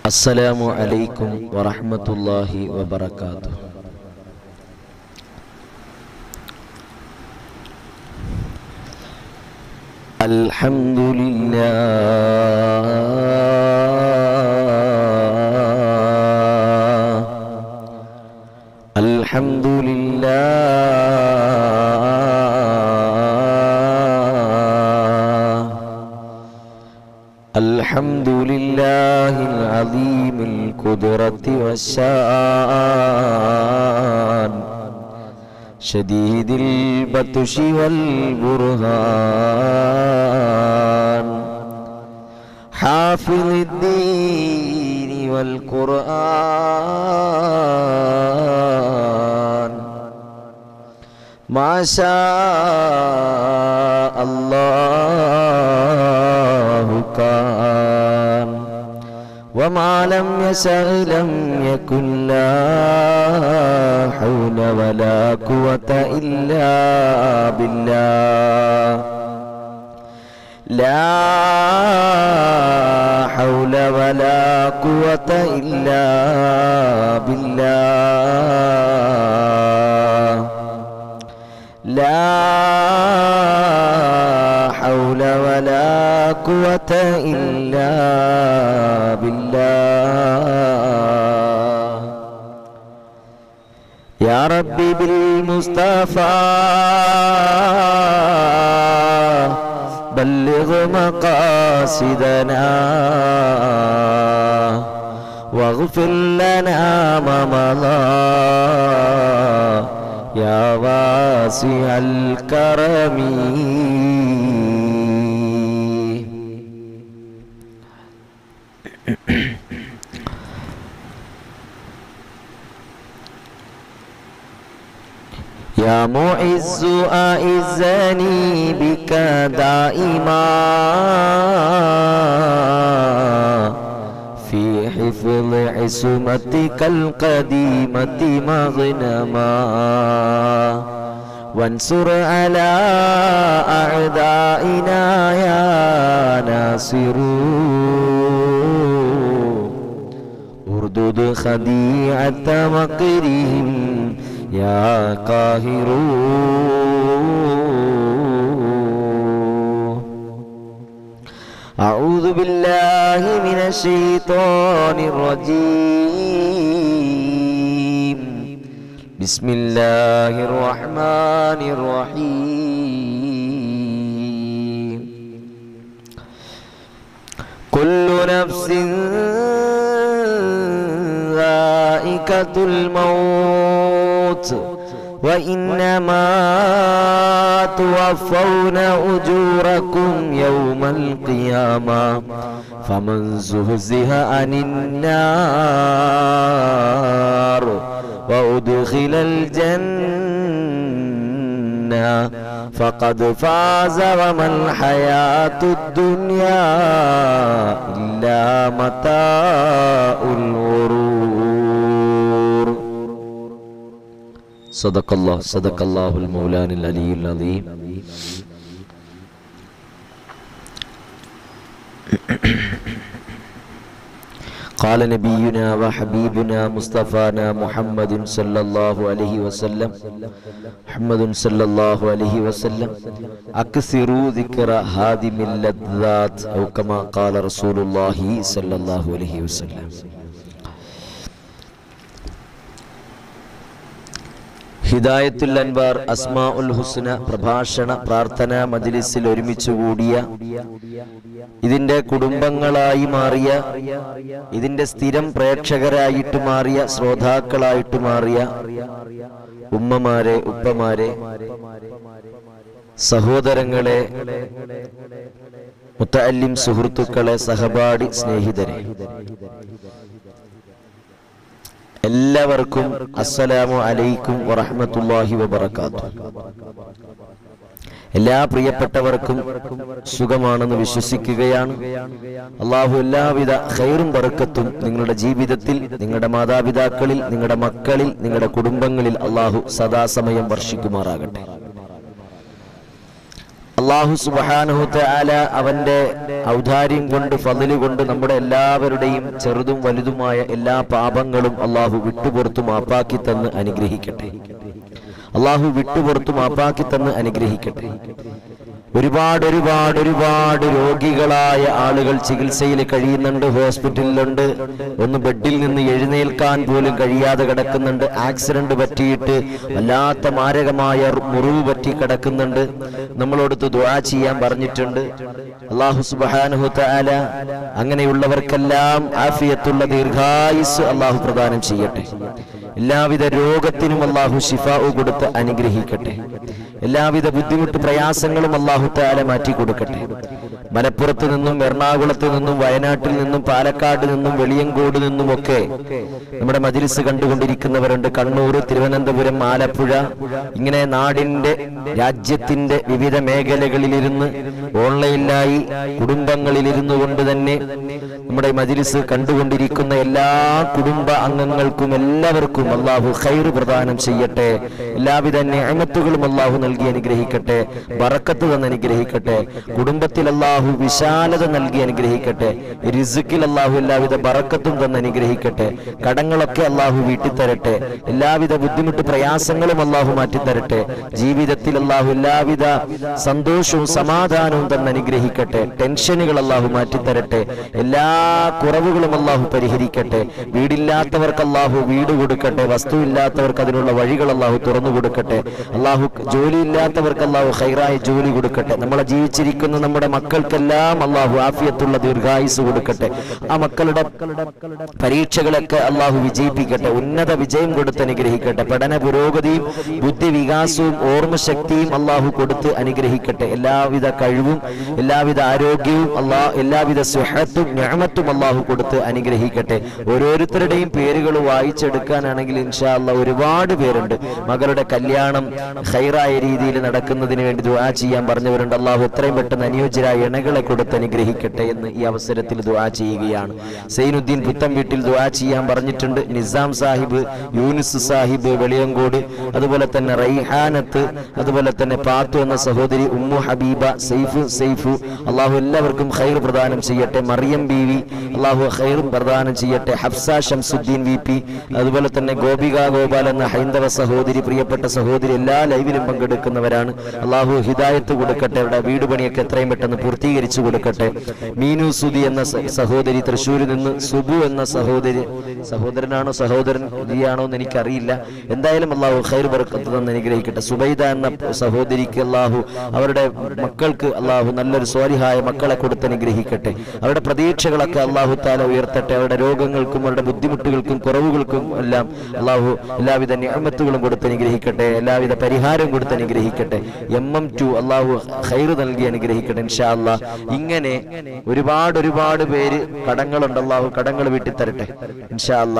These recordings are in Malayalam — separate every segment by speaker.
Speaker 1: السلام عليكم ورحمة الله وبركاته الحمد لله الحمد لله الحمد لله العظيم القدرة والشان شديد البطش والبرهان حافظ الدين والقرآن ما شاء الله كان وما لم يشأ لم يكن لا حول ولا قوة إلا بالله لا حول ولا قوة إلا بالله لا حول ولا قوة إلا بالله يا ربي بالمصطفى بلغ مقاصدنا واغفر لنا ما مضى يا واسع الكرم يا معز أعزني بك دائما في حفظ عصمتك القديمة مغنما وانصر على أعدائنا يا ناصر اردد خديعة مكرهم يا قاهر أعوذ بالله من الشيطان الرجيم بسم الله الرحمن الرحيم كل نفس ذائقة الموت وإنما توفون أجوركم يوم القيامة فمن زهزه عن النار وأدخل الجنة فقد فاز وما الحياة الدنيا إلا متاع الغرور صدق الله صدق الله المولان العلي العظيم قال نبينا وحبيبنا مصطفانا محمد صلى الله عليه وسلم محمد صلى الله عليه وسلم أكثروا ذكر هادم اللذات أو كما قال رسول الله صلى الله عليه وسلم ഹിദായത്തുൽ അൻവാർ അസ്മാ ഉൽ ഹുസ്ന പ്രഭാഷണ പ്രാർത്ഥന മജ്ലിസിൽ ഒരുമിച്ച് കൂടിയ ഇതിന്റെ കുടുംബങ്ങളായി മാറിയ ഇതിന്റെ സ്ഥിരം പ്രേക്ഷകരായിട്ട് മാറിയ ശ്രോതാക്കളായിട്ട് മാറിയ ഉമ്മമാരെ ഉപ്പമാരെ സഹോദരങ്ങളെ മുത്തല്ലിം സുഹൃത്തുക്കളെ സഹപാഠി സ്നേഹിതരെ എല്ലാവർക്കും അസ്സലാമു അലൈക്കും വറഹ്മത്തുള്ളാഹി വബറകാത്തു എല്ലാ പ്രിയപ്പെട്ടവർക്കും സുഖമാണെന്ന് വിശ്വസിക്കുകയാണ് അള്ളാഹു എല്ലാവിധ ഖൈറും ബറക്കത്തും നിങ്ങളുടെ ജീവിതത്തിൽ നിങ്ങളുടെ മാതാപിതാക്കളിൽ നിങ്ങളുടെ മക്കളിൽ നിങ്ങളുടെ കുടുംബങ്ങളിൽ അള്ളാഹു സദാസമയം വർഷിക്കുമാറാകട്ടെ അള്ളാഹു സുബാനഹു തആല അവന്റെ ഔദാര്യം കൊണ്ട് ഫضല് കൊണ്ട് നമ്മുടെ എല്ലാവരുടെയും ചെറുതും വലുതുമായ എല്ലാ പാപങ്ങളും അള്ളാഹു വിട്ടുപുറത്തു മാപ്പാക്കി തന്ന് അനുഗ്രഹിക്കട്ടെ അള്ളാഹു വിട്ടുപുറത്തു മാപ്പാക്കി തന്ന് അനുഗ്രഹിക്കട്ടെ ഒരുപാട് ഒരുപാട് ഒരുപാട് രോഗികളായ ആളുകൾ ചികിത്സയിൽ കഴിയുന്നുണ്ട് ഹോസ്പിറ്റലിലുണ്ട് ഒന്ന് ബെഡിൽ നിന്ന് എഴുന്നേൽക്കാൻ പോലും കഴിയാതെ കിടക്കുന്നുണ്ട് ആക്സിഡന്റ് പറ്റിയിട്ട് വല്ലാത്ത മാരകമായ മുറിവ് പറ്റി കിടക്കുന്നുണ്ട് നമ്മളോടത്ത് ദുആ ചെയ്യാൻ പറഞ്ഞിട്ടുണ്ട് അള്ളാഹു സുബ്ഹാനഹു തആല അങ്ങനെയുള്ളവർക്കെല്ലാം ആഫിയത്തുള്ള ദീർഘായുസ് അള്ളാഹു പ്രദാനം ചെയ്യട്ടെ എല്ലാവിധ രോഗത്തിനും അള്ളാഹു ഷിഫാഉ കൊടുത്ത് അനുഗ്രഹിക്കട്ടെ എല്ലാവിധ ബുദ്ധിമുട്ട് പ്രയാസങ്ങളും അള്ളാഹു താല മാറ്റി കൊടുക്കട്ടെ മലപ്പുറത്ത് നിന്നും എറണാകുളത്ത് നിന്നും വയനാട്ടിൽ നിന്നും പാലക്കാട് നിന്നും വെളിയങ്കോട് നിന്നുമൊക്കെ നമ്മുടെ മജിലിസ് കണ്ടുകൊണ്ടിരിക്കുന്നവരുണ്ട് കണ്ണൂർ തിരുവനന്തപുരം ആലപ്പുഴ ഇങ്ങനെ നാടിന്റെ രാജ്യത്തിന്റെ വിവിധ മേഖലകളിലിരുന്ന് ഓൺലൈനിലായി കുടുംബങ്ങളിലിരുന്നു കൊണ്ട് തന്നെ നമ്മുടെ മജിലിസ് കണ്ടുകൊണ്ടിരിക്കുന്ന എല്ലാ കുടുംബ അംഗങ്ങൾക്കും എല്ലാവർക്കും അള്ളാഹു ഖൈർ പ്രദാനം ചെയ്യട്ടെ എല്ലാവിധ ഞാമത്തുകളും അള്ളാഹു നൽകി അനുഗ്രഹിക്കട്ടെ ബറക്കത്ത് തന്ന് അനുഗ്രഹിക്കട്ടെ കുടുംബത്തിൽ അള്ളാഹു വിശാലത നൽകി അനുഗ്രഹിക്കട്ടെ റിസുക്കിൽ അള്ളാഹു എല്ലാവിധ ബറക്കത്തും തന്ന് അനുഗ്രഹിക്കട്ടെ കടങ്ങളൊക്കെ അള്ളാഹു വീട്ടിത്തരട്ടെ എല്ലാവിധ ബുദ്ധിമുട്ട് പ്രയാസങ്ങളും അള്ളാഹു മാറ്റിത്തരട്ടെ ജീവിതത്തിൽ അള്ളാഹു എല്ലാവിധ സന്തോഷവും സമാധാനവും തന്ന് അനുഗ്രഹിക്കട്ടെ ടെൻഷനുകൾ അള്ളാഹു മാറ്റിത്തരട്ടെ എല്ലാ കുറവുകളും അള്ളാഹു പരിഹരിക്കട്ടെ വീടില്ലാത്തവർക്ക് അള്ളാഹു വീട് കൊടുക്കട്ടെ വസ്തുവില്ലാത്തവർക്ക് അതിനുള്ള വഴികൾ അള്ളാഹു തുറന്നു കൊടുക്കട്ടെ അള്ളാഹു ജോലിയില്ലാത്തവർക്ക് അള്ളാഹു ഹൈറായ ജോലി കൊടുക്കട്ടെ നമ്മളെ ജീവിച്ചിരിക്കുന്ന നമ്മുടെ മക്കൾക്കെല്ലാം അള്ളാഹു ആഫിയത്തുള്ള ദീർഘായുസ് കൊടുക്കട്ടെ ആ മക്കളുടെ പരീക്ഷകളൊക്കെ അള്ളാഹു വിജയിപ്പിക്കട്ടെ ഉന്നത വിജയം കൊടുത്ത് അനുഗ്രഹിക്കട്ടെ പഠന പുരോഗതിയും ബുദ്ധി വികാസവും ഓർമ്മശക്തിയും അള്ളാഹു കൊടുത്ത് അനുഗ്രഹിക്കട്ടെ എല്ലാവിധ കഴിവും എല്ലാവിധ ആരോഗ്യവും അള്ളാ എല്ലാവിധ സുഹത്തും ഞാമത്തും അള്ളാഹു കൊടുത്ത് അനുഗ്രഹിക്കട്ടെ ഓരോരുത്തരുടെയും പേരുകൾ വായിച്ചെടുക്കാനാണെങ്കിൽ ഇൻഷാ അല്ലാ ഒരുപാട് പേരുണ്ട് മകളുടെ കല്യാണം ഹൈറായ രീതിയിൽ നടക്കുന്നതിന് വേണ്ടി ദുആ ചെയ്യാൻ പറഞ്ഞവരുണ്ട് അള്ളാഹു എത്രയും പെട്ടെന്ന് അനുയോജ്യരായ ഇണകളെ കൊടുത്ത് അനുഗ്രഹിക്കട്ടെ എന്ന് ഈ അവസരത്തിൽ ദുആ ചെയ്യുകയാണ് സൈനുദ്ദീൻ പുത്തം വീട്ടിൽ ദുആ ചെയ്യാൻ പറഞ്ഞിട്ടുണ്ട് നിസാം സാഹിബ് യൂനിസ് സാഹിബ് വെളിയങ്കോട് അതുപോലെ തന്നെ റൈഹാനത്ത് അതുപോലെ തന്നെ പാത്തു എന്ന സഹോദരി ഉമ്മു ഹബീബ സൈഫു സൈഫു അള്ളാഹു എല്ലാവർക്കും ഖൈർ പ്രദാനം ചെയ്യട്ടെ മറിയം ബീവി അള്ളാഹു ഖൈർ പ്രദാനം ചെയ്യട്ടെ ഹഫ്സ ഷംസുദ്ദീൻ വി പി അതുപോലെ തന്നെ ഗോപിക ഗോപാൽ എന്ന ഹൈന്ദവ സഹോദരി പ്രിയപ്പെട്ട സഹോദരി എല്ലാ ലൈവിലും പങ്കെടുക്കുന്നവരാണ് അള്ളാഹു ഹിദായത്ത് കൊടുക്കട്ടെ അവരുടെ വീട് പണിയൊക്കെ എത്രയും പെട്ടെന്ന് പൂർത്തീകരിച്ചു കൊടുക്കട്ടെ മീനു സുദി എന്ന സ- സഹോദരി തൃശ്ശൂരിൽ നിന്ന് സുബു എന്ന സഹോദരി സഹോദരനാണോ സഹോദരൻ എന്ന് എനിക്കറിയില്ല എന്തായാലും അള്ളാഹു ഖൈർ ബർക്കത്ത് തന്ന് അനുഗ്രഹിക്കട്ടെ സുബൈദ എന്ന സഹോദരിക്ക് അള്ളാഹു അവരുടെ മക്കൾക്ക് അള്ളാഹു നല്ലൊരു സ്വാരിഹായ മക്കളെ കൊടുത്ത് അനുഗ്രഹിക്കട്ടെ അവരുടെ പ്രതീക്ഷകളൊക്കെ അള്ളാഹു താല ഉയർത്തട്ടെ അവരുടെ രോഗങ്ങൾക്കും അവരുടെ ബുദ്ധിമുട്ടുകൾക്കും കുറവുകൾക്കും എല്ലാം അള്ളാഹു എല്ലാവിധ ഞാമത്തുകളും കൊടുത്ത് അനുഗ്രഹിക്കട്ടെ എല്ലാവിധ പരിഹാരം കൊടുത്ത് അനുഗ്രഹിക്കട്ടെ എം എം ടു അള്ളാഹു ഖൈർ നൽകി അനുഗ്രഹിക്കട്ടെ ഇൻഷാ അല്ലാ ഇങ്ങനെ ഒരുപാട് ഒരുപാട് പേര് കടങ്ങളുണ്ട് അള്ളാഹു കടങ്ങൾ വീട്ടി തരട്ടെ ഇൻഷാ അല്ലാ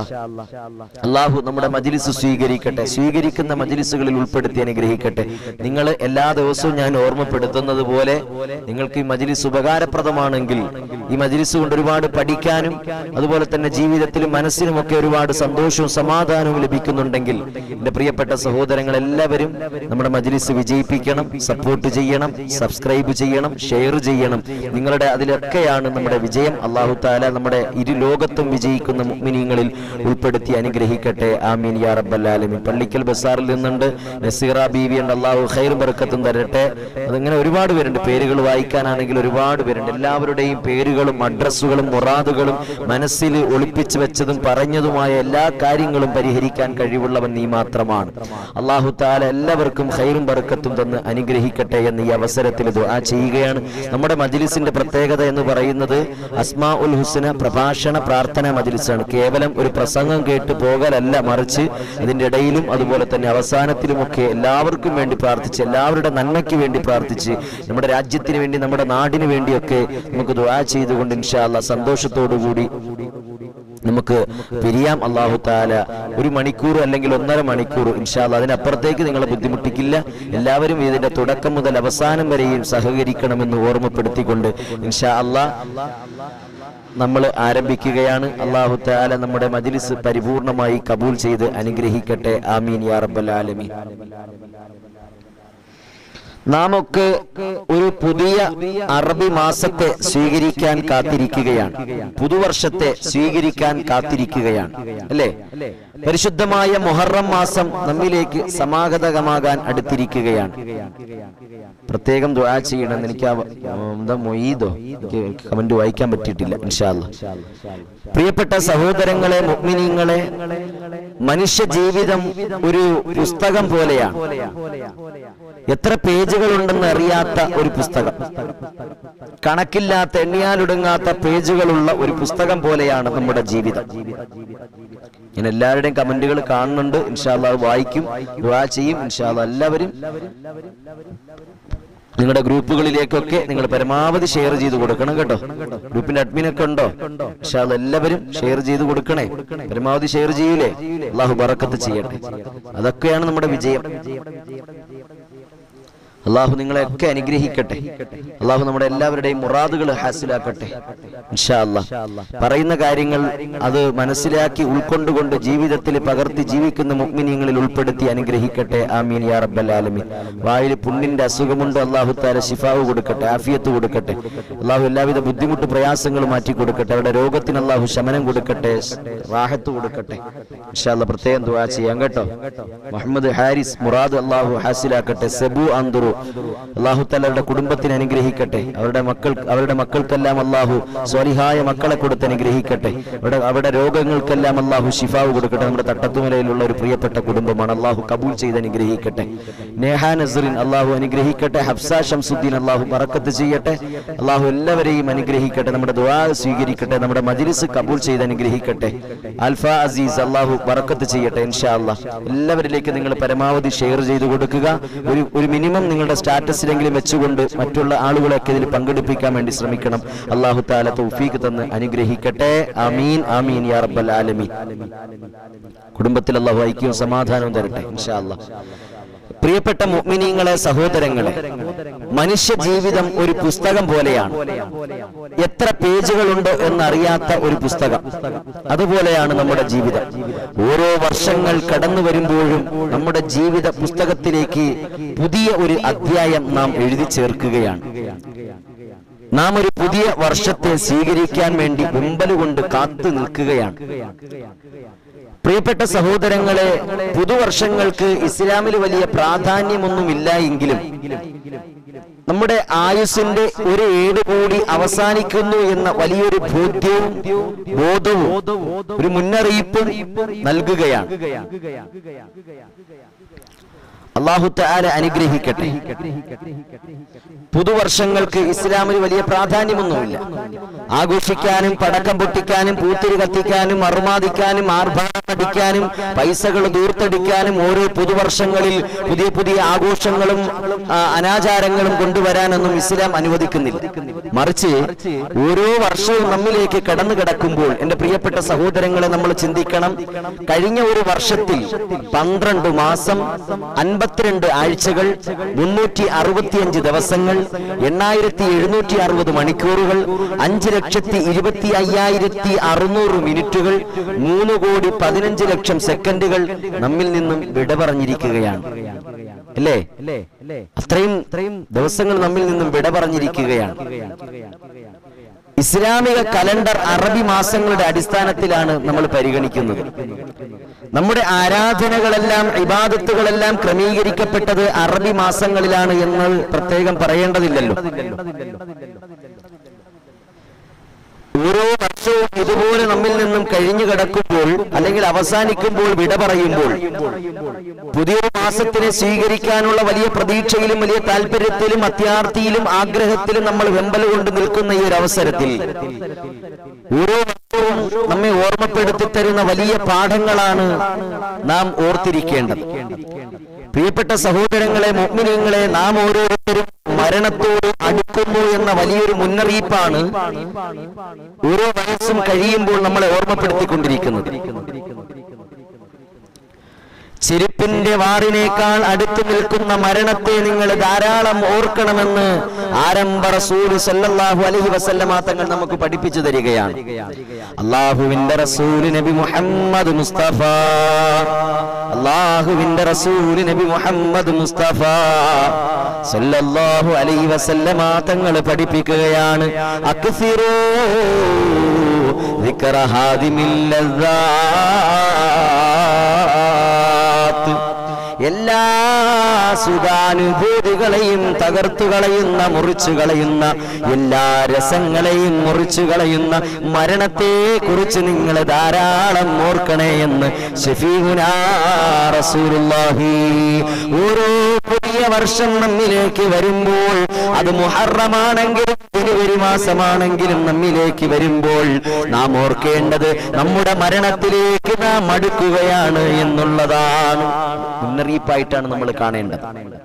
Speaker 1: അള്ളാഹു നമ്മുടെ മജിലിസ് സ്വീകരിക്കട്ടെ സ്വീകരിക്കുന്ന മജിലിസുകളിൽ ഉൾപ്പെടുത്തി അനുഗ്രഹിക്കട്ടെ നിങ്ങൾ എല്ലാ ദിവസവും ഞാൻ ഓർമ്മപ്പെടുത്തുന്നത് പോലെ നിങ്ങൾക്ക് ഈ മജിലിസ് ഉപകാരപ്രദമാണെങ്കിൽ ഈ മജിലിസ് കൊണ്ട് ഒരുപാട് പഠിക്കാനും അതുപോലെ തന്നെ ജീവിതത്തിലും മനസ്സിനുമൊക്കെ ഒരുപാട് സന്തോഷവും സമാധാനവും ലഭിക്കുന്നുണ്ടെങ്കിൽ എന്റെ പ്രിയപ്പെട്ട സഹോദരങ്ങൾ എല്ലാവരും നമ്മുടെ മജിലിസ് വിജയിപ്പിക്കണം സപ്പോർട്ട് ചെയ്യണം സബ്സ്ക്രൈബ് ചെയ്യണം ഷെയർ ചെയ്യണം നിങ്ങളുടെ അതിലൊക്കെയാണ് നമ്മുടെ വിജയം അള്ളാഹു താല നമ്മുടെ ഇരു ലോകത്തും വിജയിക്കുന്ന മുഗ്മിനീങ്ങളിൽ ഉൾപ്പെടുത്തി അനുഗ്രഹിക്കട്ടെ ആമീൻ യാ റബ്ബല്ലാലമീൻ പള്ളിക്കൽ ബസാറിൽ നിന്നുണ്ട് നസീറ ബീവി ഉണ്ട് അള്ളാഹു ഖൈർ ബർക്കത്തും തരട്ടെ അതിങ്ങനെ ഒരുപാട് പേരുണ്ട് പേരുകൾ വായിക്കാനാണെങ്കിൽ ഒരുപാട് പേരുണ്ട് എല്ലാവരുടെയും പേരുകളും അഡ്രസ്സുകളും മുറാദുകളും മനസ്സിൽ ഒളിപ്പിച്ചു വെച്ചതും പറഞ്ഞതുമായ എല്ലാ കാര്യങ്ങളും പരിഹരിക്കാൻ കഴിവുള്ളവൻ നീ മാത്രമാണ് അള്ളാഹു താല എല്ലാവർക്കും ഖൈറും ബർക്കത്തും തന്ന് അനുഗ്രഹിക്കട്ടെ എന്ന് ഈ അവസരത്തിൽ ദുആ ചെയ്യുകയാണ് നമ്മുടെ മജ്ലിസിന്റെ പ്രത്യേകത എന്ന് പറയുന്നത് അസ്മാ ഉൽ ഹുസ്ന പ്രഭാഷണ പ്രാർത്ഥന മജ്ലിസാണ് കേവലം ഒരു പ്രസംഗം കേട്ട് പോകലല്ല മറിച്ച് അതിന്റെ ഇടയിലും അതുപോലെ തന്നെ അവസാനത്തിലുമൊക്കെ എല്ലാവർക്കും വേണ്ടി പ്രാർത്ഥിച്ച് എല്ലാവരുടെ നന്മയ്ക്ക് വേണ്ടി പ്രാർത്ഥിച്ച് നമ്മുടെ രാജ്യത്തിന് വേണ്ടി നമ്മുടെ നാടിന് വേണ്ടിയൊക്കെ നമുക്ക് ദുആ ചെയ്തുകൊണ്ട് ഇൻഷാല്ല സന്തോഷത്തോടു കൂടി നമുക്ക് പിരിയാം അള്ളാഹു താല ഒരു മണിക്കൂർ അല്ലെങ്കിൽ ഒന്നര മണിക്കൂർ ഇൻഷാല്ല അതിനപ്പുറത്തേക്ക് നിങ്ങളെ ബുദ്ധിമുട്ടിക്കില്ല എല്ലാവരും ഇതിന്റെ തുടക്കം മുതൽ അവസാനം വരെയും സഹകരിക്കണമെന്ന് ഓർമ്മപ്പെടുത്തിക്കൊണ്ട് ഇൻഷാ അല്ലാ നമ്മൾ ആരംഭിക്കുകയാണ് അള്ളാഹു താല നമ്മുടെ മജ്ലിസ് പരിപൂർണമായി കബൂൽ ചെയ്ത് അനുഗ്രഹിക്കട്ടെ ആമീൻ യാ റബ്ബൽ ആലമീൻ നാം ഒക്കെ ഒരു പുതിയ അറബി മാസത്തെ സ്വീകരിക്കാൻ കാത്തിരിക്കുകയാണ് പുതുവർഷത്തെ സ്വീകരിക്കാൻ കാത്തിരിക്കുകയാണ് അല്ലേ പരിശുദ്ധമായ മൊഹറം മാസം നമ്മിലേക്ക് സമാഗതമാകാൻ അടുത്തിരിക്കുകയാണ് പ്രത്യേകം ദുആ ചെയ്യണമെന്ന് എനിക്ക് ആ ഉം, എന്താ മൊയ്തോ എനിക്ക് കമന്റ് വായിക്കാൻ പറ്റിയിട്ടില്ല ഇൻഷാല്ല പ്രിയപ്പെട്ട സഹോദരങ്ങളെ മുഗ്മിനീങ്ങളെ മനുഷ്യ ജീവിതം ഒരു പുസ്തകം പോലെയാണ് എത്ര പേജുകൾ ഉണ്ടെന്ന് അറിയാത്ത ഒരു പുസ്തകം കണക്കില്ലാത്ത എണ്ണിയാലൊടുങ്ങാത്ത പേജുകളുള്ള ഒരു പുസ്തകം പോലെയാണ് നമ്മുടെ ജീവിതം ഞാൻ എല്ലാവരുടെയും കമന്റുകൾ കാണുന്നുണ്ട് ഇൻഷാല്ല അത് വായിക്കും ദുആ ചെയ്യും ഇൻഷാല്ല എല്ലാവരും നിങ്ങളുടെ ഗ്രൂപ്പുകളിലേക്കൊക്കെ നിങ്ങൾ പരമാവധി ഷെയർ ചെയ്ത് കൊടുക്കണം കേട്ടോ ഗ്രൂപ്പിന്റെ അഡ്മിനൊക്കെ ഉണ്ടോ പക്ഷെ എല്ലാവരും ഷെയർ ചെയ്ത് കൊടുക്കണേ പരമാവധി ഷെയർ ചെയ്യൂലേ അള്ളാഹു ബറക്കത്ത് ചെയ്യട്ടെ അതൊക്കെയാണ് നമ്മുടെ വിജയം അള്ളാഹു നിങ്ങളെയൊക്കെ അനുഗ്രഹിക്കട്ടെ അള്ളാഹു നമ്മുടെ എല്ലാവരുടെയും മുറാദുകൾ ഹാസിലാക്കട്ടെ ഇൻഷാ അല്ലാ പറയുന്ന കാര്യങ്ങൾ അത് മനസ്സിലാക്കി ഉൾക്കൊണ്ടുകൊണ്ട് ജീവിതത്തിൽ പകർത്തി ജീവിക്കുന്ന മുഗ്മിനിയങ്ങളിൽ ഉൾപ്പെടുത്തി അനുഗ്രഹിക്കട്ടെ ആമീൻ യാ റബ്ബൽ ആലമീൻ വായിൽ പുണ്ണിന്റെ അസുഖമുണ്ട് അള്ളാഹു താല ശിഫാവ് കൊടുക്കട്ടെ ആഫിയത്ത് കൊടുക്കട്ടെ അള്ളാഹു എല്ലാവിധ ബുദ്ധിമുട്ട് പ്രയാസങ്ങളും മാറ്റി കൊടുക്കട്ടെ അവരുടെ രോഗത്തിന് അള്ളാഹു ശമനം കൊടുക്കട്ടെ റാഹത്ത് കൊടുക്കട്ടെ ഇൻഷാ അല്ലാ പ്രത്യേകം ദുആ ചെയ്യാം കേട്ടോ മുഹമ്മദ് ഹാരിസ് മുറാദ് അള്ളാഹു ഹാസിലാക്കട്ടെ സെബു അന്തുറു അള്ളാഹു താല അവരുടെ കുടുംബത്തിന് അനുഗ്രഹിക്കട്ടെ അവരുടെ മക്കൾ അവരുടെ മക്കൾക്കെല്ലാം അള്ളാഹു സ്വലിഹായ മക്കളെ കൊടുത്ത് അനുഗ്രഹിക്കട്ടെ അവരുടെ അവരുടെ രോഗങ്ങൾക്കെല്ലാം അള്ളാഹു ഷിഫാവ് കൊടുക്കട്ടെ നമ്മുടെ തട്ടത്തുമലയിലുള്ള ഒരു പ്രിയപ്പെട്ട കുടുംബമാണ് അള്ളാഹു കബൂൽ ചെയ്ത് അനുഗ്രഹിക്കട്ടെ നേഹ നസറിൻ അള്ളാഹു അനുഗ്രഹിക്കട്ടെ ഹഫ്സ ഷംസുദ്ദീൻ അള്ളാഹു ബറക്കത്ത് ചെയ്യട്ടെ അള്ളാഹു എല്ലാവരെയും അനുഗ്രഹിക്കട്ടെ നമ്മുടെ ദുആ സ്വീകരിക്കട്ടെ നമ്മുടെ മജ്ലിസ് കബൂൽ ചെയ്ത് അനുഗ്രഹിക്കട്ടെ അൽഫ അസീസ് അള്ളാഹു ബറക്കത്ത് ചെയ്യട്ടെ ഇൻഷാ അള്ളാഹ് എല്ലാവരിലേക്ക് നിങ്ങൾ പരമാവധി ഷെയർ ചെയ്ത് കൊടുക്കുക ഒരു ഒരു മിനിമം നിങ്ങളുടെ സ്റ്റാറ്റസിലെങ്കിലും വെച്ചുകൊണ്ട് മറ്റുള്ള ആളുകളൊക്കെ ഇതിൽ പങ്കെടുപ്പിക്കാൻ വേണ്ടി ശ്രമിക്കണം അള്ളാഹു താല തൗഫീഖ് തന്ന് അനുഗ്രഹിക്കട്ടെ ആമീൻ ആമീൻ യാ റബ്ബൽ ആലമീൻ കുടുംബത്തിൽ അള്ളാഹു ഐക്യവും സമാധാനവും തരട്ടെ ഇൻഷാ അള്ളാഹ് പ്രിയപ്പെട്ട മുഅ്മിനീങ്ങളെ സഹോദരങ്ങളെ മനുഷ്യ ജീവിതം ഒരു പുസ്തകം പോലെയാണ് എത്ര പേജുകളുണ്ട് എന്നറിയാത്ത ഒരു പുസ്തകം അതുപോലെയാണ് നമ്മുടെ ജീവിതം ഓരോ വർഷങ്ങൾ കടന്നു വരുമ്പോഴും നമ്മുടെ ജീവിത പുസ്തകത്തിലേക്ക് പുതിയ ഒരു അധ്യായം നാം എഴുതി ചേർക്കുകയാണ് നാം ഒരു പുതിയ വർഷത്തെ സ്വീകരിക്കാൻ വേണ്ടി വെമ്പലുകൊണ്ട് കാത്തു നിൽക്കുകയാണ് പ്രിയപ്പെട്ട സഹോദരങ്ങളെ പുതുവർഷങ്ങൾക്ക് ഇസ്ലാമിൽ വലിയ പ്രാധാന്യമൊന്നുമില്ല എങ്കിലും നമ്മുടെ ആയുസിന്റെ ഒരു ഏട് കൂടി അവസാനിക്കുന്നു എന്ന വലിയൊരു ബോധ്യവും ബോധവും ഒരു മുന്നറിയിപ്പും നൽകുകയാണ് അള്ളാഹു താല അനുഗ്രഹിക്കട്ടെ പുതുവർഷങ്ങൾക്ക് ഇസ്ലാമിൽ വലിയ പ്രാധാന്യമൊന്നുമില്ല ആഘോഷിക്കാനും പടക്കം പൊട്ടിക്കാനും പൂത്തിരി കത്തിക്കാനും അറുമാദിക്കാനും ആർഭാടടിക്കാനും പൈസകൾ ദൂർത്തടിക്കാനും ഓരോ പുതുവർഷങ്ങളിൽ പുതിയ പുതിയ ആഘോഷങ്ങളും ആ, അനാചാരങ്ങളും കൊണ്ടുവരാനൊന്നും ഇസ്ലാം അനുവദിക്കുന്നില്ല മറിച്ച് ഓരോ വർഷവും നമ്മിലേക്ക് കടന്നു കിടക്കുമ്പോൾ എന്റെ പ്രിയപ്പെട്ട സഹോദരങ്ങളെ നമ്മൾ ചിന്തിക്കണം കഴിഞ്ഞ ഒരു വർഷത്തിൽ പന്ത്രണ്ട് മാസം അൻപത്തിരണ്ട് ആഴ്ചകൾ മുന്നൂറ്റി അറുപത്തിയഞ്ച് ദിവസങ്ങൾ എണ്ണായിരത്തി എഴുന്നൂറ്റി അറുപത് മണിക്കൂറുകൾ അഞ്ച് ലക്ഷത്തി ഇരുപത്തി അയ്യായിരത്തി അറുന്നൂറ് മിനിറ്റുകൾ മൂന്ന് കോടി പതിനഞ്ച് ലക്ഷം സെക്കൻഡുകൾ നമ്മിൽ നിന്നും വിട പറഞ്ഞിരിക്കുകയാണ് അല്ലേ അത്രയും ദിവസങ്ങൾ നമ്മിൽ നിന്നും വിട പറഞ്ഞിരിക്കുകയാണ് ഇസ്ലാമിക കലണ്ടർ അറബി മാസങ്ങളുടെ അടിസ്ഥാനത്തിലാണ് നമ്മൾ പരിഗണിക്കുന്നത് നമ്മുടെ ആരാധനകളെല്ലാം ഇബാദത്തുകളെല്ലാം ക്രമീകരിക്കപ്പെട്ടത് അറബി മാസങ്ങളിലാണ് എന്ന് പ്രത്യേകം പറയേണ്ടതില്ലല്ലോ ഓരോ വർഷവും ഇതുപോലെ നമ്മിൽ നിന്നും കഴിഞ്ഞു കിടക്കുമ്പോൾ അല്ലെങ്കിൽ അവസാനിക്കുമ്പോൾ വിട പറയുമ്പോൾ പുതിയൊരു മാസത്തിനെ സ്വീകരിക്കാനുള്ള വലിയ പ്രതീക്ഷയിലും വലിയ താല്പര്യത്തിലും അത്യാർത്ഥിയിലും ആഗ്രഹത്തിലും നമ്മൾ വെമ്പൽ കൊണ്ട് നിൽക്കുന്ന ഈ ഒരു അവസരത്തിൽ ഓരോ വർഷവും നമ്മെ ഓർമ്മപ്പെടുത്തി തരുന്ന വലിയ പാഠങ്ങളാണ് നാം ഓർത്തിരിക്കേണ്ടത് പ്രിയപ്പെട്ട സഹോദരങ്ങളെ മുഗ്മിനങ്ങളെ നാം ഓരോരുത്തരും മരണത്തോട് അടുക്കുന്നു എന്ന വലിയൊരു മുന്നറിയിപ്പാണ് ഓരോ വയസ്സും കഴിയുമ്പോൾ നമ്മളെ ഓർമ്മപ്പെടുത്തിക്കൊണ്ടിരിക്കുന്നത് ചെരുപ്പിന്റെ വാറിനേക്കാൾ അടുത്തു നിൽക്കുന്ന മരണത്തെ നിങ്ങൾ ധാരാളം ഓർക്കണമെന്ന് ആരംഭ റസൂല് സല്ലല്ലാഹു അലൈഹി വസല്ലമ തങ്ങൾ നമുക്ക് പഠിപ്പിച്ചു തരികയാണ് അള്ളാഹുവിന്റെ റസൂല് നബി മുഹമ്മദ് മുസ്തഫ അള്ളാഹുവിന്റെ റസൂല് നബി മുഹമ്മദ് മുസ്തഫ സല്ലല്ലാഹു അലൈഹി വസല്ലമ തങ്ങൾ പഠിപ്പിക്കുകയാണ് അക്സിറൂ ذكر هادم اللذات എല്ലാ സുഖാനുഭൂതികളെയും തകർത്തു കളയുന്ന മുറിച്ചു കളയുന്ന എല്ലാ രസങ്ങളെയും മുറിച്ചു കളയുന്ന മരണത്തെ കുറിച്ച് നിങ്ങൾ ധാരാളം ഓർക്കണേ എന്ന് ഷഫീഖുനാ റസൂലുള്ളാഹി ഓരോ പുതിയ വർഷം നമ്മിലേക്ക് വരുമ്പോൾ അത് മുഹറമാണെങ്കിലും ജനുവരി മാസമാണെങ്കിലും നമ്മിലേക്ക് വരുമ്പോൾ നാം ഓർക്കേണ്ടത് നമ്മുടെ മരണത്തിലേക്ക് നാം അടുക്കുകയാണ് എന്നുള്ളതാണ് മുന്നറിയിപ്പായിട്ടാണ് നമ്മൾ കാണേണ്ടത്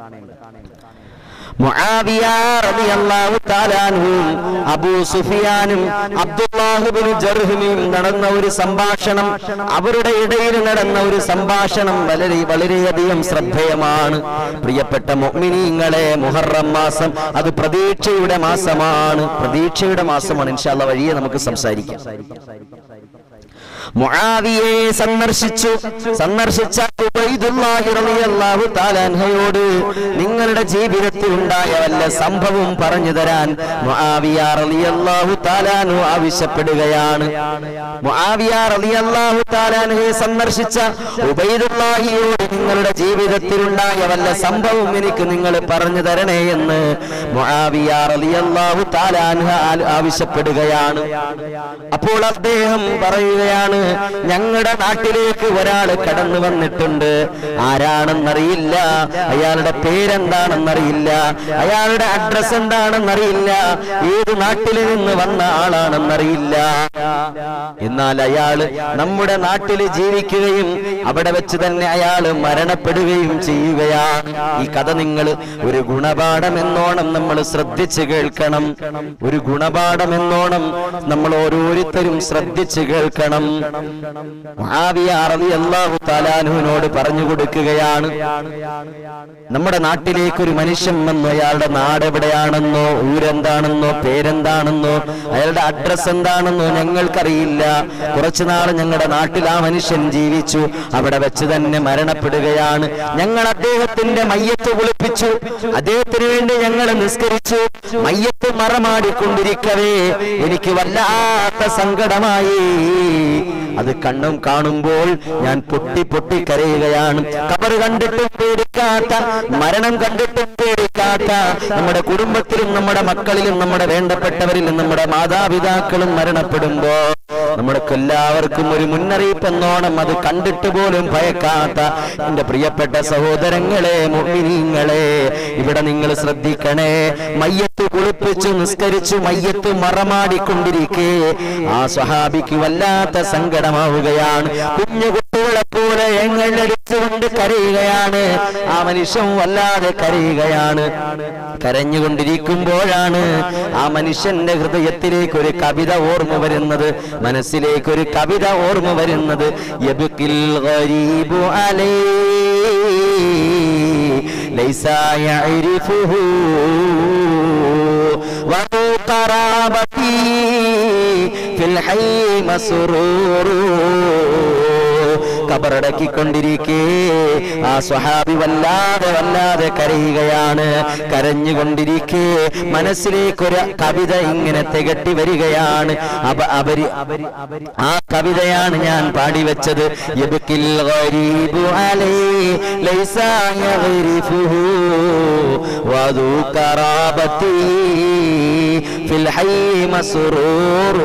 Speaker 1: മുആവിയ റളിയല്ലാഹു തആല അൻഹും അബൂ സുഫിയാനും അബ്ദുല്ലാഹ് ബിൻ ജർഹിമും നടന്ന ഒരു സംഭാഷണം അവരുടെ ഇടയിൽ നടന്ന ഒരു സംഭാഷണം വളരെ വളരെയധികം ശ്രദ്ധേയമാണ് പ്രിയപ്പെട്ട മുഅ്മിനീങ്ങളെ മുഹറം മാസം അത് പ്രതീക്ഷയുടെ മാസമാണ് പ്രതീക്ഷയുടെ മാസമാണ് ഇൻഷാല്ല വഴിയെ നമുക്ക് സംസാരിക്കാം മുആവിയെ സന്ദർശിച്ചു സന്ദർശിച്ച ഉബൈദുല്ലാഹി റളിയല്ലാഹു തആല അൻഹയോട് നിങ്ങളുടെ ജീവിതത്തിൽ ഉണ്ടായ വല്ല സംഭവം പറഞ്ഞു തരാൻ മുആവിയ റളിയല്ലാഹു തആല അൻഹു ആവശ്യപ്പെടുകയാണ് മുആവിയ റളിയല്ലാഹു തആല അൻഹയെ സന്ദർശിച്ച ഉബൈദുല്ലാഹിയോട് നിങ്ങളുടെ ജീവിതത്തിൽ ഉണ്ടായ വല്ല സംഭവം എനിക്ക് നിങ്ങൾ പറഞ്ഞു തരണേ എന്ന് മുആവിയ റളിയല്ലാഹു തആല അൻഹ ആ- ആവശ്യപ്പെടുകയാണ് അപ്പോൾ അദ്ദേഹം പറയുകയാണ് ഞങ്ങളുടെ നാട്ടിലേക്ക് ഒരാൾ കടന്നു വന്നിട്ടുണ്ട് ആരാണെന്നറിയില്ല അയാളുടെ പേരെന്താണെന്നറിയില്ല അയാളുടെ അഡ്രസ് എന്താണെന്നറിയില്ല ഏത് നാട്ടിൽ നിന്ന് വന്ന ആളാണെന്നറിയില്ല എന്നാൽ അയാള് നമ്മുടെ നാട്ടിൽ ജീവിക്കുകയും അവിടെ വെച്ച് തന്നെ അയാൾ മരണപ്പെടുകയും ചെയ്യുകയാണ് ഈ കഥ നിങ്ങൾ ഒരു ഗുണപാഠം എന്നോണം നമ്മൾ ശ്രദ്ധിച്ച് കേൾക്കണം ഒരു ഗുണപാഠം എന്നോണം നമ്മൾ ഓരോരുത്തരും ശ്രദ്ധിച്ച് കേൾക്കണം മുആവിയ റളിയല്ലാഹു തആലാനുവിനോട് പറഞ്ഞു കൊടുക്കുകയാണ് നമ്മുടെ നാട്ടിലേക്ക് ഒരു മനുഷ്യൻ വന്നു അയാളുടെ നാട് എവിടെയാണെന്നോ ഊരെന്താണെന്നോ പേരെന്താണെന്നോ അയാളുടെ അഡ്രസ് എന്താണെന്നോ ഞങ്ങൾക്കറിയില്ല കുറച്ചു നാൾ ഞങ്ങളുടെ നാട്ടിൽ ആ മനുഷ്യൻ ജീവിച്ചു അവിടെ വെച്ച് തന്നെ മരണപ്പെടുകയാണ് ഞങ്ങൾ അദ്ദേഹത്തിന്റെ മയ്യത്ത് കുളിപ്പിച്ചു അദ്ദേഹത്തിന് വേണ്ടി ഞങ്ങൾ നിസ്കരിച്ചു മയ്യത്ത് മറമാടിക്കൊണ്ടിരിക്കവേ എനിക്ക് വല്ലാത്ത സങ്കടമായി അത് കണ്ണും കാണുമ്പോൾ ഞാൻ പൊട്ടി പൊട്ടി കരയുകയാണ് കബർ കണ്ടിട്ടും പേടിക്കാത്ത മരണം കണ്ടിട്ടും പേടിക്കാത്ത നമ്മുടെ കുടുംബത്തിലും നമ്മുടെ മക്കളിലും നമ്മുടെ വേണ്ടപ്പെട്ടവരിലും നമ്മുടെ മാതാപിതാക്കളും മരണപ്പെടുമ്പോ നമ്മൾക്ക് എല്ലാവർക്കും ഒരു മുന്നറിയിപ്പ് എന്നോണം അത് കണ്ടിട്ട് പോലും ഭയക്കാത്ത എന്റെ പ്രിയപ്പെട്ട സഹോദരങ്ങളെ മുഅ്മിനീങ്ങളെ ഇവിടെ നിങ്ങൾ ശ്രദ്ധിക്കണേ മയ്യത്ത് കുളിപ്പിച്ചു നിസ്കരിച്ചു മയ്യത്ത് മറമാടിക്കൊണ്ടിരിക്കെ ആ സ്വഹാബിക്ക് വല്ലാത്ത സങ്കടമാവുകയാണ് കുഞ്ഞു കുട്ടികളെ പോലെ എങ്ങനെടുത്തുകൊണ്ട് കരയുകയാണ് ആ മനുഷ്യൻ വല്ലാതെ കരയുകയാണ് കരഞ്ഞുകൊണ്ടിരിക്കുമ്പോഴാണ് ആ മനുഷ്യന്റെ ഹൃദയത്തിലേക്ക് ഒരു കവിത ഓർമ്മ വരുന്നത് മനസ്സിലേക്ക് ഒരു കവിത ഓർമ്മ വരുന്നത് യബ്കിൽ ഗരീബു അലൈ ലൈസ യഅരിഫുഹു വഹു ഖറാബതി ഫിൽ ഹൈ മസ്റൂറു കബറടക്കിക്കൊണ്ടിരിക്കേ ആ സ്വഹാബി വല്ലാതെ വല്ലാതെ കരയുകയാണ് കരഞ്ഞുകൊണ്ടിരിക്കേ മനസ്സിലേക്കൊരു കവിത ഇങ്ങനെ തികട്ടി വരികയാണ് അപ അവര് ആ കവിതയാണ് ഞാൻ പാടിവെച്ചത് യബ്കിൽ ഗരീബു അലൈ ലൈസ യഗ്രിഫുഹു വദു കറാബതി ഫിൽ ഹൈ മസ്റൂറു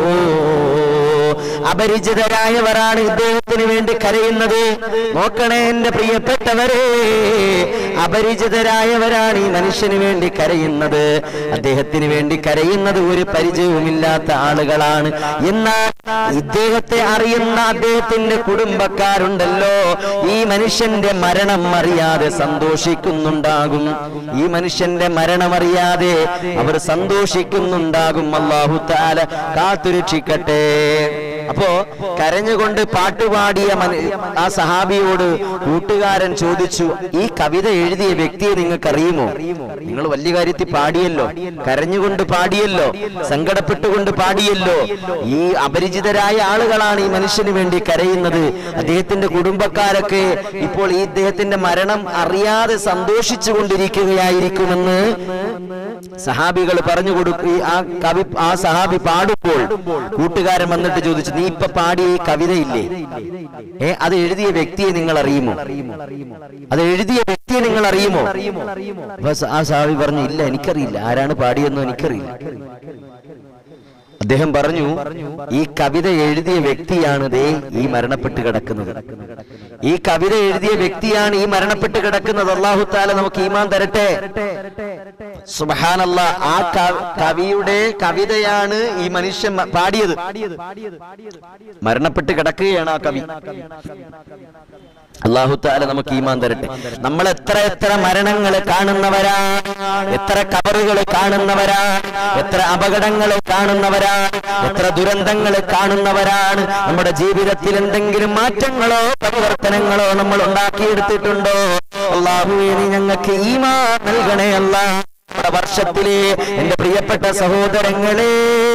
Speaker 1: അപരിചിതരായവരാണ് ഇദ്ദേഹത്തിന് വേണ്ടി കരയുന്നത് നോക്കണേ എന്റെ പ്രിയപ്പെട്ടവരെ അപരിചിതരായവരാണ് ഈ മനുഷ്യന് വേണ്ടി കരയുന്നത് അദ്ദേഹത്തിന് വേണ്ടി കരയുന്നത് ഒരു പരിചയവുമില്ലാത്ത ആളുകളാണ് എന്നാൽ ഇദ്ദേഹത്തെ അറിയുന്ന അദ്ദേഹത്തിന്റെ കുടുംബക്കാരുണ്ടല്ലോ ഈ മനുഷ്യന്റെ മരണം അറിയാതെ സന്തോഷിക്കുന്നുണ്ടാകും ഈ മനുഷ്യന്റെ മരണം അറിയാതെ അവർ സന്തോഷിക്കുന്നുണ്ടാകും അള്ളാഹു താല കാത്തുരക്ഷിക്കട്ടെ അപ്പോ കരഞ്ഞുകൊണ്ട് പാട്ടുപാടിയ മന- ആ സഹാബിയോട് കൂട്ടുകാരൻ ചോദിച്ചു ഈ കവിത എഴുതിയ വ്യക്തിയെ നിങ്ങൾക്ക് അറിയുമോ നിങ്ങൾ വലിയ കാര്യത്തിൽ പാടിയല്ലോ കരഞ്ഞുകൊണ്ട് പാടിയല്ലോ സങ്കടപ്പെട്ടുകൊണ്ട് പാടിയല്ലോ ഈ അപരിചിതരായ ആളുകളാണ് ഈ മനുഷ്യന് വേണ്ടി കരയുന്നത് അദ്ദേഹത്തിന്റെ കുടുംബക്കാരൊക്കെ ഇപ്പോൾ ഈ ഇദ്ദേഹത്തിന്റെ മരണം അറിയാതെ സന്തോഷിച്ചു കൊണ്ടിരിക്കുകയായിരിക്കുമെന്ന് സഹാബികൾ പറഞ്ഞു കൊടുക്കുക ആ കവി ആ സഹാബി പാടുമ്പോൾ കൂട്ടുകാരൻ വന്നിട്ട് ചോദിച്ചു നീ ഇപ്പൊ പാടിയ ഈ കവിതയില്ലേ ഏ അത് എഴുതിയ വ്യക്തിയെ നിങ്ങൾ അറിയുമോ അത് എഴുതിയ വ്യക്തിയെ നിങ്ങൾ അറിയുമോ അപ്പൊ സ- ആ സഹാബി പറഞ്ഞു ഇല്ല എനിക്കറിയില്ല ആരാണ് പാടിയെന്നോ എനിക്കറിയില്ല അദ്ദേഹം പറഞ്ഞു ഈ കവിത എഴുതിയ വ്യക്തിയാണ് ദേ ഈ മരണപ്പെട്ട് കിടക്കുന്നത് ഈ കവിത എഴുതിയ വ്യക്തിയാണ് ഈ മരണപ്പെട്ട് കിടക്കുന്നത് അള്ളാഹു താല നമുക്ക് ഈമാൻ തരട്ടെ സുബഹാനല്ല ആ ക- കവിയുടെ കവിതയാണ് ഈ മനുഷ്യൻ മ- പാടിയത് മരണപ്പെട്ട് കിടക്കുകയാണ് ആ കവി അള്ളാഹു താല നമുക്ക് ഈമാൻ തരട്ടെ നമ്മൾ എത്ര എത്ര മരണങ്ങൾ കാണുന്നവരാണ് എത്ര കബറുകൾ കാണുന്നവരാണ് എത്ര അപകടങ്ങൾ കാണുന്നവരാണ് എത്ര ദുരന്തങ്ങൾ കാണുന്നവരാണ് നമ്മുടെ ജീവിതത്തിൽ എന്തെങ്കിലും മാറ്റങ്ങളോ പരിവർത്തനങ്ങളോ നമ്മൾ ഉണ്ടാക്കിയെടുത്തിട്ടുണ്ടോ അള്ളാഹുവേ നീ ഞങ്ങൾക്ക് ഈമാൻ നൽകണേ അല്ല നമ്മുടെ വർഷത്തിലെ എന്റെ പ്രിയപ്പെട്ട സഹോദരങ്ങളെ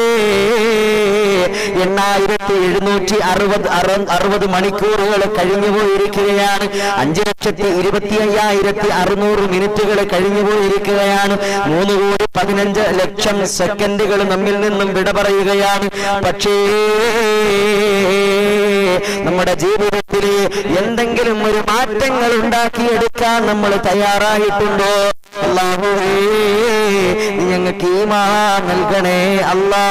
Speaker 1: എണ്ണായിരത്തി എഴുന്നൂറ്റി അറുപത് അറു- അറുപത് മണിക്കൂറുകൾ കഴിഞ്ഞു പോയിരിക്കുകയാണ് അഞ്ച് ലക്ഷത്തി ഇരുപത്തി അയ്യായിരത്തി അറുന്നൂറ് മിനിറ്റുകൾ കഴിഞ്ഞു പോയിരിക്കുകയാണ് മൂന്ന് കോടി പതിനഞ്ച് ലക്ഷം സെക്കൻഡുകൾ നമ്മിൽ നിന്നും വിട പറയുകയാണ് പക്ഷേ നമ്മുടെ ജീവിതത്തിൽ എന്തെങ്കിലും ഒരു മാറ്റങ്ങൾ ഉണ്ടാക്കിയെടുക്കാൻ നമ്മൾ തയ്യാറായിട്ടുണ്ടോ അല്ലാഹുവേ നീ ഞങ്ങൾക്ക് ഈമാ നൽകണേ അല്ലാ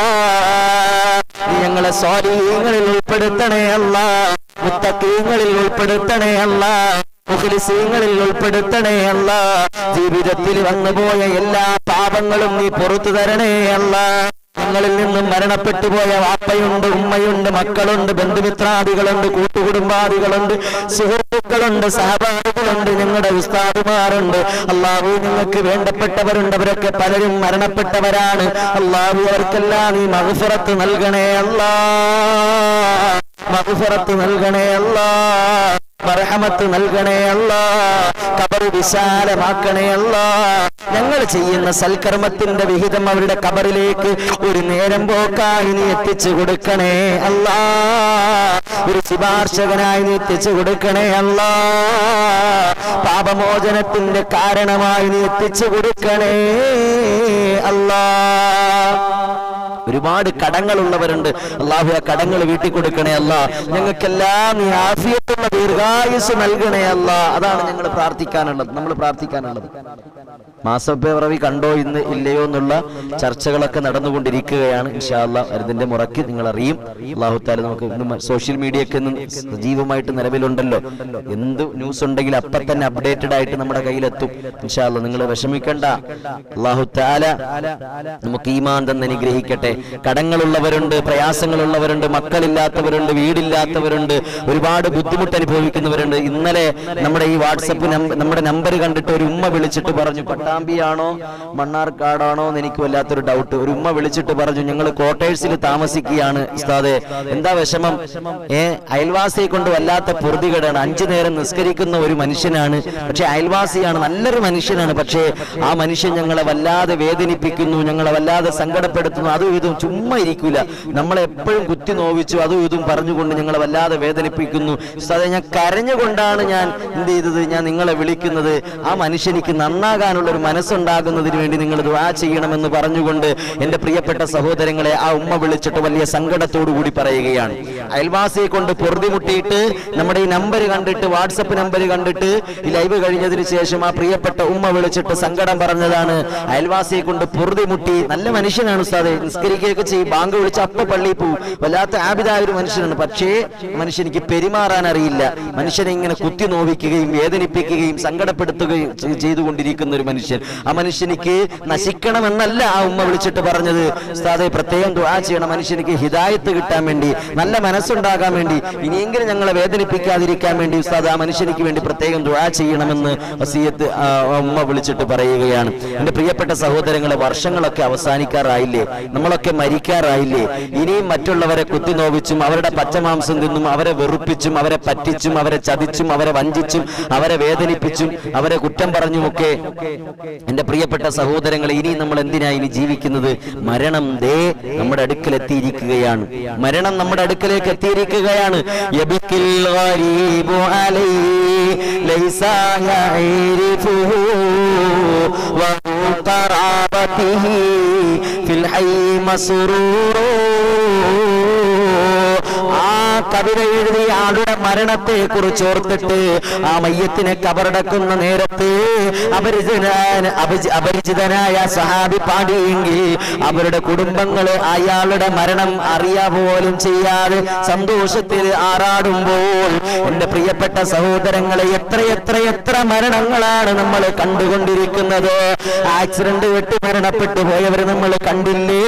Speaker 1: നീ ഞങ്ങളെ സ്വാധീനങ്ങളിൽ ഉൾപ്പെടുത്തണേ അല്ല മുത്തക്കീങ്ങളിൽ ഉൾപ്പെടുത്തണേ അല്ല മുഖലിസീങ്ങളിൽ ഉൾപ്പെടുത്തണേ അല്ല ജീവിതത്തിൽ വന്നുപോയ എല്ലാ പാപങ്ങളും നീ പുറത്തു തരണേ അല്ല ഞങ്ങളിൽ നിന്നും മരണപ്പെട്ടു പോയ വാപ്പയുണ്ട് ഉമ്മയുണ്ട് മക്കളുണ്ട് ബന്ധുമിത്രാദികളുണ്ട് കൂട്ടുകുടുംബാദികളുണ്ട് സുഹൃത്തുക്കളുണ്ട് സഹപാഠികളുണ്ട് ഞങ്ങളുടെ ഉസ്താദുമാരുണ്ട് അള്ളാഹു നിങ്ങൾക്ക് വേണ്ടപ്പെട്ടവരുണ്ട് അവരൊക്കെ പലരും മരണപ്പെട്ടവരാണ് അള്ളാഹു അവർക്കെല്ലാം നീ മഹഫുറത്ത് നൽകണേ അല്ലാ മഹഫുറത്ത് നൽകണേ അല്ലാ മർഹമത്ത് നൽകണേ അല്ല കബർ വിശാലമാക്കണേ അല്ല ഞങ്ങൾ ചെയ്യുന്ന സൽക്കർമ്മത്തിന്റെ വിഹിതം അവരുടെ കബറിലേക്ക് ഒരു നേരം പോക്കായി നീ എത്തിച്ചു കൊടുക്കണേ അല്ല ഒരു ശുപാർശകനായി നീ എത്തിച്ചു കൊടുക്കണേ അല്ല പാപമോചനത്തിന്റെ കാരണമായി നീ എത്തിച്ചു കൊടുക്കണേ അല്ലാ ഒരുപാട് കടങ്ങളുള്ളവരുണ്ട് അള്ളാഹു ആ കടങ്ങൾ വീട്ടിൽ കൊടുക്കണേ അല്ല ഞങ്ങൾക്കെല്ലാം നീ ആഫിയത്തുള്ള ദീർഘായുസ് നൽകണേ അല്ല അതാണ് ഞങ്ങൾ പ്രാർത്ഥിക്കാനുള്ളത് നമ്മൾ പ്രാർത്ഥിക്കാനുള്ളത് മാസപ്പിറവി കണ്ടോ ഇന്ന് ഇല്ലയോ എന്നുള്ള ചർച്ചകളൊക്കെ നടന്നുകൊണ്ടിരിക്കുകയാണ് ഇൻഷാല്ല അതിന്റെ മുറയ്ക്ക് നിങ്ങൾ അറിയും അള്ളാഹു താല നമുക്ക് ഇന്ന് സോഷ്യൽ മീഡിയ ഒക്കെ ഇന്ന് സജീവമായിട്ട് നിലവിലുണ്ടല്ലോ എന്ത് ന്യൂസ് ഉണ്ടെങ്കിൽ അപ്പൊ തന്നെ അപ്ഡേറ്റഡ് ആയിട്ട് നമ്മുടെ കയ്യിലെത്തും ഇൻഷാല്ല നിങ്ങൾ വിഷമിക്കണ്ട അള്ളാഹു താല നമുക്ക് ഈമാൻ തന്നെ അനുഗ്രഹിക്കട്ടെ കടങ്ങളുള്ളവരുണ്ട് പ്രയാസങ്ങളുള്ളവരുണ്ട് മക്കളില്ലാത്തവരുണ്ട് വീടില്ലാത്തവരുണ്ട് ഒരുപാട് ബുദ്ധിമുട്ട് അനുഭവിക്കുന്നവരുണ്ട് ഇന്നലെ നമ്മുടെ ഈ വാട്സപ്പ് നമ്മുടെ നമ്പർ കണ്ടിട്ട് ഒരു ഉമ്മ വിളിച്ചിട്ട് പറഞ്ഞു പട്ടാമ്പിയാണോ മണ്ണാർക്കാടാണോ എന്ന് എനിക്ക് വല്ലാത്തൊരു ഡൗട്ട് ഒരു ഉമ്മ വിളിച്ചിട്ട് പറഞ്ഞു ഞങ്ങൾ ക്വാർട്ടേഴ്സിൽ താമസിക്കുകയാണ് ഉസ്താദെ എന്താ വിഷമം ഏ അയൽവാസിയെ കൊണ്ട് വല്ലാത്ത പൊറുതികേടാണ് അഞ്ചു നേരം നിസ്കരിക്കുന്ന ഒരു മനുഷ്യനാണ് പക്ഷെ അയൽവാസിയാണ് നല്ലൊരു മനുഷ്യനാണ് പക്ഷേ ആ മനുഷ്യൻ ഞങ്ങളെ വല്ലാതെ വേദനിപ്പിക്കുന്നു ഞങ്ങളെ വല്ലാതെ സങ്കടപ്പെടുത്തുന്നു അതും ഇതും ചുമ്മാ ഇരിക്കൂല നമ്മളെ എപ്പോഴും കുത്തി നോവിച്ചു അതും ഇതും പറഞ്ഞുകൊണ്ട് ഞങ്ങളെ വല്ലാതെ വേദനിപ്പിക്കുന്നു ഉസ്താദെ ഞാൻ കരഞ്ഞുകൊണ്ടാണ് ഞാൻ എന്ത് ചെയ്തത് ഞാൻ നിങ്ങളെ വിളിക്കുന്നത് ആ മനുഷ്യനിക്ക് നന്നാകാനുള്ള ഒരു മനസ്സുണ്ടാകുന്നതിന് വേണ്ടി നിങ്ങൾ ദുആ ചെയ്യണമെന്ന് പറഞ്ഞുകൊണ്ട് എന്റെ പ്രിയപ്പെട്ട സഹോദരങ്ങളെ ആ ഉമ്മ വിളിച്ചിട്ട് വലിയ സങ്കടത്തോടു കൂടി പറയുകയാണ് അയൽവാസിയെ കൊണ്ട് പൊറുതിമുട്ടിയിട്ട് നമ്മുടെ ഈ നമ്പർ കണ്ടിട്ട് വാട്സപ്പ് നമ്പർ കണ്ടിട്ട് ഈ ലൈവ് കഴിഞ്ഞതിന് ശേഷം ആ പ്രിയപ്പെട്ട ഉമ്മ വിളിച്ചിട്ട് സങ്കടം പറഞ്ഞതാണ് അയൽവാസിയെ കൊണ്ട് പൊറുതിമുട്ടി നല്ല മനുഷ്യനാണ് ഉസ്താദെ നിസ്കരിക്കുകയൊക്കെ ചെയ്യും ബാങ്ക് വിളിച്ച് അപ്പ പള്ളിയിൽ പോകും വല്ലാത്ത ആബിതായ ഒരു മനുഷ്യനാണ് പക്ഷേ മനുഷ്യനിക്ക് പെരുമാറാൻ അറിയില്ല മനുഷ്യനെ ഇങ്ങനെ കുത്തി നോവിക്കുകയും വേദനിപ്പിക്കുകയും സങ്കടപ്പെടുത്തുകയും ചെയ്- ചെയ്തുകൊണ്ടിരിക്കുന്ന ഒരു മനുഷ്യൻ ആ മനുഷ്യനിക്ക് നശിക്കണമെന്നല്ല ആ ഉമ്മ വിളിച്ചിട്ട് പറഞ്ഞത് ഉസ്താദെ പ്രത്യേകം ദുആ ചെയ്യണം മനുഷ്യനിക്ക് ഹിദായത്ത് കിട്ടാൻ വേണ്ടി നല്ല മനസ്സുണ്ടാകാൻ വേണ്ടി ഇനിയെങ്കിലും ഞങ്ങളെ വേദനിപ്പിക്കാതിരിക്കാൻ വേണ്ടി ഉസ്താദ് ആ മനുഷ്യനിക്ക് വേണ്ടി പ്രത്യേകം ദുആ ചെയ്യണമെന്ന് വസീയത്ത് ആ, ഉമ്മ വിളിച്ചിട്ട് പറയുകയാണ് എന്റെ പ്രിയപ്പെട്ട സഹോദരങ്ങളെ വർഷങ്ങളൊക്കെ അവസാനിക്കാറായില്ലേ നമ്മളൊക്കെ മരിക്കാറായില്ലേ ഇനിയും മറ്റുള്ളവരെ കുത്തിനോവിച്ചും അവരുടെ പച്ചമാംസം തിന്നും അവരെ വെറുപ്പിച്ചും അവരെ പറ്റിച്ചും അവരെ ചതിച്ചും അവരെ വഞ്ചിച്ചും അവരെ വേദനിപ്പിച്ചും അവരെ കുറ്റം പറഞ്ഞുമൊക്കെ എന്റെ പ്രിയപ്പെട്ട സഹോദരങ്ങളെ ഇനി നമ്മൾ എന്തിനാ ഇനി ജീവിക്കുന്നത് മരണം ദേ നമ്മുടെ അടുക്കൽ എത്തിയിരിക്കുകയാണ് മരണം നമ്മുടെ അടുക്കലേക്ക് എത്തിയിരിക്കുകയാണ് യബിക്കിൽ ഗരീബു അലൈ ലൈസ യഅരിഫുഹു വഹു ഖറാബതിഹി ഫിൽ ഹൈ മസ്റൂറു ആ കവിത എഴുതിയ ആളുടെ മരണത്തെ കുറിച്ച് ഓർത്തിട്ട് ആ മയ്യത്തിനെ കബറടക്കുന്ന നേരത്ത് അപരിചിതനായ അപരിചി- അപരിചിതനായ സഹാബി പാടിയെങ്കിൽ അവരുടെ കുടുംബങ്ങള് അയാളുടെ മരണം അറിയാ പോലും ചെയ്യാതെ സന്തോഷത്തിൽ ആറാടുമ്പോൾ എന്റെ പ്രിയപ്പെട്ട സഹോദരങ്ങളെ എത്ര എത്ര എത്ര മരണങ്ങളാണ് നമ്മൾ കണ്ടുകൊണ്ടിരിക്കുന്നത് ആക്സിഡന്റ് വെട്ടി മരണപ്പെട്ടു പോയവർ നമ്മൾ കണ്ടില്ലേ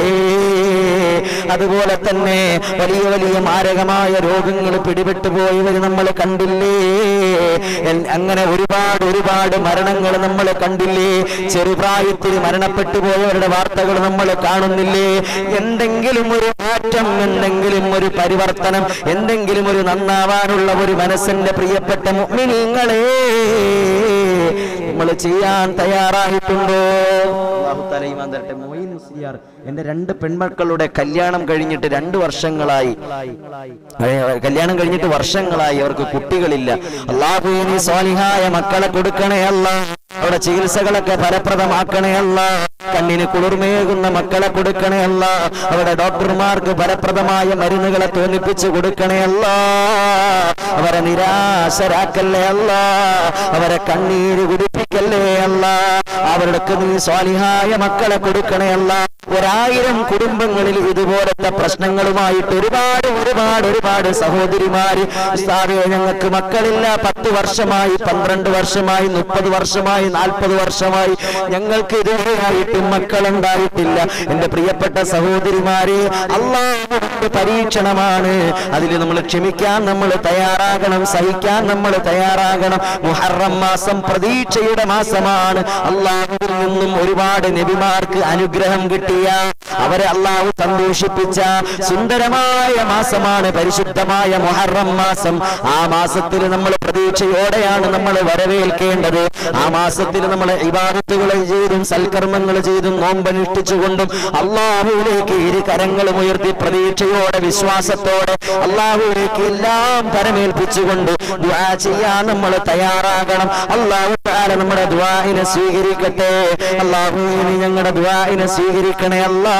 Speaker 1: അതുപോലെ തന്നെ വലിയ വലിയ മാരകമായ രോഗങ്ങൾ പിടിപെട്ടു പോയവർ നമ്മൾ കണ്ടില്ലേ എൻ- അങ്ങനെ ഒരുപാട് ഒരുപാട് മരണങ്ങൾ നമ്മൾ കണ്ടില്ലേ ചെറുപ്രായത്തിൽ മരണപ്പെട്ടു പോയവരുടെ വാർത്തകൾ നമ്മൾ കാണുന്നില്ലേ എന്തെങ്കിലും ഒരു മാറ്റം എന്തെങ്കിലും ഒരു പരിവർത്തനം എന്തെങ്കിലും ഒരു നന്നാവാനുള്ള ഒരു മനസ്സിന്റെ പ്രിയപ്പെട്ട മുഅ്മിനീങ്ങളെ നമ്മൾ ചെയ്യാൻ തയ്യാറായിട്ടുണ്ടോ അല്ലാഹു തആല ഈമാൻ തരട്ടെ. മൊയ്ൻ മുസ്ലിയാർ എന്റെ രണ്ട് പെൺമക്കളുടെ കല്യാണം കഴിഞ്ഞിട്ട് രണ്ട് വർഷങ്ങളായി ഏ, കല്യാണം കഴിഞ്ഞിട്ട് വർഷങ്ങളായി അവർക്ക് കുട്ടികളില്ല അള്ളാഹു നീ സ്വാലിഹായ മക്കളെ കൊടുക്കണേ അല്ല അവിടെ ചികിത്സകളൊക്കെ ഫലപ്രദമാക്കണേ അല്ല കണ്ണിന് കുളിർമേകുന്ന മക്കളെ കൊടുക്കണേ അല്ല അവിടെ ഡോക്ടർമാർക്ക് ഫലപ്രദമായ മരുന്നുകളെ തോന്നിപ്പിച്ചു കൊടുക്കണേ അല്ല അവരെ നിരാശരാക്കല്ലേ അല്ല അവരെ കണ്ണീര് കുടിപ്പിക്കല്ലേ അല്ല അവർക്ക് നീ സ്വാലിഹായ മക്കളെ കൊടുക്കണേ അല്ല ഒരായിരം കുടുംബങ്ങളിൽ ഇതുപോലത്തെ പ്രശ്നങ്ങളുമായിട്ട് ഒരുപാട് ഒരുപാട് ഒരുപാട് സഹോദരിമാര് ഉസ്താദേ ഞങ്ങൾക്ക് മക്കളില്ല പത്ത് വർഷമായി പന്ത്രണ്ട് വർഷമായി മുപ്പത് വർഷമായി നാൽപ്പത് വർഷമായി ഞങ്ങൾക്ക് ഇതുവരെയായിട്ടും മക്കളുണ്ടായിട്ടില്ല എന്റെ പ്രിയപ്പെട്ട സഹോദരിമാരെ അള്ളാഹുവിന്റെ പരീക്ഷണമാണ് അതിൽ നമ്മൾ ക്ഷമിക്കാൻ നമ്മൾ തയ്യാറാകണം സഹിക്കാൻ നമ്മൾ തയ്യാറാകണം മുഹറം മാസം പ്രതീക്ഷയുടെ മാസമാണ് അള്ളാഹുവിൽ നിന്നും ഒരുപാട് നബിമാർക്ക് അനുഗ്രഹം കിട്ടിയ അവരെ അള്ളാഹു സന്തോഷിപ്പിച്ച സുന്ദരമായ മാസമാണ് പരിശുദ്ധമായ മുഹറം മാസം ആ മാസത്തിൽ നമ്മൾ പ്രതീക്ഷയോടെയാണ് നമ്മൾ വരവേൽക്കേണ്ടത് ആ മാസത്തിൽ നമ്മൾ ഇബാദത്തുകൾ ചെയ്തും സൽക്കർമ്മങ്ങൾ ചെയ്തും നോമ്പനുഷ്ഠിച്ചുകൊണ്ടും അള്ളാഹുവിലേക്ക് ഇരു കരങ്ങളും ഉയർത്തി പ്രതീക്ഷയോടെ വിശ്വാസത്തോടെ അള്ളാഹുവിലേക്ക് എല്ലാം പരമേൽപ്പിച്ചുകൊണ്ട് ദുആ ചെയ്യാൻ നമ്മൾ തയ്യാറാകണം അള്ളാഹു താല നമ്മുടെ ദുആഇനെ സ്വീകരിക്കട്ടെ അള്ളാഹു നീ ഞങ്ങളുടെ ദുആഇനെ സ്വീകരിക്കണേ അല്ലാ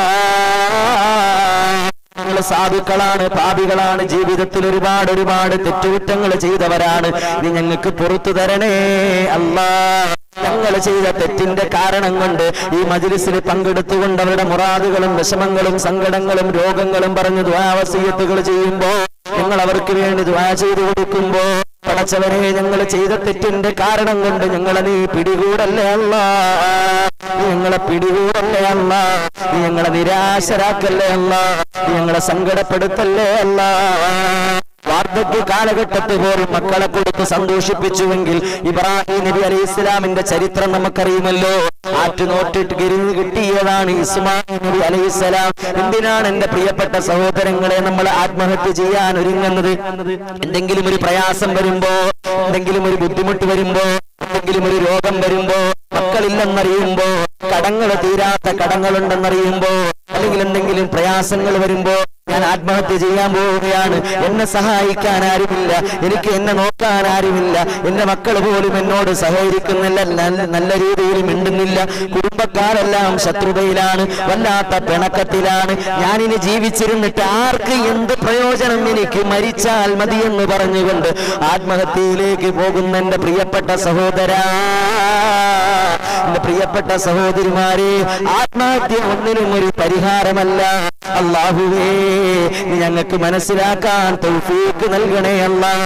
Speaker 1: ഞങ്ങൾ സാധുക്കളാണ് പാപികളാണ് ജീവിതത്തിൽ ഒരുപാട് ഒരുപാട് തെറ്റുകുറ്റങ്ങൾ ചെയ്തവരാണ് നീ ഞങ്ങൾക്ക് പുറത്തു തരണേ അല്ലാ ഞങ്ങൾ ചെയ്ത തെറ്റിന്റെ കാരണം കൊണ്ട് ഈ മജിലിസിൽ പങ്കെടുത്തുകൊണ്ട് അവരുടെ മുറാദുകളും വിഷമങ്ങളും സങ്കടങ്ങളും രോഗങ്ങളും പറഞ്ഞ് ദ്വാവസീയത്തുകൾ ചെയ്യുമ്പോ ഞങ്ങൾ അവർക്ക് വേണ്ടി ദ്വാ ചെയ്തു കൊടുക്കുമ്പോ പടച്ചവനെ ഞങ്ങൾ ചെയ്ത തെറ്റിന്റെ കാരണം കൊണ്ട് ഞങ്ങളെ നീ പിടികൂടല്ലേ അല്ല നീ ഞങ്ങളെ പിടികൂടല്ലേ അല്ല നീ ഞങ്ങളെ നിരാശരാക്കല്ലേ അല്ല നീ ഞങ്ങളെ സങ്കടപ്പെടുത്തല്ലേ അല്ല വാർദ്ധക്യ കാലഘട്ടത്തിൽ പോലും മക്കളെ കൊടുത്ത് സന്തോഷിപ്പിച്ചുവെങ്കിൽ ഇബ്രാഹിം നബി അലൈഹി ഇസ്ലാമിന്റെ ചരിത്രം നമുക്കറിയുമല്ലോ ആറ്റുനോട്ടിട്ട് കിരിഞ്ഞ് കിട്ടിയതാണ് ഇസ്മായിൽ നബി അലൈഹി ഇസ്ലാം എന്തിനാണ് എന്റെ പ്രിയപ്പെട്ട സഹോദരങ്ങളെ നമ്മൾ ആത്മഹത്യ ചെയ്യാൻ ഒരുങ്ങുന്നത് എന്തെങ്കിലും ഒരു പ്രയാസം വരുമ്പോ എന്തെങ്കിലും ഒരു ബുദ്ധിമുട്ട് വരുമ്പോ എന്തെങ്കിലും ഒരു രോഗം വരുമ്പോ മക്കളില്ലെന്നറിയുമ്പോ കടങ്ങൾ തീരാത്ത കടങ്ങളുണ്ടെന്നറിയുമ്പോ അല്ലെങ്കിൽ എന്തെങ്കിലും പ്രയാസങ്ങൾ വരുമ്പോ ഞാൻ ആത്മഹത്യ ചെയ്യാൻ പോവുകയാണ് എന്നെ സഹായിക്കാൻ ആരുമില്ല എനിക്ക് എന്നെ നോക്കാൻ ആരുമില്ല എന്റെ മക്കൾ പോലും എന്നോട് സഹകരിക്കുന്നില്ല നല്ല- നല്ല രീതിയിൽ മിണ്ടുന്നില്ല കുടുംബക്കാരെല്ലാം ശത്രുതയിലാണ് വല്ലാത്ത പിണക്കത്തിലാണ് ഞാനിനി ജീവിച്ചിരുന്നിട്ട് ആർക്ക് എന്ത് പ്രയോജനം എനിക്ക് മരിച്ചാൽ മതിയെന്ന് പറഞ്ഞുകൊണ്ട് ആത്മഹത്യയിലേക്ക് പോകുന്ന എന്റെ പ്രിയപ്പെട്ട സഹോദരാ എന്റെ പ്രിയപ്പെട്ട സഹോദരിമാരെ ആത്മഹത്യ ഒന്നിനും ഒരു പരിഹാരമല്ല അള്ളാഹുവേ നീ ഞങ്ങൾക്ക് മനസ്സിലാക്കാൻ തൗഫീക്ക് നൽകണേ അല്ല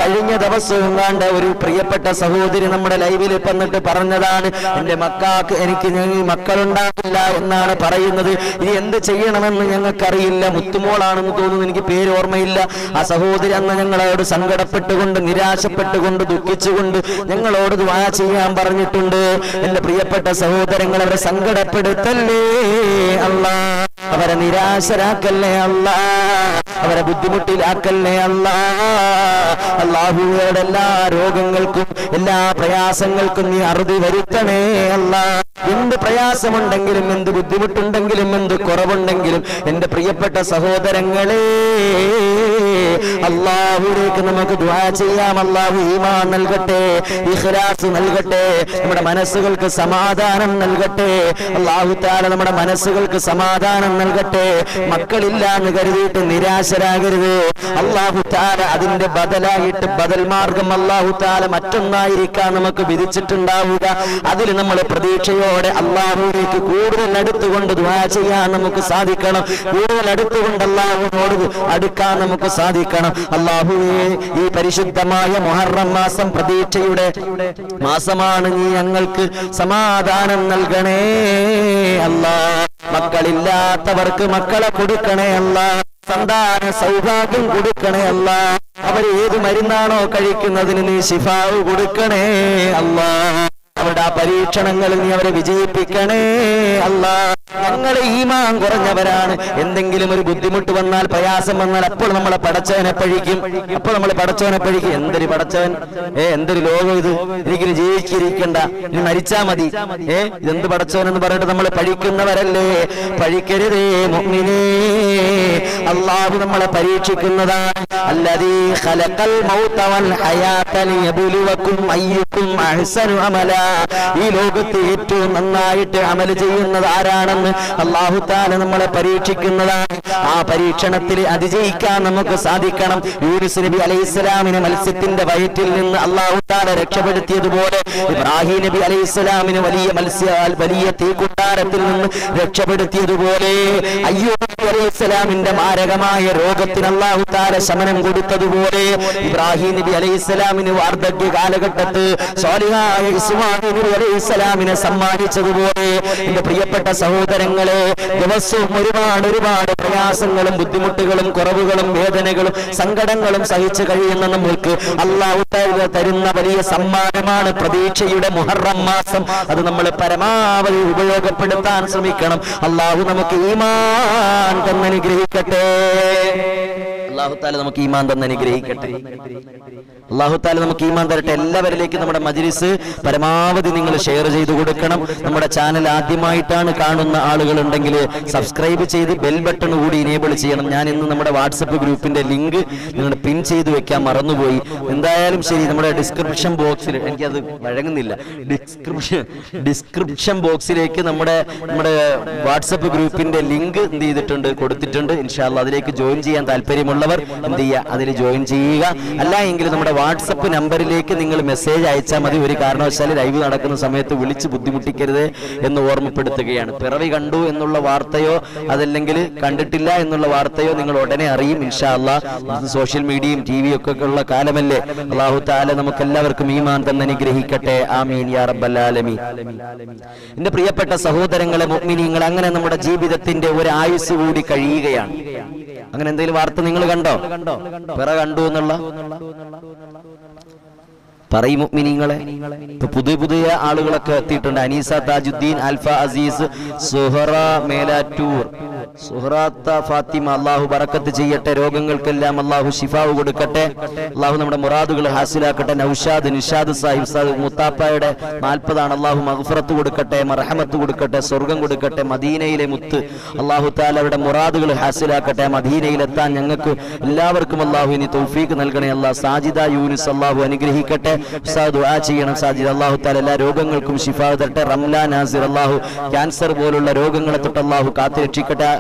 Speaker 1: കഴിഞ്ഞ ദിവസവും കണ്ട ഒരു പ്രിയപ്പെട്ട സഹോദരി നമ്മുടെ ലൈവിൽ വന്നിട്ട് പറഞ്ഞതാണ് എന്റെ മക്കാക്ക് എനിക്ക് ഞങ്ങൾ മക്കളുണ്ടാകില്ല എന്നാണ് പറയുന്നത് ഇനി എന്ത് ചെയ്യണമെന്ന് ഞങ്ങൾക്കറിയില്ല മുത്തുമോളാണെന്ന് തോന്നുന്നു എനിക്ക് പേര് ഓർമ്മയില്ല ആ സഹോദരി അന്ന് ഞങ്ങളോട് സങ്കടപ്പെട്ടുകൊണ്ട് നിരാശപ്പെട്ടുകൊണ്ട് ദുഃഖിച്ചുകൊണ്ട് ഞങ്ങളോട് ദുആ ചെയ്യാൻ പറഞ്ഞിട്ടുണ്ട് എന്റെ പ്രിയപ്പെട്ട സഹോദരങ്ങൾ അവരെ സങ്കടപ്പെടുത്തല്ലേ അല്ല അവരെ നിരാശരാക്കല്ലേ അല്ല അവരെ ബുദ്ധിമുട്ടിലാക്കല്ലേ അല്ല അള്ളാഹുവയുടെ എല്ലാ രോഗങ്ങൾക്കും എല്ലാ പ്രയാസങ്ങൾക്കും നീ അറുതി വരുത്തണേ അല്ല എന്ത് പ്രയാസമുണ്ടെങ്കിലും എന്ത് ബുദ്ധിമുട്ടുണ്ടെങ്കിലും എന്ത് കുറവുണ്ടെങ്കിലും എന്റെ പ്രിയപ്പെട്ട സഹോദരങ്ങളെ അള്ളാഹുലേക്ക് നമുക്ക് ദുആ ചെയ്യാം അള്ളാഹു ഈമാൻ നൽകട്ടെ ഇഖ്ലാസ് നൽകട്ടെ നമ്മുടെ മനസ്സുകൾക്ക് സമാധാനം നൽകട്ടെ അള്ളാഹു താല നമ്മുടെ മനസ്സുകൾക്ക് സമാധാനം നൽകട്ടെ മക്കളില്ല എന്ന് കരുതിയിട്ട് നിരാശരാകരുത് അള്ളാഹു താല അതിന്റെ ബദലായിട്ട് ബദൽ മാർഗം അള്ളാഹു താല മറ്റൊന്നായിരിക്കാൻ നമുക്ക് വിധിച്ചിട്ടുണ്ടാവുക അതിൽ നമ്മൾ പ്രതീക്ഷയോടെ അള്ളാഹുവിലേക്ക് കൂടുതൽ അടുത്തുകൊണ്ട് ദ്വാ ചെയ്യാൻ നമുക്ക് സാധിക്കണം കൂടുതൽ അടുത്തുകൊണ്ട് അള്ളാഹുവിനോട് അടുക്കാൻ നമുക്ക് സാധിക്കണം അള്ളാഹുവേ ഈ പരിശുദ്ധമായ മൊഹറം മാസം പ്രതീക്ഷയുടെ മാസമാണ് നീ ഞങ്ങൾക്ക് സമാധാനം നൽകണേ അല്ലാ മക്കളില്ലാത്തവർക്ക് മക്കളെ കൊടുക്കണേ അല്ല സന്താന സൗഭാഗ്യം കൊടുക്കണേ അല്ല അവർ ഏത് മരുന്നാണോ കഴിക്കുന്നതിന് നീ ശിഫാവ് കൊടുക്കണേ അല്ലാ അവരുടെ ആ പരീക്ഷണങ്ങളിൽ നീ അവരെ വിജയിപ്പിക്കണേ അല്ല ഞങ്ങൾ ഈമാൻ കുറഞ്ഞവരാണ് എന്തെങ്കിലും ഒരു ബുദ്ധിമുട്ട് വന്നാൽ പ്രയാസം വന്നാൽ അപ്പോൾ നമ്മളെ പടച്ചവനെ പഴിക്കും അപ്പോൾ നമ്മൾ പടച്ചവനെ പഴിക്കും എന്തൊരു പടച്ചവൻ ഏ എന്തൊരു ലോകം ഇത് എനിക്കിനി ജീവിച്ചിരിക്കണ്ട ഇനി മരിച്ചാ മതി ഏ ഇതെന്ത് പടച്ചവൻ എന്ന് പറഞ്ഞിട്ട് നമ്മൾ പഴിക്കുന്നവരല്ലേ പഴിക്കരുതേ മുഅ്മിനേ അള്ളാഹു നമ്മളെ പരീക്ഷിക്കുന്നതാണ് അല്ലതീ ഖലഖൽ മൗത വൽ ഹയാത ലിയബ്ലുവക്കും അയ്യുക്കും അഹ്സനു അമല ഈ ലോകത്ത് ഏറ്റവും നന്നായിട്ട് അമൽ ചെയ്യുന്നത് ആരാണെന്ന് അള്ളാഹു താല നമ്മളെ പരീക്ഷിക്കുന്നതാണ് ആ പരീക്ഷണത്തിൽ അതിജയിക്കാൻ നമുക്ക് സാധിക്കണം യൂനിസ് നബി അലൈഹി ഇസ്ലാമിനെ മത്സ്യത്തിന്റെ വയറ്റിൽ നിന്ന് അള്ളാഹു താല രക്ഷപ്പെടുത്തിയതുപോലെ ഇബ്രാഹിം നബി അലൈഹി ഇസ്ലാമിന് വലിയ മത്സ്യ വലിയ തീക്കുട്ടാരത്തിൽ നിന്ന് രക്ഷപ്പെടുത്തിയതുപോലെ അയ്യൂബ് നബി അലൈഹി ഇസ്ലാമിന്റെ മാരകമായ രോഗത്തിന് അള്ളാഹു താല ശമനം കൊടുത്തതുപോലെ ഇബ്രാഹിം നബി അലൈഹി ഇസ്ലാമിന് വാർദ്ധക്യ കാലഘട്ടത്ത് സ്വാലിഹായ ഇസ്മായിൽ നബി അലൈഹി ഇസ്ലാമിനെ സമ്മാനിച്ചതുപോലെ എന്റെ പ്രിയപ്പെട്ട സഹോദരങ്ങളെ ദിവസവും ഒരുപാട് ഒരുപാട് പ്രയാസങ്ങളും ബുദ്ധിമുട്ടുകളും കുറവുകളും വേദനകളും സങ്കടങ്ങളും സഹിച്ചു കഴിയുന്ന നമ്മൾക്ക് അള്ളാഹു തആല തരുന്ന വലിയ സമ്മാനമാണ് പ്രതീക്ഷയുടെ മുഹറം മാസം അത് നമ്മൾ പരമാവധി ഉപയോഗപ്പെടുത്താൻ ശ്രമിക്കണം അള്ളാഹു നമുക്ക് ഈമാൻ തന്നനുഗ്രഹിക്കട്ടെ അള്ളാഹു താല നമുക്ക് ഈമാൻ തന്നെ അനുഗ്രഹിക്കട്ടെ അള്ളാഹു താല നമുക്ക് ഈമാൻ തരട്ടെ എല്ലാവരിലേക്കും നമ്മുടെ മജ്ലിസ് പരമാവധി നിങ്ങൾ ഷെയർ ചെയ്ത് കൊടുക്കണം നമ്മുടെ ചാനൽ ആദ്യമായിട്ടാണ് കാണുന്ന ആളുകൾ ഉണ്ടെങ്കിൽ സബ്സ്ക്രൈബ് ചെയ്ത് ബെൽ ബട്ടൺ കൂടി ഇനേബിൾ ചെയ്യണം ഞാൻ ഇന്ന് നമ്മുടെ വാട്സപ്പ് ഗ്രൂപ്പിന്റെ ലിങ്ക് നിങ്ങൾ പിൻ ചെയ്ത് വെക്കാൻ മറന്നുപോയി എന്തായാലും ശരി നമ്മുടെ ഡിസ്ക്രിപ്ഷൻ ബോക്സിൽ എനിക്കത് വഴങ്ങുന്നില്ല ഡിസ്ക്രിപ്ഷൻ ഡിസ്ക്രിപ്ഷൻ ബോക്സിലേക്ക് നമ്മുടെ നമ്മുടെ വാട്സപ്പ് ഗ്രൂപ്പിന്റെ ലിങ്ക് എന്ത് ചെയ്തിട്ടുണ്ട് കൊടുത്തിട്ടുണ്ട് ഇൻഷാല്ല അതിലേക്ക് ജോയിൻ ചെയ്യാൻ താല്പര്യമുള്ളവർ എന്ത് ചെയ്യുക അതിൽ ജോയിൻ ചെയ്യുക അല്ല എങ്കിൽ നമ്മുടെ വാട്സപ്പ് നമ്പറിലേക്ക് നിങ്ങൾ മെസ്സേജ് അയച്ചാൽ മതി ഒരു കാരണവശാൽ ലൈവ് നടക്കുന്ന സമയത്ത് വിളിച്ച് ബുദ്ധിമുട്ടിക്കരുത് എന്ന് ഓർമ്മപ്പെടുത്തുകയാണ് പിറവി കണ്ടു എന്നുള്ള വാർത്തയോ അതല്ലെങ്കിൽ കണ്ടിട്ടില്ല എന്നുള്ള വാർത്തയോ നിങ്ങൾ ഉടനെ അറിയും ഇൻഷാ അല്ലാ സോഷ്യൽ മീഡിയയും ടി വിയും ഒക്കെ ഉള്ള കാലമല്ലേ അള്ളാഹു താല നമുക്ക് എല്ലാവർക്കും ഈമാൻ തന്നെ അനുഗ്രഹിക്കട്ടെ ആമീൻ യാ റബ്ബൽ ആലമീൻ എന്റെ പ്രിയപ്പെട്ട സഹോദരങ്ങളെ മുഅ്മിനീങ്ങൾ അങ്ങനെ നമ്മുടെ ജീവിതത്തിന്റെ ഒരു ആയുസ് കൂടി കഴിയുകയാണ് അങ്ങനെ എന്തെങ്കിലും വാർത്ത നിങ്ങൾ കണ്ടോ പിറ കണ്ടു എന്നുള്ള പറയും മുഅ്മിനീങ്ങളെ ഇപ്പൊ പുതിയ പുതിയ ആളുകളൊക്കെ എത്തിയിട്ടുണ്ട് അനീസ താജുദ്ദീൻ അൽഫ അസീസ് സുഹറ മേലാറ്റൂർ സുഹറാത്ത ഫാത്തിമ അള്ളാഹു ബറക്കത്ത് ചെയ്യട്ടെ രോഗങ്ങൾക്കെല്ലാം അള്ളാഹു ഷിഫാവ് കൊടുക്കട്ടെ അള്ളാഹു നമ്മുടെ മുറാദുകൾ ഹാസിലാക്കട്ടെ നൌഷാദ് നിഷാദ് സാഹിബ് സാഹിബ് മുത്താപ്പയുടെ നാൽപ്പതാണ് അള്ളാഹു മഗ്ഫറത്ത് കൊടുക്കട്ടെ മർഹമത്ത് കൊടുക്കട്ടെ സ്വർഗം കൊടുക്കട്ടെ മദീനയിലെ മുത്ത് അള്ളാഹു താലയുടെ മുറാദുകൾ ഹാസിലാക്കട്ടെ മദീനയിലെത്താൻ ഞങ്ങൾക്ക് എല്ലാവർക്കും അള്ളാഹു ഇനി തൗഫീഖ് നൽകണേ അള്ളാഹ് സാജിദ യൂനിസ് അള്ളാഹു അനുഗ്രഹിക്കട്ടെ ഉസ്താദ് ദുആ ചെയ്യണം സാജിദ് അള്ളാഹു താല എല്ലാ രോഗങ്ങൾക്കും ഷിഫാ തരട്ടെ റംലാ നാസിർ അള്ളാഹു ക്യാൻസർ പോലുള്ള രോഗങ്ങളെ തൊട്ട് അള്ളാഹു കാത്തുരക്ഷിക്കട്ടെ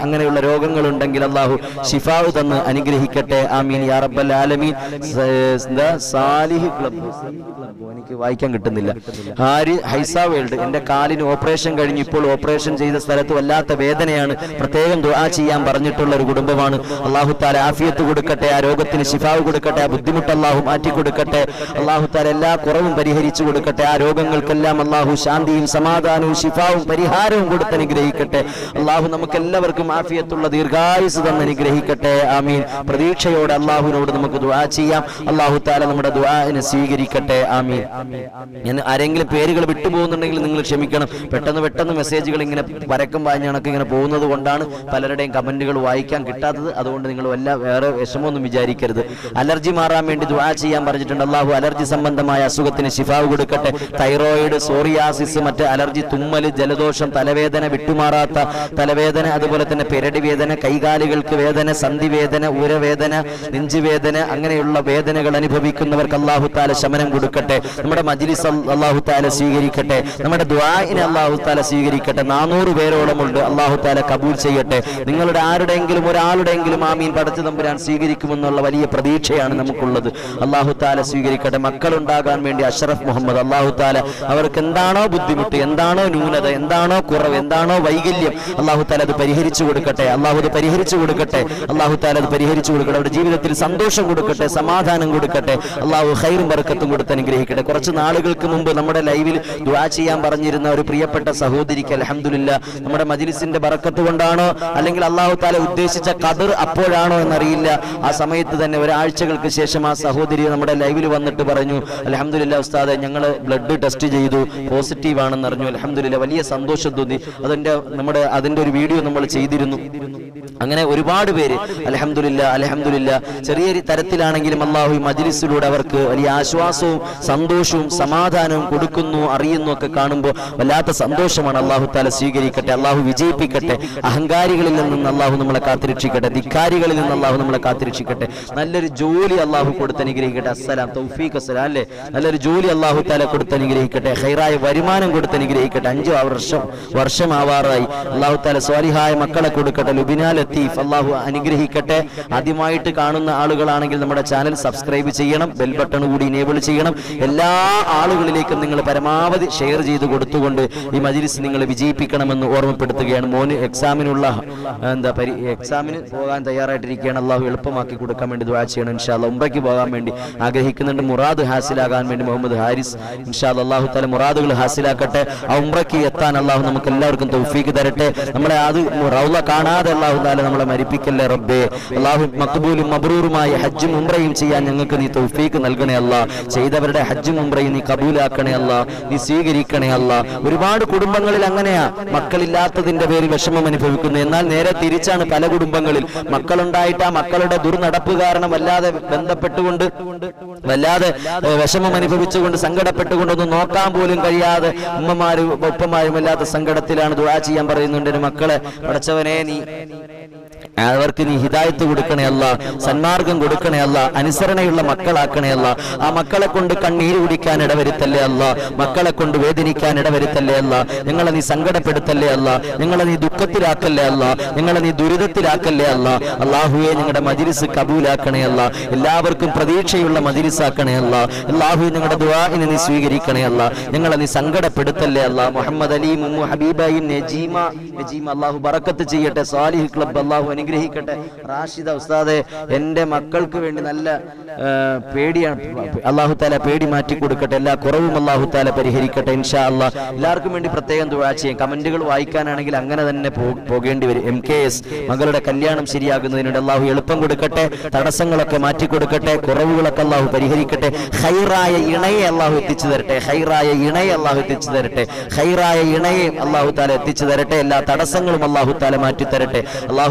Speaker 1: അങ്ങനെയുള്ള രോഗങ്ങളുണ്ടെങ്കിൽ അള്ളാഹു ഷിഫാവ് തന്ന് അനുഗ്രഹിക്കട്ടെ ആമീൻ യാ റബ്ബൽ ആലമീൻ സ- എന്താ സാലിഹ് ക്ലബ്ബ് എനിക്ക് വായിക്കാൻ കിട്ടുന്നില്ല ആര് ഹൈസ വേൾഡ് എന്റെ കാലിന് ഓപ്പറേഷൻ കഴിഞ്ഞ് ഇപ്പോൾ ഓപ്പറേഷൻ ചെയ്ത സ്ഥലത്ത് വല്ലാത്ത വേദനയാണ് പ്രത്യേകം ദുആ ചെയ്യാൻ പറഞ്ഞിട്ടുള്ള ഒരു കുടുംബമാണ് അള്ളാഹു താല ആഫിയത്ത് കൊടുക്കട്ടെ ആ രോഗത്തിന് ശിഫാവ് കൊടുക്കട്ടെ ആ ബുദ്ധിമുട്ട് അള്ളാഹു മാറ്റി കൊടുക്കട്ടെ അള്ളാഹു താല എല്ലാ കുറവും പരിഹരിച്ചു കൊടുക്കട്ടെ ആ രോഗങ്ങൾക്കെല്ലാം അള്ളാഹു ശാന്തിയും സമാധാനവും ശിഫാവും പരിഹാരവും കൊടുത്ത് അനുഗ്രഹിക്കട്ടെ അള്ളാഹു നമുക്ക് എല്ലാവർക്കും ആഫിയത്തുള്ള ദീർഘായുസ് തന്ന് അനുഗ്രഹിക്കട്ടെ ആമീൻ പ്രതീക്ഷയോടെ അള്ളാഹുവിനോട് നമുക്ക് ദുആ ചെയ്യാം അള്ളാഹു താല നമ്മുടെ ദുആനെ സ്വീകരിക്കട്ടെ ആമീൻ ഞാൻ ആരെങ്കിലും പേരുകൾ വിട്ടുപോകുന്നുണ്ടെങ്കിൽ നിങ്ങൾ ക്ഷമിക്കണം പെട്ടെന്ന് പെട്ടെന്ന് മെസ്സേജുകൾ ഇങ്ങനെ പരക്കം പാഞ്ഞണക്ക് ഇങ്ങനെ പോകുന്നത് കൊണ്ടാണ് പലരുടെയും കമന്റുകൾ വായിക്കാൻ കിട്ടാത്തത് അതുകൊണ്ട് നിങ്ങൾ വല്ല വേറെ വിഷമമൊന്നും വിചാരിക്കരുത് അലർജി മാറാൻ വേണ്ടി ദുആ ചെയ്യാൻ പറഞ്ഞിട്ടുണ്ട് അള്ളാഹു അലർജി സംബന്ധമായ അസുഖത്തിന് ശിഫാവ് കൊടുക്കട്ടെ തൈറോയിഡ് സോറിയാസിസ് മറ്റ് അലർജി തുമ്മല് ജലദോഷം തലവേദന വിട്ടുമാറാത്ത തലവേദന അതുപോലെ തന്നെ പെരടി വേദന കൈകാലുകൾക്ക് വേദന സന്ധി വേദന ഊരവേദന നെഞ്ചുവേദന അങ്ങനെയുള്ള വേദനകൾ അനുഭവിക്കുന്നവർക്ക് അള്ളാഹു താല ശമനം കൊടുക്കട്ടെ നമ്മുടെ മജ്ലിസ് അള്ളാഹു താല സ്വീകരിക്കട്ടെ നമ്മുടെ ദ്വായിനെ അള്ളാഹു താല സ്വീകരിക്കട്ടെ നാനൂറ് പേരോളമുണ്ട് അള്ളാഹു താല കബൂൽ ചെയ്യട്ടെ നിങ്ങളുടെ ആരുടെയെങ്കിലും ഒരാളുടെയെങ്കിലും ആമീൻ പടച്ചു തമ്പുരാൻ സ്വീകരിക്കുമെന്നുള്ള വലിയ പ്രതീക്ഷയാണ് നമുക്കുള്ളത് അള്ളാഹു താല സ്വീകരിക്കട്ടെ മക്കളുണ്ടാകാൻ വേണ്ടി അഷറഫ് മുഹമ്മദ് അള്ളാഹു താല അവർക്ക് എന്താണോ ബുദ്ധിമുട്ട് എന്താണോ ന്യൂനത എന്താണോ കുറവ് എന്താണോ വൈകല്യം അള്ളാഹു താല അത് പരിഹരിച്ചു കൊടുക്കട്ടെ അള്ളാഹു അത് പരിഹരിച്ചു കൊടുക്കട്ടെ അള്ളാഹു താല അത് പരിഹരിച്ചു കൊടുക്കട്ടെ അവരുടെ ജീവിതത്തിൽ സന്തോഷം കൊടുക്കട്ടെ സമാധാനം കൊടുക്കട്ടെ അള്ളാഹു ഹൈറും ബർക്കത്തും കൊടുത്ത് അനുഗ്രഹിക്കട്ടെ കുറച്ച് നാളുകൾക്ക് മുമ്പ് നമ്മുടെ ലൈവിൽ ദുആ ചെയ്യാൻ പറഞ്ഞിരുന്ന ഒരു പ്രിയപ്പെട്ട സഹോദരിക്ക് അലഹമില്ല നമ്മുടെ മജിലിസിന്റെ ബറക്കത്ത് കൊണ്ടാണോ അല്ലെങ്കിൽ അള്ളാഹു താല ഉദ്ദേശിച്ച കതിർ അപ്പോഴാണോ എന്നറിയില്ല ആ സമയത്ത് തന്നെ ഒരാഴ്ചകൾക്ക് ശേഷം ആ സഹോദരി നമ്മുടെ ലൈവിൽ വന്നിട്ട് പറഞ്ഞു അലഹമില്ല ഉസ്താദെ ഞങ്ങൾ ബ്ലഡ് ടെസ്റ്റ് ചെയ്തു പോസിറ്റീവ് ആണെന്ന് അറിഞ്ഞു അലഹമില്ല വലിയ സന്തോഷം തോന്നി അതിന്റെ നമ്മുടെ അതിന്റെ ഒരു വീഡിയോ നമ്മൾ ചെയ്തിരുന്നു അങ്ങനെ ഒരുപാട് പേര് അലഹമില്ല അലഹമില്ല ചെറിയ ഒരു തരത്തിലാണെങ്കിലും അള്ളാഹു ഈ മജ്ലിസിലൂടെ അവർക്ക് വലിയ ആശ്വാസവും സന്തോഷവും സമാധാനവും കൊടുക്കുന്നു അറിയുന്നു ഒക്കെ കാണുമ്പോൾ വല്ലാത്ത സന്തോഷമാണ് അള്ളാഹു താല സ്വീകരിക്കട്ടെ അള്ളാഹു വിജയിപ്പിക്കട്ടെ അഹങ്കാരികളിൽ നിന്ന് അള്ളാഹു നമ്മളെ കാത്തിരക്ഷിക്കട്ടെ ധിക്കാരികളിൽ നിന്ന് അള്ളാഹു നമ്മളെ കാത്തിരക്ഷിക്കട്ടെ നല്ലൊരു ജോലി അള്ളാഹു കൊടുത്ത് അനുഗ്രഹിക്കട്ടെ അസ്സലാം തൗഫീഖ് അസ്സലാം അല്ലേ നല്ലൊരു ജോലി അള്ളാഹു താല കൊടുത്ത് അനുഗ്രഹിക്കട്ടെ ഹൈറായ വരുമാനം കൊടുത്ത് അനുഗ്രഹിക്കട്ടെ അഞ്ചു വർഷം വർഷമാവാറായി അള്ളാഹു താല സ്വാലിഹായ മക്കളെ കൊടുക്കട്ടെ ലുബിന ലത്തീഫ് അള്ളാഹു അനുഗ്രഹിക്കട്ടെ ആദ്യമായിട്ട് കാണുന്ന ആളുകളാണെങ്കിൽ നമ്മുടെ ചാനൽ സബ്സ്ക്രൈബ് ചെയ്യണം ബെൽ ബട്ടൺ കൂടി ഇനേബിൾ ചെയ്യണം എല്ലാ ആളുകളിലേക്കും നിങ്ങൾ പരമാവധി ഷെയർ ചെയ്ത് കൊടുത്തുകൊണ്ട് ഈ മജിലിസ് നിങ്ങൾ വിജയിപ്പിക്കണമെന്ന് ഓർമ്മപ്പെടുത്തുകയാണ് മോന് എക്സാമിനുള്ള എന്താ പരി എക്സാമിന് പോകാൻ തയ്യാറായിട്ടിരിക്കുകയാണ് അള്ളാഹു എളുപ്പമാക്കി കൊടുക്കാൻ വേണ്ടി ദ്വാ ചെയ്യണം ഇൻഷാല്ല ഉംറയ്ക്ക് പോകാൻ വേണ്ടി ആഗ്രഹിക്കുന്നുണ്ട് മുറാദ് ഹാസിലാകാൻ വേണ്ടി മുഹമ്മദ് ഹാരിസ് ഇൻഷാല്ല അള്ളാഹു തല മുറാദുകൾ ഹാസിലാക്കട്ടെ ആ ഉംറയ്ക്ക് എത്താൻ അള്ളാഹു നമുക്ക് എല്ലാവർക്കും തൗഫീക്ക് തരട്ടെ നമ്മളെ അത് റൗള കാണാതെ അള്ളാഹു താല നമ്മളെ മരിപ്പിക്കല്ലേ റബ്ബേ അള്ളാഹു മക്ബൂലും മബ്രൂറുമായ ഹജ്ജും ഉംറയും ചെയ്യാൻ ഞങ്ങൾക്ക് നീ തൗഫീക്ക് നൽകണേ അല്ല ചെയ്തവരുടെ ഹജ്ജും ഉംറയും നീ കബൂലാക്കണേ അല്ല നീ സ്വീകരിക്കണേ അല്ല ഒരുപാട് കുടുംബങ്ങളിൽ അങ്ങനെയാ മക്കളില്ലാത്തതിന്റെ പേരിൽ വിഷമം അനുഭവിക്കുന്നു എന്നാൽ നേരെ തിരിച്ചാണ് പല കുടുംബങ്ങളിൽ മക്കളുണ്ടായിട്ട് ആ മക്കളുടെ ദുർനടപ്പ് കാരണം വല്ലാതെ ബന്ധപ്പെട്ടുകൊണ്ട് വല്ലാതെ ഏഹ്, വിഷമം അനുഭവിച്ചുകൊണ്ട് സങ്കടപ്പെട്ടുകൊണ്ടൊന്നും നോക്കാൻ പോലും കഴിയാതെ ഉമ്മമാരും ഒപ്പമാരും വല്ലാത്ത സങ്കടത്തിലാണ് ദുആ ചെയ്യാൻ പറയുന്നുണ്ട് എൻ്റെ മക്കളെ പടച്ചവനെ നീ അവർക്ക് നീ ഹിദായത്ത് കൊടുക്കണേ അല്ല സന്മാർഗം കൊടുക്കണേ അല്ല അനുസരണയുള്ള മക്കളാക്കണേ അല്ല ആ മക്കളെ കൊണ്ട് കണ്ണീര് കുടിക്കാൻ ഇടവരുത്തല്ലേ അല്ല മക്കളെ കൊണ്ട് വേദനിക്കാൻ ഇടവരുത്തല്ലേ അല്ല ഞങ്ങളെ നീ സങ്കടപ്പെടുത്തല്ലേ അല്ല ഞങ്ങളെ നീ ദുഃഖത്തിലാക്കല്ലേ അല്ല ഞങ്ങളെ നീ ദുരിതത്തിലാക്കല്ലേ അല്ല അള്ളാഹുവെ ഞങ്ങളുടെ മജിലിസ് കബൂലാക്കണേ അല്ല എല്ലാവർക്കും പ്രതീക്ഷയുള്ള മജിലിസാക്കണേ അല്ല അള്ളാഹു ഞങ്ങളുടെ ദുആഇനെ നീ സ്വീകരിക്കണേ അല്ല ഞങ്ങളെ നീ സങ്കടപ്പെടുത്തല്ലേ അല്ല മുഹമ്മദ് അലി മുമ്മു ഹബീബായി നജീമ നജീമ അള്ളാഹു ബറക്കത്ത് ചെയ്യട്ടെ സാലിഹ് ക്ലബ് അള്ളാഹു അനുഗ്രഹിക്കട്ടെ റാഷിദ ഉസ്താദെ എൻ്റെ മക്കൾക്ക് വേണ്ടി നല്ല ആ, പേടിയാണ് അള്ളാഹു താല പേടി മാറ്റി കൊടുക്കട്ടെ എല്ലാ കുറവും അള്ളാഹു താല പരിഹരിക്കട്ടെ ഇൻഷാ അള്ളാഹ് എല്ലാവർക്കും വേണ്ടി പ്രത്യേകം ദുആ ചെയ്യാം കമന്റുകൾ വായിക്കാനാണെങ്കിൽ അങ്ങനെ തന്നെ പോ- പോകേണ്ടി വരും എം കെ എസ് മകളുടെ കല്യാണം ശരിയാകുന്നതിനുണ്ട് അള്ളാഹു എളുപ്പം കൊടുക്കട്ടെ തടസ്സങ്ങളൊക്കെ മാറ്റി കൊടുക്കട്ടെ കുറവുകളൊക്കെ അള്ളാഹു പരിഹരിക്കട്ടെ ഹൈറായ ഇണയെ അള്ളാഹു എത്തിച്ചു തരട്ടെ ഹൈറായ ഇണയെ അള്ളാഹു എത്തിച്ചു തരട്ടെ ഹൈറായ ഇണയെ അള്ളാഹു താല എത്തിച്ചു തരട്ടെ എല്ലാ തടസ്സങ്ങളും അള്ളാഹു താല മാറ്റി തരട്ടെ അള്ളാഹു ഈ മാസം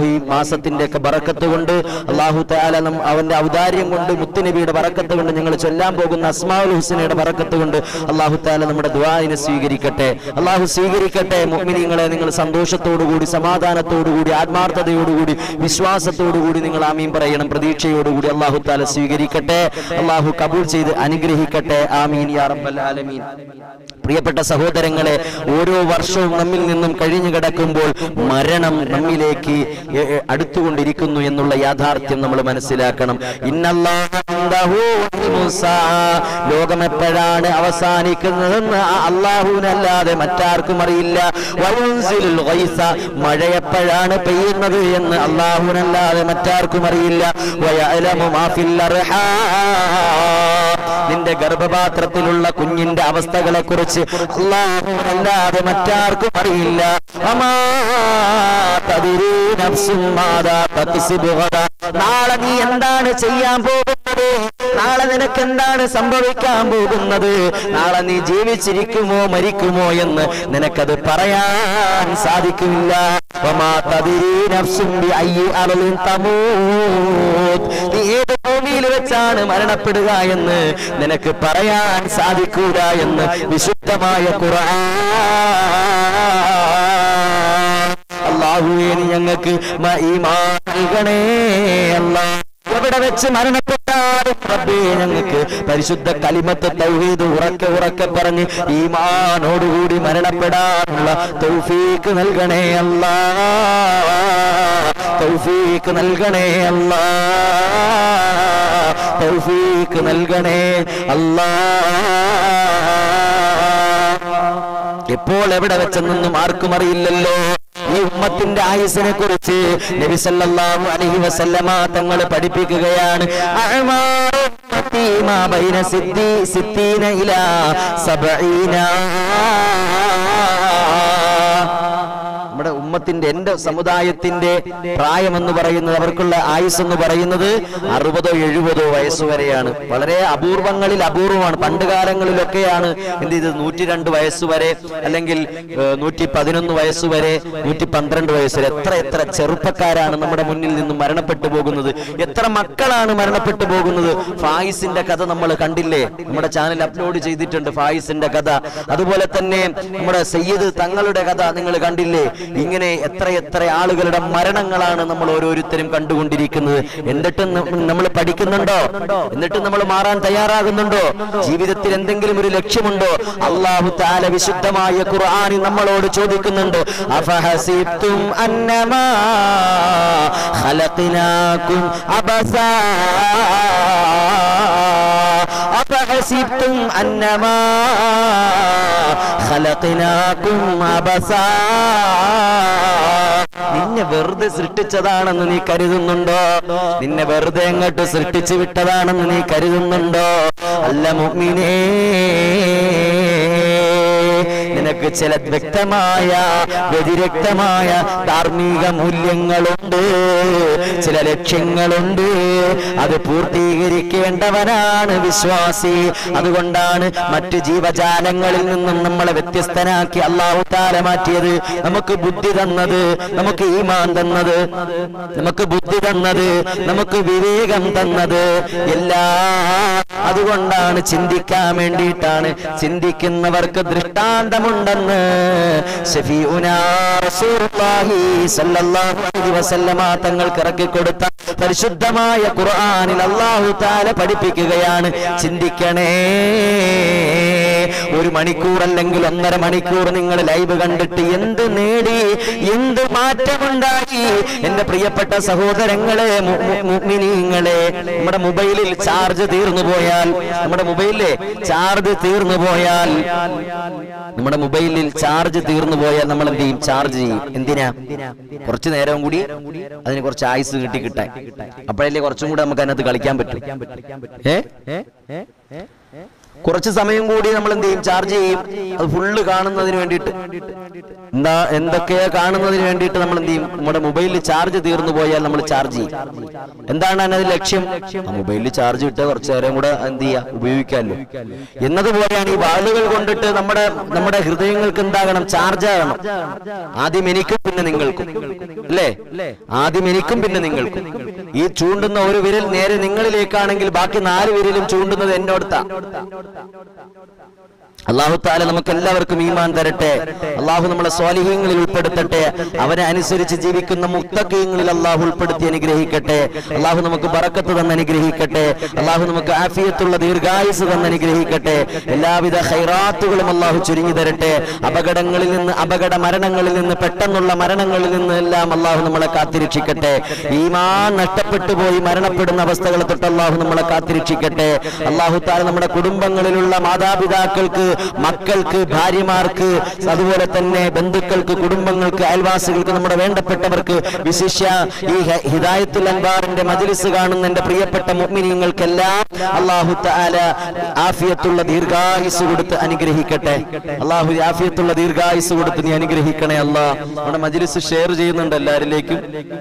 Speaker 1: മാസത്തിന്റെ ഒക്കെ ബറക്കത്ത് കൊണ്ട് അള്ളാഹു താല നം അവന്റെ ഔദാര്യം കൊണ്ട് മുത്തുനബിയുടെ ബറക്കത്ത് കൊണ്ട് ഞങ്ങൾ ചൊല്ലാൻ പോകുന്ന അസ്മാഉൽ ഹുസനയുടെ ബറക്കത്ത് കൊണ്ട് അള്ളാഹു താല നമ്മുടെ ദ്വാരിനെ സ്വീകരിക്കട്ടെ അള്ളാഹു സ്വീകരിക്കട്ടെ മുഅ്മിനീങ്ങളെ നിങ്ങൾ സന്തോഷത്തോടുകൂടി സമാധാനത്തോടുകൂടി ആത്മാർത്ഥതയോടുകൂടി വിശ്വാസത്തോടുകൂടി നിങ്ങൾ ആമീൻ പറയണം പ്രതീക്ഷയോടുകൂടി അള്ളാഹു താല സ്വീകരിക്കട്ടെ അള്ളാഹു കബൂൾ ചെയ്ത് അനുഗ്രഹിക്കട്ടെ ആമീൻ യാ റബ്ബൽ ആലമീൻ പ്രിയപ്പെട്ട സഹോദരങ്ങളെ ഓരോ വർഷവും നമ്മിൽ നിന്നും കഴിഞ്ഞു കിടക്കുമ്പോൾ മരണം നമ്മിലേക്ക് എ- എ- അടുത്തുകൊണ്ടിരിക്കുന്നു എന്നുള്ള യാഥാർത്ഥ്യം നമ്മൾ മനസ്സിലാക്കണം ഇന്നല്ലാഹ ഇൻദഹു ഇൽമുസ് സാഅ. ലോകം എപ്പോഴാണ് അവസാനിക്കുന്നതെന്ന് ആ അള്ളാഹുവിനല്ലാതെ മറ്റാർക്കും അറിയില്ല വയുൻസിലുൽ ഗൈസ. മഴ എപ്പോഴാണ് പെയ്യുന്നത് എന്ന് അള്ളാഹുവിനല്ലാതെ മറ്റാർക്കും അറിയില്ല വയഅലമു മാ ഫിൽ അർഹാം. നിന്റെ ഗർഭപാത്രത്തിലുള്ള കുഞ്ഞിന്റെ അവസ്ഥകളെ കുറിച്ച് അല്ലാതെ മറ്റാർക്കും അറിയില്ല വമാ തദ്രി നഫ്സും മാതാ തക്സിബു ഗദാ. നാളെ നീ എന്താണ് ചെയ്യാൻ പോകുന്നത് നാളെ നിനക്ക് എന്താണ് സംഭവിക്കാൻ പോകുന്നത് നാളെ നീ ജീവിച്ചിരിക്കുമോ മരിക്കുമോ എന്ന് നിനക്കത് പറയാൻ സാധിക്കില്ല വമാ തദ്രി നഫ്സും ബിഅയ്യി അർളിൻ തമൂത്. നീ ഏത് ഭൂമിയിൽ വെച്ചാണ് മരണപ്പെടുക എന്ന് നിനക്ക് പറയാൻ സാധിക്കൂല എന്ന് വിശുദ്ധമായ ഖുർആൻ അള്ളാഹുവേ നീ ഞങ്ങൾക്ക് മ- ഈമാൻ നൽകണേ അല്ലാ എവിടെ വെച്ച് മരണപ്പെട്ടാലും റബ്ബേ ഞങ്ങൾക്ക് പരിശുദ്ധ കലിമത്ത് തൗഹീദ് ഉറക്കെ ഉറക്കെ പറഞ്ഞ് ഈമാനോടുകൂടി മരണപ്പെടാനുള്ള തൗഫീക്ക് നൽകണേ അല്ലാ തൗഫീക്ക് നൽകണേ അല്ലാ തൗഫീക്ക് നൽകണേ അല്ലാ എപ്പോൾ എവിടെ വെച്ചെന്നൊന്നും ആർക്കും അറിയില്ലല്ലോ ഈ ഉമ്മത്തിന്റെ ആയുസിനെ കുറിച്ച് നബി സല്ലല്ലാഹു അലൈഹി വസല്ലമ തങ്ങൾ പഠിപ്പിക്കുകയാണ് അഅ്മാറു ഉമ്മത്തി മാ ബൈന സിദ്ദി സിത്തീന ഇലാ സബഈന നമ്മുടെ ഉമ്മത്തിന്റെ എന്റെ സമുദായത്തിന്റെ പ്രായമെന്ന് പറയുന്നത് അവർക്കുള്ള ആയുസ് എന്ന് പറയുന്നത് അറുപതോ എഴുപതോ വയസ്സ് വരെയാണ് വളരെ അപൂർവങ്ങളിൽ അപൂർവമാണ് പണ്ട് കാലങ്ങളിലൊക്കെയാണ് എന്ത് ചെയ്തത് നൂറ്റി രണ്ട് വയസ്സ് വരെ അല്ലെങ്കിൽ നൂറ്റി പതിനൊന്ന് വയസ്സ് വരെ നൂറ്റി പന്ത്രണ്ട് വയസ്സ് വരെ എത്ര എത്ര ചെറുപ്പക്കാരാണ് നമ്മുടെ മുന്നിൽ നിന്നും മരണപ്പെട്ടു പോകുന്നത് എത്ര മക്കളാണ് മരണപ്പെട്ടു പോകുന്നത് ഫായിസിന്റെ കഥ നമ്മൾ കണ്ടില്ലേ നമ്മുടെ ചാനൽ അപ്ലോഡ് ചെയ്തിട്ടുണ്ട് ഫായിസിന്റെ കഥ അതുപോലെ തന്നെ നമ്മുടെ സയ്യിദ് തങ്ങളുടെ കഥ നിങ്ങൾ കണ്ടില്ലേ ഇങ്ങനെ എത്ര എത്ര ആളുകളുടെ മരണങ്ങളാണ് നമ്മൾ ഓരോരുത്തരും കണ്ടുകൊണ്ടിരിക്കുന്നത് എന്നിട്ടും നമ്മൾ പഠിക്കുന്നുണ്ടോ എന്നിട്ടും നമ്മൾ മാറാൻ തയ്യാറാകുന്നുണ്ടോ ജീവിതത്തിൽ എന്തെങ്കിലും ഒരു ലക്ഷ്യമുണ്ടോ അള്ളാഹു താല വിശുദ്ധമായ ഖുർആാനിൽ നമ്മളോട് ചോദിക്കുന്നുണ്ട് അഫഹസിബ്തും അന്നമാ ഖലഖനാകും അബസാ أفحسبتم أنما خلقناكم عبثا നിന്നെ വെറുതെ സൃഷ്ടിച്ചതാണെന്ന് നീ കരുതുന്നുണ്ടോ നിന്നെ വെറുതെ അങ്ങോട്ട് സൃഷ്ടിച്ചു വിട്ടതാണെന്ന് നീ കരുതുന്നുണ്ടോ അല്ല മുഅ്മിനേ നിനക്ക് ചില വ്യക്തമായ വ്യതിരക്തമായ ധാർമ്മിക മൂല്യങ്ങളുണ്ട് ചില ലക്ഷ്യങ്ങളുണ്ട് അത് പൂർത്തീകരിക്കേണ്ടവനാണ് വിശ്വാസി അതുകൊണ്ടാണ് മറ്റ് ജീവജാലങ്ങളിൽ നിന്നും നമ്മളെ വ്യത്യസ്തനാക്കി അള്ളാഹു താല മാറ്റിയത് നമുക്ക് ബുദ്ധി തന്നത് നമുക്ക് ഈമാൻ തന്നത് നമുക്ക് ബുദ്ധി തന്നത് നമുക്ക് വിവേകം തന്നത് എല്ലാ അതുകൊണ്ടാണ് ചിന്തിക്കാൻ വേണ്ടിയിട്ടാണ് ചിന്തിക്കുന്നവർക്ക് ദൃഷ്ടാന്തമുണ്ടെന്ന് ശഫീഉനാ റസൂലുള്ളാഹി സ്വല്ലല്ലാഹു അലൈഹി വസല്ലമ തങ്ങൾക്ക് ഇറക്കി കൊടുത്ത പരിശുദ്ധമായ ഖുർആനിൽ അല്ലാഹു തആല പഠിപ്പിക്കുകയാണ് ചിന്തിക്കണേ ഒരു മണിക്കൂർ അല്ലെങ്കിൽ ഒന്നര മണിക്കൂർ നിങ്ങൾ ലൈവ് കണ്ടിട്ട് എന്ത് നേടി എന്ത് മാറ്റമുണ്ടായി എന്റെ പ്രിയപ്പെട്ട സഹോദരങ്ങളെ മു- മു- മുഅ്മിനീങ്ങളെ നമ്മുടെ മൊബൈലിൽ ചാർജ് തീർന്നു പോയാൽ നമ്മുടെ മൊബൈലിലെ ചാർജ് തീർന്നു പോയാൽ നമ്മുടെ മൊബൈലിൽ ചാർജ് തീർന്നു പോയാൽ നമ്മൾ എന്ത് ചെയ്യും ചാർജ് ചെയ്യും എന്തിനാ കുറച്ചു നേരം കൂടി അതിന് കുറച്ച് ആയുസ് കിട്ടി കിട്ടാൻ അപ്പോഴല്ലേ കുറച്ചും കൂടെ നമുക്ക് അതിനകത്ത് കളിക്കാൻ പറ്റും ഏ കുറച്ച് സമയം കൂടി നമ്മൾ എന്ത് ചെയ്യും ചാർജ് ചെയ്യും അത് ഫുള്ള് കാണുന്നതിന് വേണ്ടിയിട്ട് എന്താ എന്തൊക്കെയാ കാണുന്നതിന് വേണ്ടിയിട്ട് നമ്മൾ എന്ത് ചെയ്യും നമ്മുടെ മൊബൈലിൽ ചാർജ് തീർന്നു പോയാൽ നമ്മൾ ചാർജ് ചെയ്യും എന്താണ് അതിനത് ലക്ഷ്യം ആ മൊബൈലിൽ ചാർജ് ഇട്ട് കുറച്ചു നേരം കൂടെ എന്ത് ചെയ്യാ ഉപയോഗിക്കാമല്ലോ എന്നതുപോലെയാണ് ഈ വാളുകൾ കൊണ്ടിട്ട് നമ്മുടെ നമ്മുടെ ഹൃദയങ്ങൾക്ക് എന്താകണം ചാർജ് ആകണം ആദ്യം എനിക്കും പിന്നെ നിങ്ങൾക്കും അല്ലേ ആദ്യം എനിക്കും പിന്നെ നിങ്ങൾക്കും ഈ ചൂണ്ടുന്ന ഒരു വിരൽ നേരെ നിങ്ങളിലേക്കാണെങ്കിൽ ബാക്കി നാല് വിരലും ചൂണ്ടുന്നത് എന്നോടത്താ അള്ളാഹു താല നമുക്ക് എല്ലാവർക്കും ഈമാൻ തരട്ടെ അള്ളാഹു നമ്മളെ സ്വാലിഹ്യങ്ങളിൽ ഉൾപ്പെടുത്തട്ടെ അവരെ അനുസരിച്ച് ജീവിക്കുന്ന മുക്തകീയങ്ങളിൽ അള്ളാഹു ഉൾപ്പെടുത്തി അനുഗ്രഹിക്കട്ടെ അള്ളാഹു നമുക്ക് ബറക്കത്ത് തന്ന് അനുഗ്രഹിക്കട്ടെ അള്ളാഹു നമുക്ക് ആഫിയത്തുള്ള ദീർഘായുസ് തന്ന് അനുഗ്രഹിക്കട്ടെ എല്ലാവിധ ഹൈറാത്തുകളും അള്ളാഹു ചുരുങ്ങി തരട്ടെ അപകടങ്ങളിൽ നിന്ന് അപകട മരണങ്ങളിൽ നിന്ന് പെട്ടെന്നുള്ള മരണങ്ങളിൽ നിന്ന് എല്ലാം അള്ളാഹു നമ്മളെ കാത്തിരക്ഷിക്കട്ടെ ഈമാൻ നഷ്ടപ്പെട്ടു പോയി മരണപ്പെടുന്ന അവസ്ഥകളെ തൊട്ട് അള്ളാഹു നമ്മളെ കാത്തിരക്ഷിക്കട്ടെ അള്ളാഹു താല നമ്മുടെ കുടുംബങ്ങളിലുള്ള മാതാപിതാക്കൾക്ക് മക്കൾക്ക് ഭാര്യമാർക്ക് അതുപോലെ തന്നെ ബന്ധുക്കൾക്ക് കുടുംബങ്ങൾക്ക് അയൽവാസികൾക്ക് നമ്മുടെ വേണ്ടപ്പെട്ടവർക്ക് വിശിഷ്യ ഈ ഹ- ഹിദായത്തുൽ അൻബാറിന്റെ മജ്ലിസ് കാണുന്ന എന്റെ പ്രിയപ്പെട്ട മുഅ്മിനീങ്ങൾക്കെല്ലാം അള്ളാഹു തആല ആഫിയത്തുള്ള ദീർഘായുസ് കൊടുത്ത് അനുഗ്രഹിക്കട്ടെ അള്ളാഹു ആഫിയത്തുള്ള ദീർഘായുസ് കൊടുത്ത് നീ അനുഗ്രഹിക്കണേ അല്ലാ നമ്മുടെ മജ്ലിസ് ഷെയർ ചെയ്യുന്നുണ്ട് എല്ലാവരിലേക്കും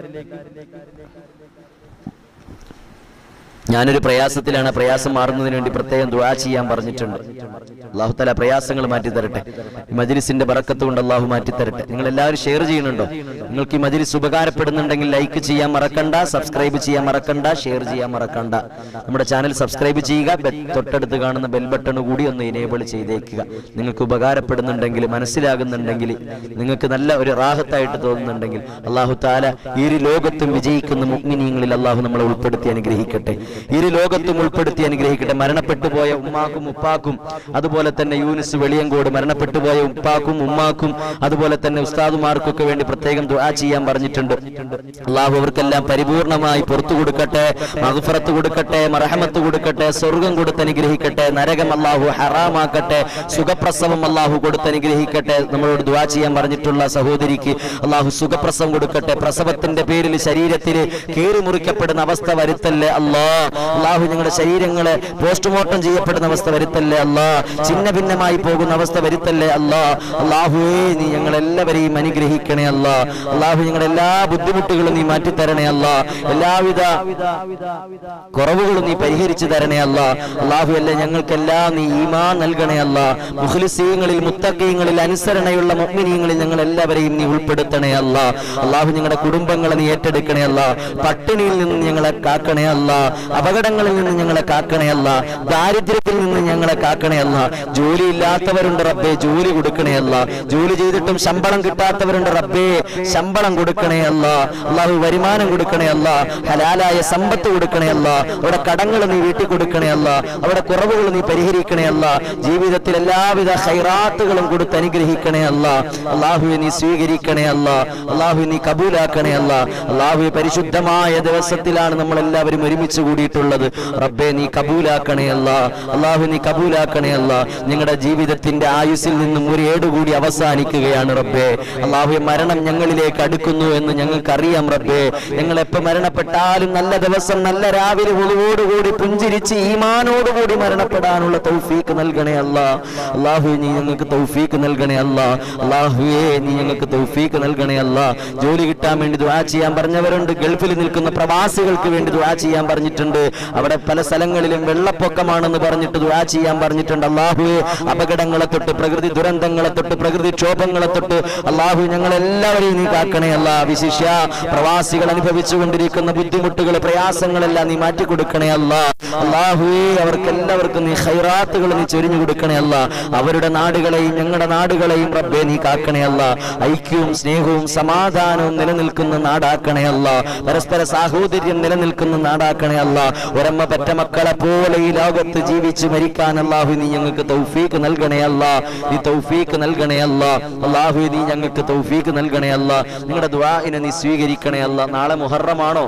Speaker 1: ഞാനൊരു പ്രയാസത്തിലാണ് ആ പ്രയാസം മാറുന്നതിന് വേണ്ടി പ്രത്യേകം ദുആ ചെയ്യാൻ പറഞ്ഞിട്ടുണ്ട് അള്ളാഹു തല പ്രയാസങ്ങൾ മാറ്റി തരട്ടെ ഈ മജ്ലിസിന്റെ ബറക്കത്ത് കൊണ്ട് അള്ളാഹു മാറ്റി തരട്ടെ നിങ്ങൾ എല്ലാവരും ഷെയർ ചെയ്യുന്നുണ്ടോ നിങ്ങൾക്ക് ഈ മജ്ലിസ് ഉപകാരപ്പെടുന്നുണ്ടെങ്കിൽ ലൈക്ക് ചെയ്യാൻ മറക്കണ്ട സബ്സ്ക്രൈബ് ചെയ്യാൻ മറക്കണ്ട ഷെയർ ചെയ്യാൻ മറക്കണ്ട നമ്മുടെ ചാനൽ സബ്സ്ക്രൈബ് ചെയ്യുക ബെ- തൊട്ടടുത്ത് കാണുന്ന ബെൽ ബട്ടൺ കൂടി ഒന്ന് എനേബിൾ ചെയ്തേക്കുക നിങ്ങൾക്ക് ഉപകാരപ്പെടുന്നുണ്ടെങ്കിൽ മനസ്സിലാകുന്നുണ്ടെങ്കിൽ നിങ്ങൾക്ക് നല്ല ഒരു റാഹത്തായിട്ട് തോന്നുന്നുണ്ടെങ്കിൽ അള്ളാഹു താല ഈ ഒരു ലോകത്തും വിജയിക്കുന്ന മുഗ്മിനീങ്ങളിൽ അള്ളാഹു നമ്മളെ ഉൾപ്പെടുത്തി അനുഗ്രഹിക്കട്ടെ ഈ ഒരു ലോകത്തും ഉൾപ്പെടുത്തി അനുഗ്രഹിക്കട്ടെ മരണപ്പെട്ടു പോയ ഉമ്മാക്കും ഉപ്പാക്കും അതുപോലെ തന്നെ യൂനിസ് വെളിയങ്കോട് മരണപ്പെട്ടു പോയ ഉപ്പാക്കും ഉമ്മാക്കും അതുപോലെ തന്നെ ഉസ്താദുമാർക്കൊക്കെ വേണ്ടി പ്രത്യേകം ദുആ ചെയ്യാൻ പറഞ്ഞിട്ടുണ്ട് അള്ളാഹു അവർക്കെല്ലാം പരിപൂർണമായി പുറത്തു കൊടുക്കട്ടെ മഹഫറത്ത് കൊടുക്കട്ടെ മറഹമത്ത് കൊടുക്കട്ടെ സ്വർഗം കൊടുത്ത് അനുഗ്രഹിക്കട്ടെ നരകം അള്ളാഹു ഹറാമാക്കട്ടെ സുഖപ്രസവം അള്ളാഹു കൊടുത്ത് അനുഗ്രഹിക്കട്ടെ നമ്മളോട് ദുആ ചെയ്യാൻ പറഞ്ഞിട്ടുള്ള സഹോദരിക്ക് അള്ളാഹു സുഖപ്രസവം കൊടുക്കട്ടെ പ്രസവത്തിന്റെ പേരിൽ ശരീരത്തിൽ കീറി മുറിക്കപ്പെടുന്ന അവസ്ഥ വരുത്തല്ലേ അല്ലാ അള്ളാഹു ഞങ്ങളുടെ ശരീരങ്ങളെ പോസ്റ്റ്മോർട്ടം ചെയ്യപ്പെടുന്ന അവസ്ഥ വരുത്തല്ലേ അല്ലാ ചിന്ന ഭിന്നമായി പോകുന്ന അവസ്ഥ വരുത്തല്ലേ അല്ലാ അള്ളാഹുവേ നീ ഞങ്ങളെല്ലാവരെയും അനുഗ്രഹിക്കണേ അല്ലാ അള്ളാഹു ഞങ്ങളുടെ എല്ലാ ബുദ്ധിമുട്ടുകളും നീ മാറ്റിത്തരണേ അല്ലാ എല്ലാവിധ കുറവുകളും നീ പരിഹരിച്ചു തരണേ അല്ല അള്ളാഹു അല്ല ഞങ്ങൾക്കെല്ലാം നീ ഈമാ നൽകണേ അല്ല മുഖ്ലിസീങ്ങളിൽ മുത്തക്കീങ്ങളിൽ അനുസരണയുള്ള മുഗ്മിനീങ്ങളിൽ ഞങ്ങൾ എല്ലാവരെയും നീ ഉൾപ്പെടുത്തണേ അല്ല അള്ളാഹു ഞങ്ങളുടെ കുടുംബങ്ങളെ നീ ഏറ്റെടുക്കണേ അല്ല പട്ടിണിയിൽ നിന്ന് ഞങ്ങളെ കാക്കണേ അല്ല അപകടങ്ങളിൽ നിന്ന് ഞങ്ങളെ കാക്കണേ അല്ല ദാരിദ്ര്യത്തിൽ നിന്ന് ഞങ്ങളെ കാക്കണേ അല്ല ജോലി ഇല്ലാത്തവരുണ്ട് റബ്ബേ ജോലി കൊടുക്കണേ അല്ല ജോലി ചെയ്തിട്ടും ശമ്പളം കിട്ടാത്തവരുണ്ട് റബ്ബേ ശമ്പളം കൊടുക്കണേ അല്ല അള്ളാഹു വരുമാനം കൊടുക്കണേ അല്ല ഹലാലായ സമ്പത്ത് കൊടുക്കണേ അല്ല അവിടെ കടങ്ങൾ നീ വീട്ടി കൊടുക്കണേ അല്ല അവിടെ കുറവുകൾ നീ പരിഹരിക്കണേ അല്ല ജീവിതത്തിൽ എല്ലാവിധ ഹൈറാത്തുകളും കൊടുത്ത് അനുഗ്രഹിക്കണേ അല്ല അള്ളാഹുവെ നീ സ്വീകരിക്കണേ അല്ല അള്ളാഹു നീ കബൂലാക്കണേ അല്ല അള്ളാഹുവെ പരിശുദ്ധമായ ദിവസത്തിലാണ് നമ്മൾ എല്ലാവരും ഒരുമിച്ച് കൂടിയിട്ടുള്ളത് റബ്ബെ നീ കബൂലാക്കണേ അല്ല അള്ളാഹു നീ കബൂലാക്കണേ അല്ല ഞങ്ങളുടെ ജീവിതത്തിന്റെ ആയുസ്സിൽ നിന്നും ഒരു ഏടുകൂടി അവസാനിക്കുകയാണ് റബ്ബെ അള്ളാഹുവെ മരണം ഞങ്ങളിലേക്ക് അടുക്കുന്നു എന്ന് ഞങ്ങൾക്കറിയാം റബ്ബെ ഞങ്ങൾ എപ്പോ മരണപ്പെട്ടാലും നല്ല ദിവസം നല്ല രാവിലെ ഒളിവോടുകൂടി പുഞ്ചിരിച്ച് ഈമാനോടുകൂടി മരണപ്പെടാനുള്ള തൗഫീക്ക് നൽകണേ അല്ല അള്ളാഹു നീ ഞങ്ങൾക്ക് തൗഫീക്ക് നൽകണേ അല്ല അള്ളാഹുവേ നീ ഞങ്ങൾക്ക് തൗഫീക്ക് നൽകണേ അല്ല ജോലി കിട്ടാൻ വേണ്ടി ദുആ ചെയ്യാൻ പറഞ്ഞവരുണ്ട് ഗൾഫിൽ നിൽക്കുന്ന പ്രവാസികൾക്ക് വേണ്ടി ദുആ ചെയ്യാൻ പറഞ്ഞിട്ടുണ്ട് അവിടെ പല സ്ഥലങ്ങളിലും വെള്ളപ്പൊക്കമാണെന്ന് പറഞ്ഞിട്ട് ദുആ ചെയ്യാൻ പറഞ്ഞിട്ടുണ്ട് അള്ളാഹുവെ അപകടങ്ങളെ തൊട്ട് പ്രകൃതി ദുരന്തങ്ങളെ തൊട്ട് പ്രകൃതി ക്ഷോഭങ്ങളെ തൊട്ട് അള്ളാഹു ഞങ്ങളെല്ലാവരെയും നീ കാക്കണേ അല്ല വിശിഷ്യ പ്രവാസികൾ അനുഭവിച്ചു കൊണ്ടിരിക്കുന്ന ബുദ്ധിമുട്ടുകൾ പ്രയാസങ്ങളെല്ലാം നീ മാറ്റി കൊടുക്കണേ അല്ല അള്ളാഹുവേ അവർക്ക് എല്ലാവർക്കും നീ ഹൈറാത്തുകൾ നീ ചൊരിഞ്ഞു കൊടുക്കണേ അല്ല അവരുടെ നാടുകളെയും ഞങ്ങളുടെ നാടുകളെയും റബ്ബെ നീ കാക്കണേ അല്ല ഐക്യവും സ്നേഹവും സമാധാനവും നിലനിൽക്കുന്ന നാടാക്കണേ അല്ല പരസ്പര സാഹോദര്യം നിലനിൽക്കുന്ന നാടാക്കണേ അല്ല ഒരമ്മ പറ്റ മക്കളെ പോലെ ഈ ലോകത്ത് ജീവിച്ച് മരിക്കാൻ അള്ളാഹു നീ ഞങ്ങൾക്ക് തൗഫീക്ക് നൽകണേ അല്ല നീ തൗഫീക്ക് നൽകണേ അല്ല അള്ളാഹു നീ ഞങ്ങൾക്ക് തൗഫീക്ക് നൽകണേ അല്ല നിങ്ങളുടെ ദ്വാഇനെ നീ സ്വീകരിക്കണേ അല്ല നാളെ മുഹറമാണോ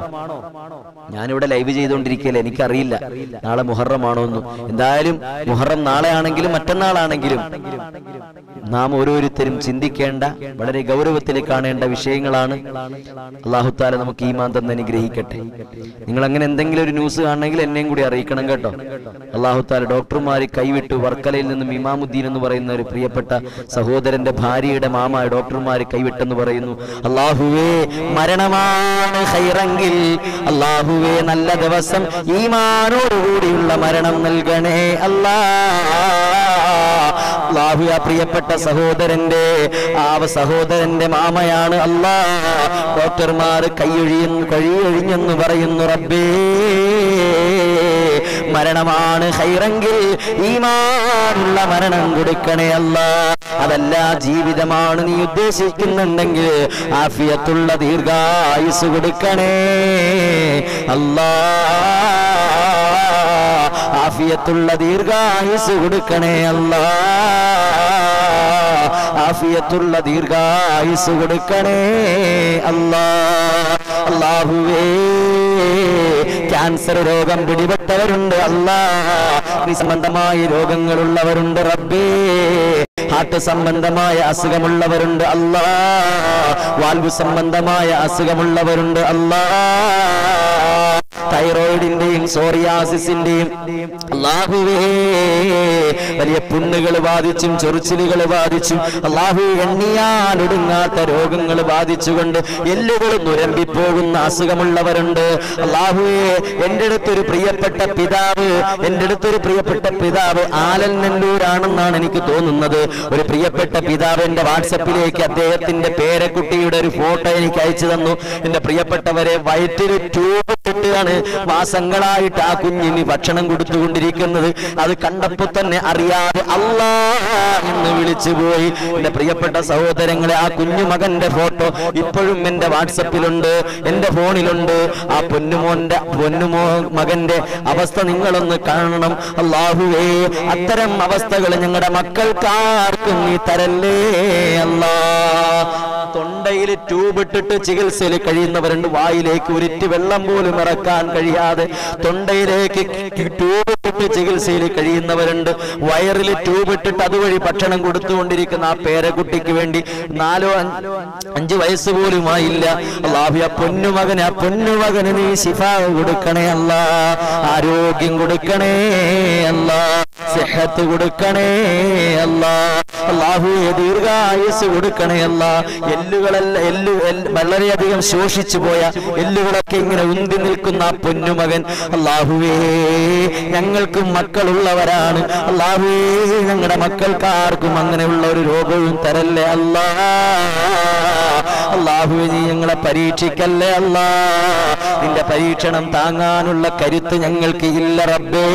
Speaker 1: ഞാനിവിടെ ലൈവ് ചെയ്തുകൊണ്ടിരിക്കുകയല്ലേ എനിക്കറിയില്ല നാളെ മുഹറമാണോ എന്ന് എന്തായാലും മുഹറം നാളെ ആണെങ്കിലും മറ്റന്നാളാണെങ്കിലും നാം ഓരോരുത്തരും ചിന്തിക്കേണ്ട വളരെ ഗൗരവത്തിൽ കാണേണ്ട വിഷയങ്ങളാണ് അള്ളാഹുത്താല നമുക്ക് ഈ മാന്തം അനുഗ്രഹിക്കട്ടെ നിങ്ങൾ അങ്ങനെ എന്തെങ്കിലും ഒരു ന്യൂസ് കാണണമെങ്കിൽ എന്നെയും കൂടി അറിയിക്കണം കേട്ടോ അള്ളാഹുത്താല ഡോക്ടർമാര് കൈവിട്ടു വർക്കലയിൽ നിന്നും ഇമാമുദ്ദീൻ എന്ന് പറയുന്ന ഒരു പ്രിയപ്പെട്ട സഹോദരന്റെ ഭാര്യയുടെ മാമായ ഡോക്ടർമാര് കൈവിട്ടെന്ന് പറയുന്നു അള്ളാഹുവേ മരണമാണ് ഹൈറെങ്കിൽ അള്ളാഹുവേ നല്ല ദിവസം ഈമാനോടുകൂടിയുള്ള മരണം നൽകണേ അല്ലാ അള്ളാഹു ആ പ്രിയപ്പെട്ട സഹോദരന്റെ ആ സഹോദരന്റെ മാമയാണ് അല്ലാ ഡോക്ടർമാർ കൈയൊഴിയുന്നു കഴിയൊഴിഞ്ഞെന്ന് പറയുന്നു റബ്ബേ മരണമാണ് ഹൈറെങ്കിൽ ഈമാനുള്ള മരണം കൊടുക്കണേ അല്ല അതല്ല ജീവിതമാണ് നീ ഉദ്ദേശിക്കുന്നുണ്ടെങ്കിൽ ആഫിയത്തുള്ള ദീർഘായുസ് കൊടുക്കണേ അല്ലാ ആഫിയത്തുള്ള ദീർഘായുസ് കൊടുക്കണേ അല്ലാ ആഫിയത്തുള്ള ദീർഘായുസ് കൊടുക്കണേ അല്ലാ അല്ലാഹുവേ ക്യാൻസർ രോഗം പിടിപെട്ടവരുണ്ട് അല്ലാ സംബന്ധമായ രോഗങ്ങളുള്ളവരുണ്ട് റബ്ബേ ഹാർട്ട് സംബന്ധമായ അസുഖമുള്ളവരുണ്ട് അല്ലാ വാൽവ് സംബന്ധമായ അസുഖമുള്ളവരുണ്ട് അല്ലാ തൈറോയിഡിന്റെയും സോറിയാസിന്റെയും അള്ളാഹുവേ വലിയ പുണ്ണുകൾ ബാധിച്ചും ചൊറിച്ചിലുകൾ ബാധിച്ചും അള്ളാഹു എണ്ണിയാൽ ഒടുങ്ങാത്ത രോഗങ്ങൾ ബാധിച്ചുകൊണ്ട് എല്ലുകൾ നുരമ്പിപ്പോകുന്ന അസുഖമുള്ളവരുണ്ട് അള്ളാഹുവേ എൻ്റെ അടുത്തൊരു പ്രിയപ്പെട്ട പിതാവ് എൻ്റെ അടുത്തൊരു പ്രിയപ്പെട്ട പിതാവ് ആലൽ നെല്ലൂരാണെന്നാണ് എനിക്ക് തോന്നുന്നത് ഒരു പ്രിയപ്പെട്ട പിതാവ് എൻ്റെ വാട്സപ്പിലേക്ക് അദ്ദേഹത്തിന്റെ പേരക്കുട്ടിയുടെ ഒരു ഫോട്ടോ എനിക്ക് അയച്ചു തന്നു എൻ്റെ പ്രിയപ്പെട്ടവരെ വയറ്റിൽ ട്യൂബ് ഇട്ടിട്ടാണ് മാസങ്ങളായിട്ട് ആ കുഞ്ഞിന് ഭക്ഷണം കൊടുത്തുകൊണ്ടിരിക്കുന്നത് അത് കണ്ടപ്പോ തന്നെ അറിയാതെ അല്ലാ എന്ന് വിളിച്ചു പോയി എന്റെ പ്രിയപ്പെട്ട സഹോദരങ്ങളെ ആ കുഞ്ഞുമകന്റെ ഫോട്ടോ ഇപ്പോഴും എന്റെ വാട്സപ്പിലുണ്ട് എന്റെ ഫോണിലുണ്ട് ആ പൊന്നുമോന്റെ പൊന്നുമോ മകന്റെ അവസ്ഥ നിങ്ങളൊന്ന് കാണണം അള്ളാഹുവേ അത്തരം അവസ്ഥകൾ ഞങ്ങളുടെ മക്കൾക്കാർക്കും നീ തരല്ലേ അല്ലാ തൊണ്ടയിൽ ട്യൂബ് ഇട്ടിട്ട് ചികിത്സയിൽ കഴിയുന്നവരുണ്ട് വായിലേക്ക് ഉരുറ്റി വെള്ളം പോലും ഇറക്കാൻ കഴിയാതെ തൊണ്ടയിലേക്ക് ട്യൂബ് ഇട്ടിട്ട് ചികിത്സയിൽ കഴിയുന്നവരുണ്ട് വയറിൽ ട്യൂബ് ഇട്ടിട്ട് അതുവഴി ഭക്ഷണം കൊടുത്തുകൊണ്ടിരിക്കുന്ന ആ പേരക്കുട്ടിക്ക് വേണ്ടി നാലോ അഞ്ച് അഞ്ച് വയസ്സ് പോലും ആയില്ല അള്ളാഹു ആ പൊന്നുമകന് ആ പൊന്നുമകന് നീ ശിഫ കൊടുക്കണേ അല്ല ആരോഗ്യം കൊടുക്കണേ അല്ല സെഹത്ത് കൊടുക്കണേ അല്ല അള്ളാഹുയെ ദീർഘായുസ് കൊടുക്കണേ അല്ല എല്ലുകളല്ല എല്ലു എല്ല് വളരെയധികം ശോഷിച്ചു പോയ എല്ലുകളൊക്കെ ഇങ്ങനെ ഉന്തി നിൽക്കുന്ന ആ പൊന്നുമകൻ അള്ളാഹുവേ ഞങ്ങൾക്കും മക്കളുള്ളവരാണ് അള്ളാഹുവേ ഞങ്ങളുടെ മക്കൾക്കാർക്കും അങ്ങനെയുള്ള ഒരു രോഗവും തരല്ലേ അല്ലാ അള്ളാഹുവെ നീ ഞങ്ങളെ പരീക്ഷിക്കല്ലേ അല്ലാ നിന്റെ പരീക്ഷണം താങ്ങാനുള്ള കരുത്ത് ഞങ്ങൾക്ക് ഇല്ല റബ്ബേ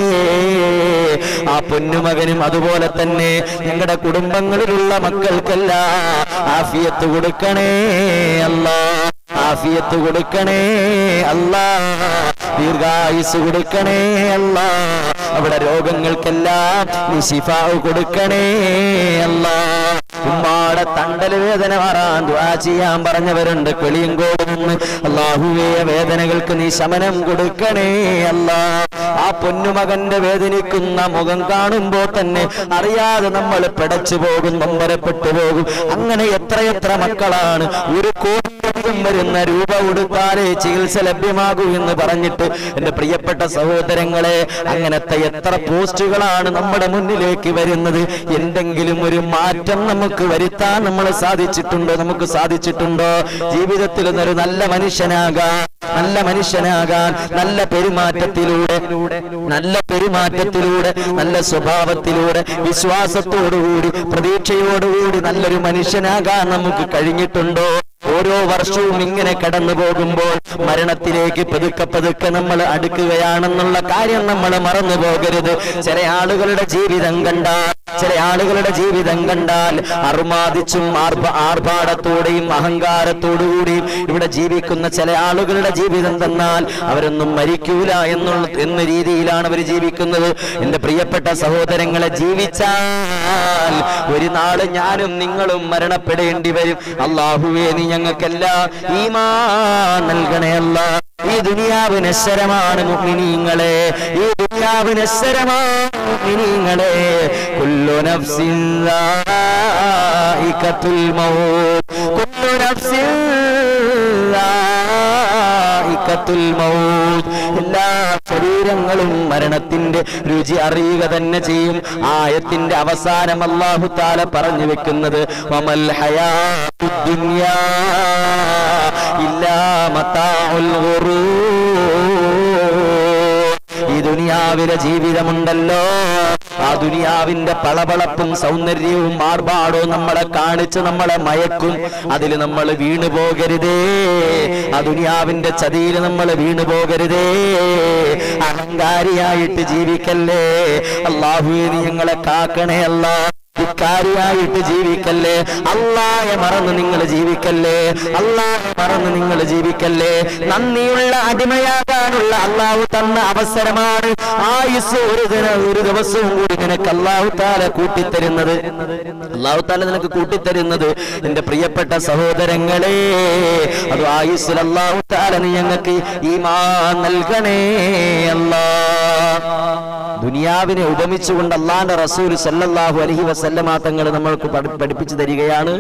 Speaker 1: ആ പൊന്നുമകനും അതുപോലെ തന്നെ ഞങ്ങളുടെ കുടുംബങ്ങളിലുള്ള മക്കൾക്കെല്ലാം ആഫിയത്ത് കൊടുക്കണേ അല്ലാ ആഫിയത്ത് കൊടുക്കണേ അല്ലാ ദീർഘായുസ് കൊടുക്കണേ അല്ലാ അവിടെ രോഗങ്ങൾക്കെല്ലാം നീ ശിഫാവ് കൊടുക്കണേ അല്ലാ ഉമ്മാടെ തണ്ടല് വേദന മാറാൻ ദ്വാ ചെയ്യാൻ പറഞ്ഞവരുണ്ട് കിളിയങ്കോട് നിന്ന് അള്ളാഹുവേ വേദനകൾക്ക് നീ ശമനം കൊടുക്കണേ അല്ലാ ആ പൊന്നുമകന്റെ വേദനിക്കുന്ന മുഖം കാണുമ്പോൾ തന്നെ അറിയാതെ നമ്മൾ പിടച്ചു പോകും നൊമ്പരപ്പെട്ടു പോകും അങ്ങനെ എത്രയെത്ര മക്കളാണ് ഒരു കോടിയധികം വരുന്ന രൂപ കൊടുത്താലേ ചികിത്സ ലഭ്യമാകൂ എന്ന് പറഞ്ഞിട്ട് എന്റെ പ്രിയപ്പെട്ട സഹോദരങ്ങളെ അങ്ങനത്തെ എത്ര പോസ്റ്റുകളാണ് നമ്മുടെ മുന്നിലേക്ക് വരുന്നത് എന്തെങ്കിലും ഒരു മാറ്റം നമുക്ക് വരുത്താൻ നമ്മൾ സാധിച്ചിട്ടുണ്ടോ നമുക്ക് സാധിച്ചിട്ടുണ്ടോ ജീവിതത്തിൽ ഒരു നല്ല മനുഷ്യനാകാൻ നല്ല മനുഷ്യനാകാൻ നല്ല പെരുമാറ്റത്തിലൂടെ നല്ല പെരുമാറ്റത്തിലൂടെ നല്ല സ്വഭാവത്തിലൂടെ വിശ്വാസത്തോടുകൂടി പ്രതീക്ഷയോടുകൂടി നല്ലൊരു മനുഷ്യനാകാൻ നമുക്ക് കഴിഞ്ഞിട്ടുണ്ടോ ഓരോ വർഷവും ഇങ്ങനെ കടന്നു പോകുമ്പോൾ മരണത്തിലേക്ക് പതുക്കെ പതുക്കെ നമ്മൾ അടുക്കുകയാണെന്നുള്ള കാര്യം നമ്മൾ മറന്നു പോകരുത് ചില ആളുകളുടെ ജീവിതം കണ്ടാൽ ചില ആളുകളുടെ ജീവിതം കണ്ടാൽ അറുമാദിച്ചും ആർഭ ആർഭാടത്തോടെയും അഹങ്കാരത്തോടുകൂടിയും ഇവിടെ ജീവിക്കുന്ന ചില ആളുകളുടെ ജീവിതം തന്നാൽ അവരൊന്നും മരിക്കൂല എന്നുള്ള എന്ന രീതിയിലാണ് അവർ ജീവിക്കുന്നത് എന്റെ പ്രിയപ്പെട്ട സഹോദരങ്ങളെ ജീവിച്ചാൽ ഒരു നാള് ഞാനും നിങ്ങളും മരണപ്പെടേണ്ടി വരും അള്ളാഹുവേ നീ ഞങ്ങൾക്കെല്ലാം ഈമാ നൽകണേ അല്ല ഈ ദുനിയാവ് നശ്വരമാണ് മുഅ്മിനീങ്ങളെ ഈ ദുനിയാവ് നശ്വരമാണ് മുഅ്മിനീങ്ങളെ കുല്ലു നഫ്സിൻ ദാഇഖത്തുൽ മൗത്ത് കുല്ലു നഫ്സിൻ ദാഇഖത്തുൽ മൗത്ത് എല്ലാ ശരീരങ്ങളും മരണത്തിന്റെ രുചി അറിയുക തന്നെ ചെയ്യും ആയത്തിന്റെ അവസാനം അല്ലാഹു താല പറഞ്ഞു വെക്കുന്നത് വമൽ ഹയാത്തുദ് ദുനിയാ ഇല്ലാ മതാഉൽ ഗുറൂർ ഈ ദുനിയാവിലെ ജീവിതമുണ്ടല്ലോ ആ ദുനിയാവിന്റെ പളപളപ്പും സൗന്ദര്യവും ആർഭാടവും നമ്മളെ കാണിച്ച് നമ്മളെ മയക്കും അതിൽ നമ്മൾ വീണു പോകരുതേ ആ ദുനിയാവിന്റെ ചതിയിൽ നമ്മൾ വീണു പോകരുതേ അഹങ്കാരിയായിട്ട് ജീവിക്കല്ലേ അള്ളാഹുവേ നീ ഞങ്ങളെ കാക്കണേ അല്ലാ ായിട്ട് ജീവിക്കല്ലേ അള്ളാഹെ മറന്ന് നിങ്ങൾ ജീവിക്കല്ലേ അള്ളാഹെ മറന്ന് നിങ്ങൾ ജീവിക്കല്ലേ നന്ദിയുള്ള അടിമയാകാനുള്ള അള്ളാഹു തന്ന അവസരമാണ് ആയുസ് ഒരു ദിന ഒരു ദിവസവും കൂടി നിനക്ക് അള്ളാഹു താല കൂട്ടിത്തരുന്നത് അള്ളാഹു താല നിനക്ക് കൂട്ടിത്തരുന്നത് എന്റെ പ്രിയപ്പെട്ട സഹോദരങ്ങളെ അത് ആയുസ്സിൽ അള്ളാഹു താല നീ ഞങ്ങൾക്ക് ഈ മാ നൽകണേ അല്ലാ ദുനിയാവിനെ ഉപമിച്ചുകൊണ്ട് അള്ളാന്റെ റസൂൽ സല്ലല്ലാഹു അലൈഹി വസല്ലമ തങ്ങൾ നമ്മൾക്ക് പഠി- പഠിപ്പിച്ചു തരികയാണ്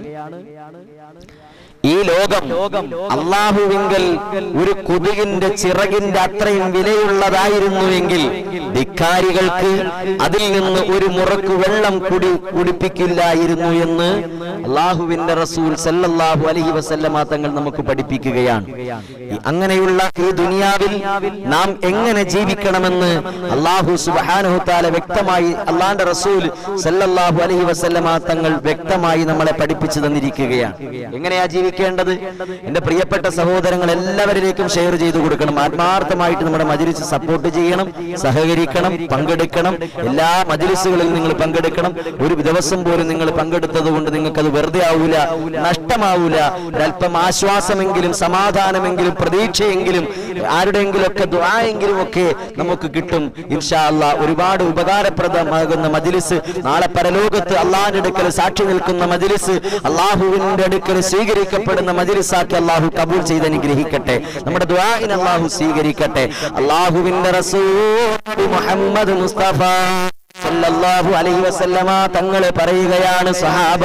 Speaker 1: ഈ ലോകം അള്ളാഹുവിങ്കൽ ഒരു കൊതുകിന്റെ ചിറകിന്റെ അത്രയും വിലയുള്ളതായിരുന്നുവെങ്കിൽ ധിക്കാരികൾക്ക് അതിൽ നിന്ന് ഒരു മുറക്ക് വെള്ളം കുടി കുടിപ്പിക്കില്ലായിരുന്നു എന്ന് അള്ളാഹുവിന്റെ റസൂൽ സല്ലല്ലാഹു അലൈഹി വസല്ലമ തങ്ങൾ നമുക്ക് പഠിപ്പിക്കുകയാണ് ഈ അങ്ങനെയുള്ള ഈ ദുനിയാവിൽ നാം എങ്ങനെ ജീവിക്കണമെന്ന് അള്ളാഹു സുബ്ഹാനഹു തആല വ്യക്തമായി അള്ളാന്റെ റസൂൽ സല്ലല്ലാഹു അലൈഹി വസല്ലമ തങ്ങൾ വ്യക്തമായി നമ്മളെ പഠിപ്പിച്ചു തന്നിരിക്കുകയാണ് എങ്ങനെയാ ജീവിക്കേണ്ടത് എന്റെ പ്രിയപ്പെട്ട സഹോദരങ്ങൾ എല്ലാവരിലേക്കും ഷെയർ ചെയ്തു കൊടുക്കണം ആത്മാർത്ഥമായിട്ട് നമ്മുടെ മജിലിസ് സപ്പോർട്ട് ചെയ്യണം സഹകരിക്കണം പങ്കെടുക്കണം എല്ലാ മജിലിസുകളിൽ നിങ്ങൾ പങ്കെടുക്കണം ഒരു ദിവസം പോലും നിങ്ങൾ പങ്കെടുത്തത് കൊണ്ട് നിങ്ങൾക്ക് അത് വെറുതെ ആവൂല നഷ്ടമാവൂല ഒരല്പം ആശ്വാസമെങ്കിലും സമാധാനമെങ്കിലും പ്രതീക്ഷയെങ്കിലും ആരുടെയെങ്കിലും ഒക്കെ ദ്വായെങ്കിലും ഒക്കെ നമുക്ക് കിട്ടും ഇൻഷാ അല്ലാ ഒരുപാട് ഉപകാരപ്രദമാകുന്ന മജിലിസ് നാളെ പരലോകത്ത് അള്ളാഹിന്റെ അടുക്കൽ സാക്ഷി നിൽക്കുന്ന മജിലിസ് അള്ളാഹുവിന്റെ അടുക്കൽ സ്വീകരിക്കപ്പെടുന്ന മജിലിസാക്കി അള്ളാഹു കബൂൽ ചെയ്ത് അനുഗ്രഹിക്കട്ടെ നമ്മുടെ ദ്വാഹിന് അള്ളാഹു സ്വീകരിക്കട്ടെ അള്ളാഹുവിന്റെ റസൂൽ മുഹമ്മദ് മുസ്തഫ സല്ലല്ലാഹു അലൈഹി വസല്ലമ തങ്ങൾ പറയുകയാണ് സഹാബ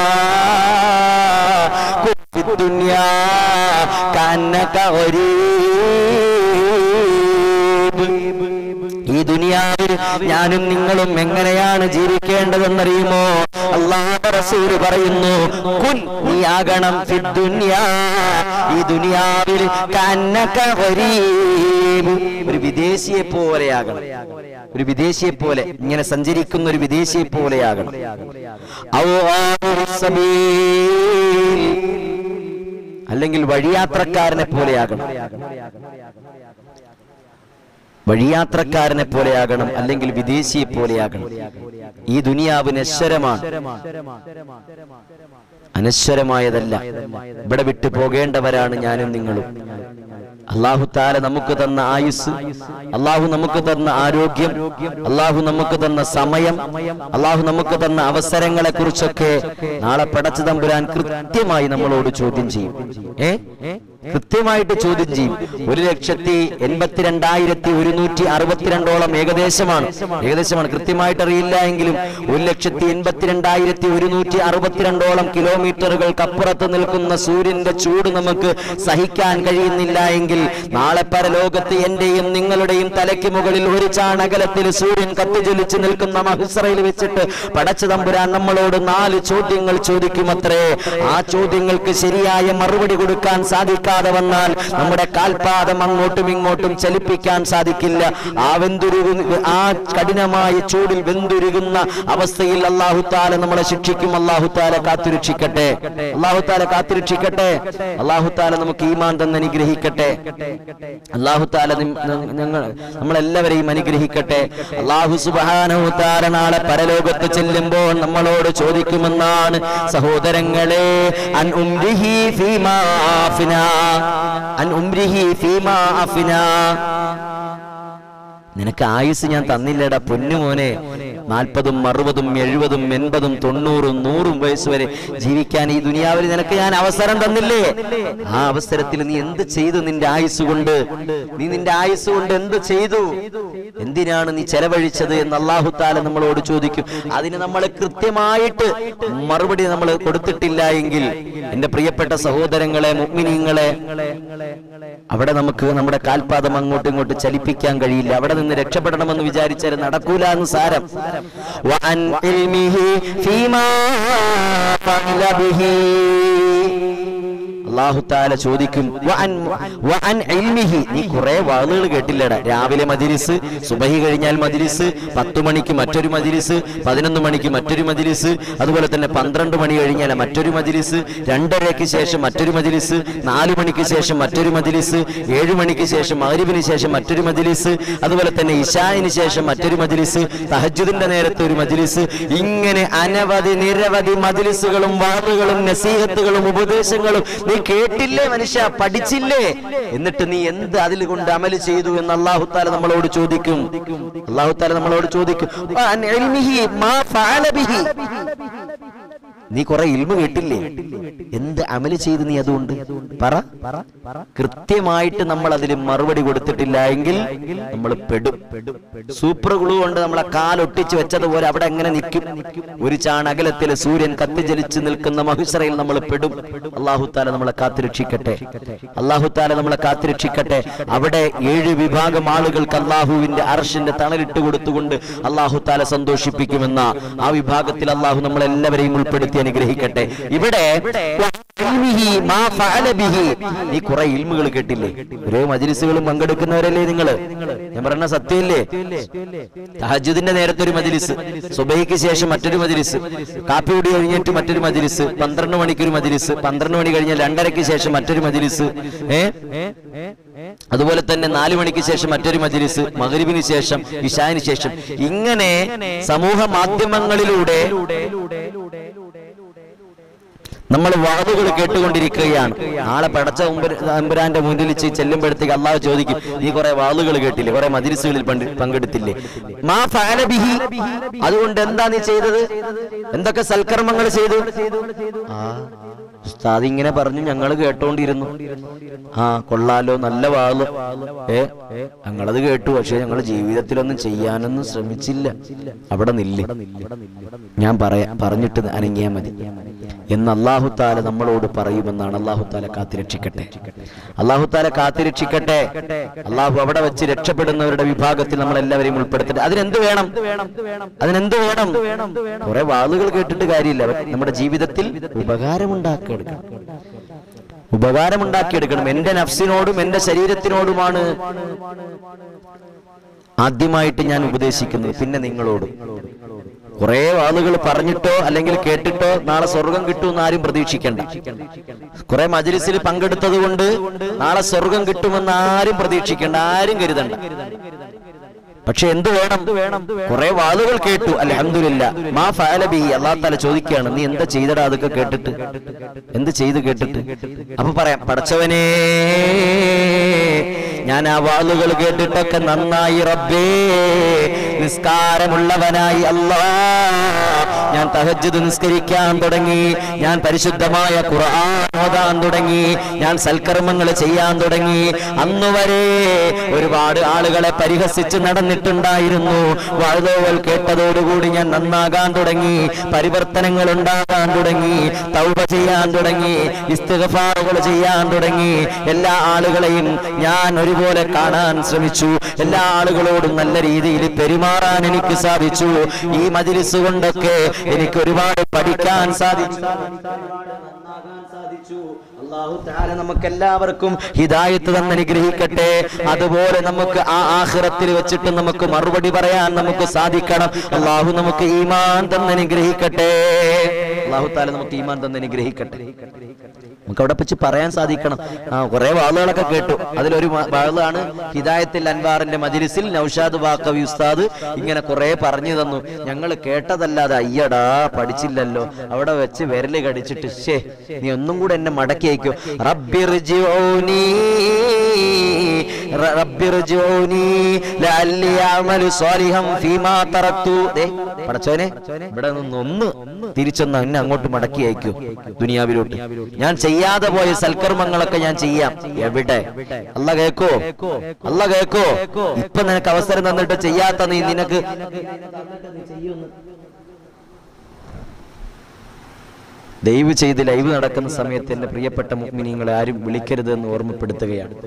Speaker 1: കുഫി ദുനിയാ കന്നക ഗരീബ് ഈ ദുനിയാവിൽ ഞാനും നിങ്ങളും എങ്ങനെയാണ് ജീവിക്കേണ്ടതെന്നറിയുമോ അള്ളാഹുവിന്റെ റസൂല് പറയുന്നു കുൻ നീ ആകണം ഫി ദുനിയാ ഈ ദുനിയാവിൽ കന്നക ഗരീബ് ഒരു വിദേശിയെ പോലെയാകണം ഒരു വിദേശിയെ പോലെ ഇങ്ങനെ സഞ്ചരിക്കുന്ന ഒരു വിദേശിയെ പോലെയാകണം ഔ ആബിറു സബീൽ. അല്ലെങ്കിൽ വഴിയാത്രക്കാരനെ പോലെയാകണം വഴിയാത്രക്കാരനെ പോലെയാകണം അല്ലെങ്കിൽ വിദേശിയെ പോലെയാകണം ഈ ദുനിയാവ് നശ്വരമാണ് അനശ്വരമായതല്ല ഇവിടെ വിട്ടു പോകേണ്ടവരാണ് ഞാനും നിങ്ങളും അള്ളാഹു താല നമുക്ക് തന്ന ആയുസ് അള്ളാഹു നമുക്ക് തന്ന ആരോഗ്യം അള്ളാഹു നമുക്ക് തന്ന സമയം അള്ളാഹു നമുക്ക് തന്ന അവസരങ്ങളെ കുറിച്ചൊക്കെ നാളെ പടച്ചു തമ്പുരാൻ കൃത്യമായി നമ്മളോട് ചോദ്യം ചെയ്യും ഏ കൃത്യമായിട്ട് ചോദ്യം ചെയ്യും ഒരു ലക്ഷത്തി എൺപത്തിരണ്ടായിരത്തി ഒരുന്നൂറ്റി അറുപത്തിരണ്ടോളം ഏകദേശമാണ് ഏകദേശമാണ് കൃത്യമായിട്ട് അറിയില്ല എങ്കിലും ഒരു ലക്ഷത്തി എൺപത്തിരണ്ടായിരത്തി ഒരുന്നൂറ്റി അറുപത്തിരണ്ടോളം കിലോമീറ്ററുകൾക്കപ്പുറത്ത് നിൽക്കുന്ന സൂര്യന്റെ ചൂട് നമുക്ക് സഹിക്കാൻ കഴിയുന്നില്ല എങ്കിൽ നാളെ പരലോകത്ത് എന്റെയും നിങ്ങളുടെയും തലയ്ക്ക് മുകളിൽ ഒരു ചാണകലത്തിൽ സൂര്യൻ കത്തിജ്വലിച്ച് നിൽക്കുന്ന മഹുസറയിൽ വെച്ചിട്ട് പടച്ചു തമ്പുരാൻ നമ്മളോട് നാല് ചോദ്യങ്ങൾ ചോദിക്കുമത്രേ ആ ചോദ്യങ്ങൾക്ക് ശരിയായ മറുപടി കൊടുക്കാൻ സാധിക്കാതെ വന്നാൽ നമ്മുടെ കാൽപാദം അങ്ങോട്ടും ഇങ്ങോട്ടും ചലിപ്പിക്കാൻ സാധിക്കില്ല ആ വെന്തുരുകു ആ കഠിനമായ ചൂടിൽ വെന്തുരുകുന്ന അവസ്ഥയിൽ അള്ളാഹു താല നമ്മളെ ശിക്ഷിക്കും അള്ളാഹു താല കാത്തുരക്ഷിക്കട്ടെ അള്ളാഹു താല കാത്തുരക്ഷിക്കട്ടെ അള്ളാഹു താല നമുക്ക് ഈമാൻ തന്നെ അനുഗ്രഹിക്കട്ടെ അള്ളാഹു താല നിം- ന- ഞങ്ങൾ നമ്മളെല്ലാവരെയും അനുഗ്രഹിക്കട്ടെ അള്ളാഹു സുബാനഹു താല നാളെ പരലോകത്ത് ചെല്ലുമ്പോൾ നമ്മളോട് ചോദിക്കുമെന്നാണ് സഹോദരങ്ങളെ അൻ ഉംരിഹി ഫീമാ അഫ്നാ അൻ ഉംരിഹി ഫീമാ അഫ്നാ നിനക്ക് ആയുസ് ഞാൻ തന്നില്ലടാ പൊന്നുമോനെ നാൽപ്പതും അറുപതും എഴുപതും എൺപതും തൊണ്ണൂറും നൂറും വയസ്സ് വരെ ജീവിക്കാൻ ഈ ദുനിയാവിൽ നിനക്ക് ഞാൻ അവസരം തന്നില്ലേ ആ അവസരത്തിൽ നീ എന്ത് ചെയ്തു നിന്റെ ആയുസ് കൊണ്ട് നീ നിന്റെ ആയുസ് കൊണ്ട് എന്ത് ചെയ്തു എന്തിനാണ് നീ ചെലവഴിച്ചത് എന്ന് അള്ളാഹു താല നമ്മളോട് ചോദിക്കും അതിന് നമ്മൾ കൃത്യമായിട്ട് മറുപടി നമ്മൾ കൊടുത്തിട്ടില്ല എങ്കിൽ എന്റെ പ്രിയപ്പെട്ട സഹോദരങ്ങളെ മുഗ്മിനീങ്ങളെ അവിടെ നമുക്ക് നമ്മുടെ കാൽപാദം അങ്ങോട്ടും ഇങ്ങോട്ട് ചലിപ്പിക്കാൻ കഴിയില്ല അവിടെ നിന്ന് രക്ഷപ്പെടണമെന്ന് വിചാരിച്ചാൽ നടക്കൂല എന്ന് സാരം വഅൻ ഇൽമിഹി ഫീമാ ഫഅല ബിഹി അള്ളാഹു താല ചോദിക്കും വഅൻ വഅൻ ഇൽമിഹി നീ കുറെ വാളുകൾ കേട്ടില്ലടാ രാവിലെ മജിലിസ് സുബഹി കഴിഞ്ഞാൽ മജിലിസ് പത്തു മണിക്ക് മറ്റൊരു മജിലിസ് പതിനൊന്ന് മണിക്ക് മറ്റൊരു മജിലിസ് അതുപോലെ തന്നെ പന്ത്രണ്ട് മണി കഴിഞ്ഞാൽ മറ്റൊരു മജിലിസ് രണ്ടരയ്ക്ക് ശേഷം മറ്റൊരു മജിലിസ് നാലു മണിക്ക് ശേഷം മറ്റൊരു മജിലിസ് ഏഴു മണിക്ക് ശേഷം മഗ്രിബിന് ശേഷം മറ്റൊരു മജിലിസ് അതുപോലെ തന്നെ ഇഷായിന് ശേഷം മറ്റൊരു മജിലിസ് തഹജുദിന്റെ നേരത്തെ ഒരു മജിലിസ് ഇങ്ങനെ അനവധി നിരവധി മജിലിസുകളും വാറുകളും നസീഹത്തുകളും ഉപദേശങ്ങളും നീ കേട്ടില്ലേ മനുഷ്യ പഠിച്ചില്ലേ എന്നിട്ട് നീ എന്ത് അതിൽ കൊണ്ട് അമല് ചെയ്തു എന്ന് അള്ളാഹു താല നമ്മളോട് ചോദിക്കും അള്ളാഹു താല നമ്മളോട് ചോദിക്കും "വഅൻ ഇൽമിഹി മാ ഫഅല ബിഹി." നീ കുറെ ഇൽമ കേട്ടില്ലേ എന്ത് അമല് ചെയ്ത് നീ അതുകൊണ്ട് പറ കൃത്യമായിട്ട് നമ്മൾ അതിൽ മറുപടി കൊടുത്തിട്ടില്ല എങ്കിൽ നമ്മൾ പെടും സൂപ്പർ ഗ്ലൂ കൊണ്ട് നമ്മളെ കാലൊട്ടിച്ച് വെച്ചതുപോലെ അവിടെ എങ്ങനെ നിൽക്കും ഒരു ചാണകലത്തില് സൂര്യൻ കത്തിജലിച്ച് നിൽക്കുന്ന മഹിഷറയിൽ നമ്മൾ പെടും അള്ളാഹുത്താല നമ്മളെ കാത്തുരക്ഷിക്കട്ടെ അള്ളാഹുത്താല നമ്മളെ കാത്തുരക്ഷിക്കട്ടെ അവിടെ ഏഴ് വിഭാഗം ആളുകൾക്ക് അള്ളാഹുവിന്റെ അർഷിന്റെ തണലിട്ട് കൊടുത്തുകൊണ്ട് അള്ളാഹുത്താല സന്തോഷിപ്പിക്കുമെന്ന ആ വിഭാഗത്തിൽ അള്ളാഹു നമ്മളെല്ലാവരെയും ഉൾപ്പെടുത്തി അനുഗ്രഹിക്കട്ടെ ഇവിടെ ഇൽമിഹി മാ ഫഅല ബിഹി. നീ കുറെ ഇൽമുകൾ കേട്ടില്ലേ ഓരോ മജിലിസുകളും പങ്കെടുക്കുന്നവരല്ലേ നിങ്ങള് ഞാൻ പറഞ്ഞ സത്യമില്ലേ തഹജുദിന്റെ നേരത്തെ ഒരു മജിലിസ് സുബൈക്ക് ശേഷം മറ്റൊരു മജിലിസ് കാപ്പി കുടി കഴിഞ്ഞിട്ട് മറ്റൊരു മജിലിസ് പന്ത്രണ്ട് മണിക്ക് ഒരു മജിലിസ് പന്ത്രണ്ട് മണി കഴിഞ്ഞാൽ രണ്ടരയ്ക്ക് ശേഷം മറ്റൊരു മജിലിസ് ഏ അതുപോലെ തന്നെ നാലു മണിക്ക് ശേഷം മറ്റൊരു മജിലിസ് മകരിബിന് ശേഷം ഇഷാന് ശേഷം ഇങ്ങനെ സമൂഹ മാധ്യമങ്ങളിലൂടെ നമ്മൾ വാതുകൾ കേട്ടുകൊണ്ടിരിക്കുകയാണ് നാളെ പടച്ച ഉമ്പര- തമ്പുരാന്റെ മുന്നിൽ ചെ- ചെല്ലുമ്പോഴത്തേക്ക് അള്ളാഹ് ചോദിക്കും നീ കുറെ വാളുകൾ കേട്ടില്ലേ കുറെ മജിലിസുകളിൽ പണ്ട് പങ്കെടുത്തില്ലേ മാ ഫഅല ബിഹി അതുകൊണ്ട് എന്താ നീ ചെയ്തത് എന്തൊക്കെ സൽക്കർമ്മങ്ങൾ ചെയ്തു ആ ഉസ്താദ് ഇങ്ങനെ പറഞ്ഞു ഞങ്ങൾ കേട്ടോണ്ടിരുന്നു ആ കൊള്ളാലോ നല്ല വാള് ഏ ഞങ്ങളത് കേട്ടു പക്ഷെ ഞങ്ങൾ ജീവിതത്തിലൊന്നും ചെയ്യാനൊന്നും ശ്രമിച്ചില്ല അവിടെ നില്ല് ഞാൻ പറയാ പറഞ്ഞിട്ട് അനങ്ങിയാ മതി എന്ന് അള്ളാഹു താല നമ്മളോട് പറയുമെന്നാണ് അള്ളാഹു താല കാത്തിരക്ഷിക്കട്ടെ അള്ളാഹു താല കാത്തിരക്ഷിക്കട്ടെ അള്ളാഹു അവിടെ വെച്ച് രക്ഷപ്പെടുന്നവരുടെ വിഭാഗത്തിൽ നമ്മൾ എല്ലാവരെയും ഉൾപ്പെടുത്തട്ടെ അതിനെന്ത് വേണം അതിനെന്ത് വേണം കുറെ വാളുകൾ കേട്ടിട്ട് കാര്യമില്ല നമ്മുടെ ജീവിതത്തിൽ ഉപകാരമുണ്ടാക്കിയെടുക്കണം ഉപകാരമുണ്ടാക്കിയെടുക്കണം എന്റെ നഫ്സിനോടും എന്റെ ശരീരത്തിനോടുമാണ് ആദ്യമായിട്ട് ഞാൻ ഉപദേശിക്കുന്നത് പിന്നെ നിങ്ങളോടും കുറെ ആളുകൾ പറഞ്ഞിട്ടോ അല്ലെങ്കിൽ കേട്ടിട്ടോ നാളെ സ്വർഗം കിട്ടുമെന്ന് ആരും പ്രതീക്ഷിക്കണ്ട കുറെ മജലിസിൽ പങ്കെടുത്തത് കൊണ്ട് നാളെ സ്വർഗം കിട്ടുമെന്ന് ആരും പ്രതീക്ഷിക്കണ്ട ആരും കരുതണ്ട പക്ഷെ എന്ത് വേണം കുറെ വാളുകൾ കേട്ടു അലഹമില്ല മാ ഫാലബി അള്ളാഹ് താല ചോദിക്കുകയാണ് നീ എന്താ ചെയ്തടാ അതൊക്കെ കേട്ടിട്ട് എന്ത് ചെയ്ത് കേട്ടിട്ട് അപ്പൊ പറയാം പടച്ചവനേ ഞാൻ ആ വാളുകൾ കേട്ടിട്ടൊക്കെ നന്നായി റബ്ബേ നിസ്കാരമുള്ളവനായി അല്ലാ ഞാൻ തഹജ്ജുദ് നിസ്കരിക്കാൻ തുടങ്ങി ഞാൻ പരിശുദ്ധമായ ഖുർആൻ ഓതാൻ തുടങ്ങി ഞാൻ സൽക്കർമ്മങ്ങൾ ചെയ്യാൻ തുടങ്ങി അന്നുവരെ ഒരുപാട് ആളുകളെ പരിഹസിച്ച് നടന്നിട്ടുണ്ടായിരുന്നു വാഴുതോവൽ കേട്ടതോടുകൂടി ഞാൻ നന്നാകാൻ തുടങ്ങി പരിവർത്തനങ്ങൾ ഉണ്ടാകാൻ തുടങ്ങി തൗബ ചെയ്യാൻ തുടങ്ങി ഇസ്തിഗ്ഫാറുകൾ ചെയ്യാൻ തുടങ്ങി എല്ലാ ആളുകളെയും ഞാൻ ഒരുപോലെ കാണാൻ ശ്രമിച്ചു എല്ലാ ആളുകളോടും നല്ല രീതിയിൽ പെരുമാറാൻ എനിക്ക് സാധിച്ചു ഈ മജിലിസ് കൊണ്ടൊക്കെ എനിക്ക് ഒരുപാട് പഠിക്കാൻ സാധിച്ചു അള്ളാഹു താല നമുക്ക് എല്ലാവർക്കും ഹിദായത്ത് തന്നെ അനുഗ്രഹിക്കട്ടെ അതുപോലെ നമുക്ക് ആ ആഖിറത്തിൽ വെച്ചിട്ട് നമുക്ക് മറുപടി പറയാൻ നമുക്ക് സാധിക്കണം അള്ളാഹു നമുക്ക് ഈമാൻ തന്നെ അനുഗ്രഹിക്കട്ടെ അള്ളാഹു താല നമുക്ക് ഈമാൻ തന്നെ അനുഗ്രഹിക്കട്ടെ നമുക്ക് അവിടെ വെച്ച് പറയാൻ സാധിക്കണം ആ കുറെ വാളുകളൊക്കെ കേട്ടു അതിലൊരു മ- വാളാണ് ഹിദായത്തിൽ അൻവാറിന്റെ മജിലിസിൽ നൌഷാദ് വാക്കവി ഉസ്താദ് ഇങ്ങനെ കുറെ പറഞ്ഞു തന്നു ഞങ്ങൾ കേട്ടതല്ലാതെ അയ്യടാ പഠിച്ചില്ലല്ലോ അവിടെ വെച്ച് വിരല് കടിച്ചിട്ട് ശേ നീ ഒന്നും കൂടെ എന്നെ മടക്കി അയക്കോ റബ്ബിർജിഊനി റ- റബ്ബിർജിഊനി ലഅല്ലി അഅമലു സ്വാലിഹൻ ഫീമാ തറക്തു ദേ പടച്ചോനെ ഇവിടെ നിന്ന് ഒന്ന് തിരിച്ചൊന്ന് എന്നെ അങ്ങോട്ട് മടക്കി അയക്കൂ ദുനിയാവിലോട്ട് ഞാൻ ചെയ്യാതെ പോയ സൽക്കർമ്മങ്ങളൊക്കെ ഞാൻ ചെയ്യാം എവിടെ അല്ല കേക്കോ അല്ല കേക്കോ ഇപ്പൊ നിനക്ക് അവസരം തന്നിട്ട് ചെയ്യാത്ത നീ നിനക്ക് ദയവ് ചെയ്ത് ലൈവ് നടക്കുന്ന സമയത്ത് എന്റെ പ്രിയപ്പെട്ട മുഗ്മിനിങ്ങളെ ആരും വിളിക്കരുത് എന്ന് ഓർമ്മപ്പെടുത്തുകയാണ്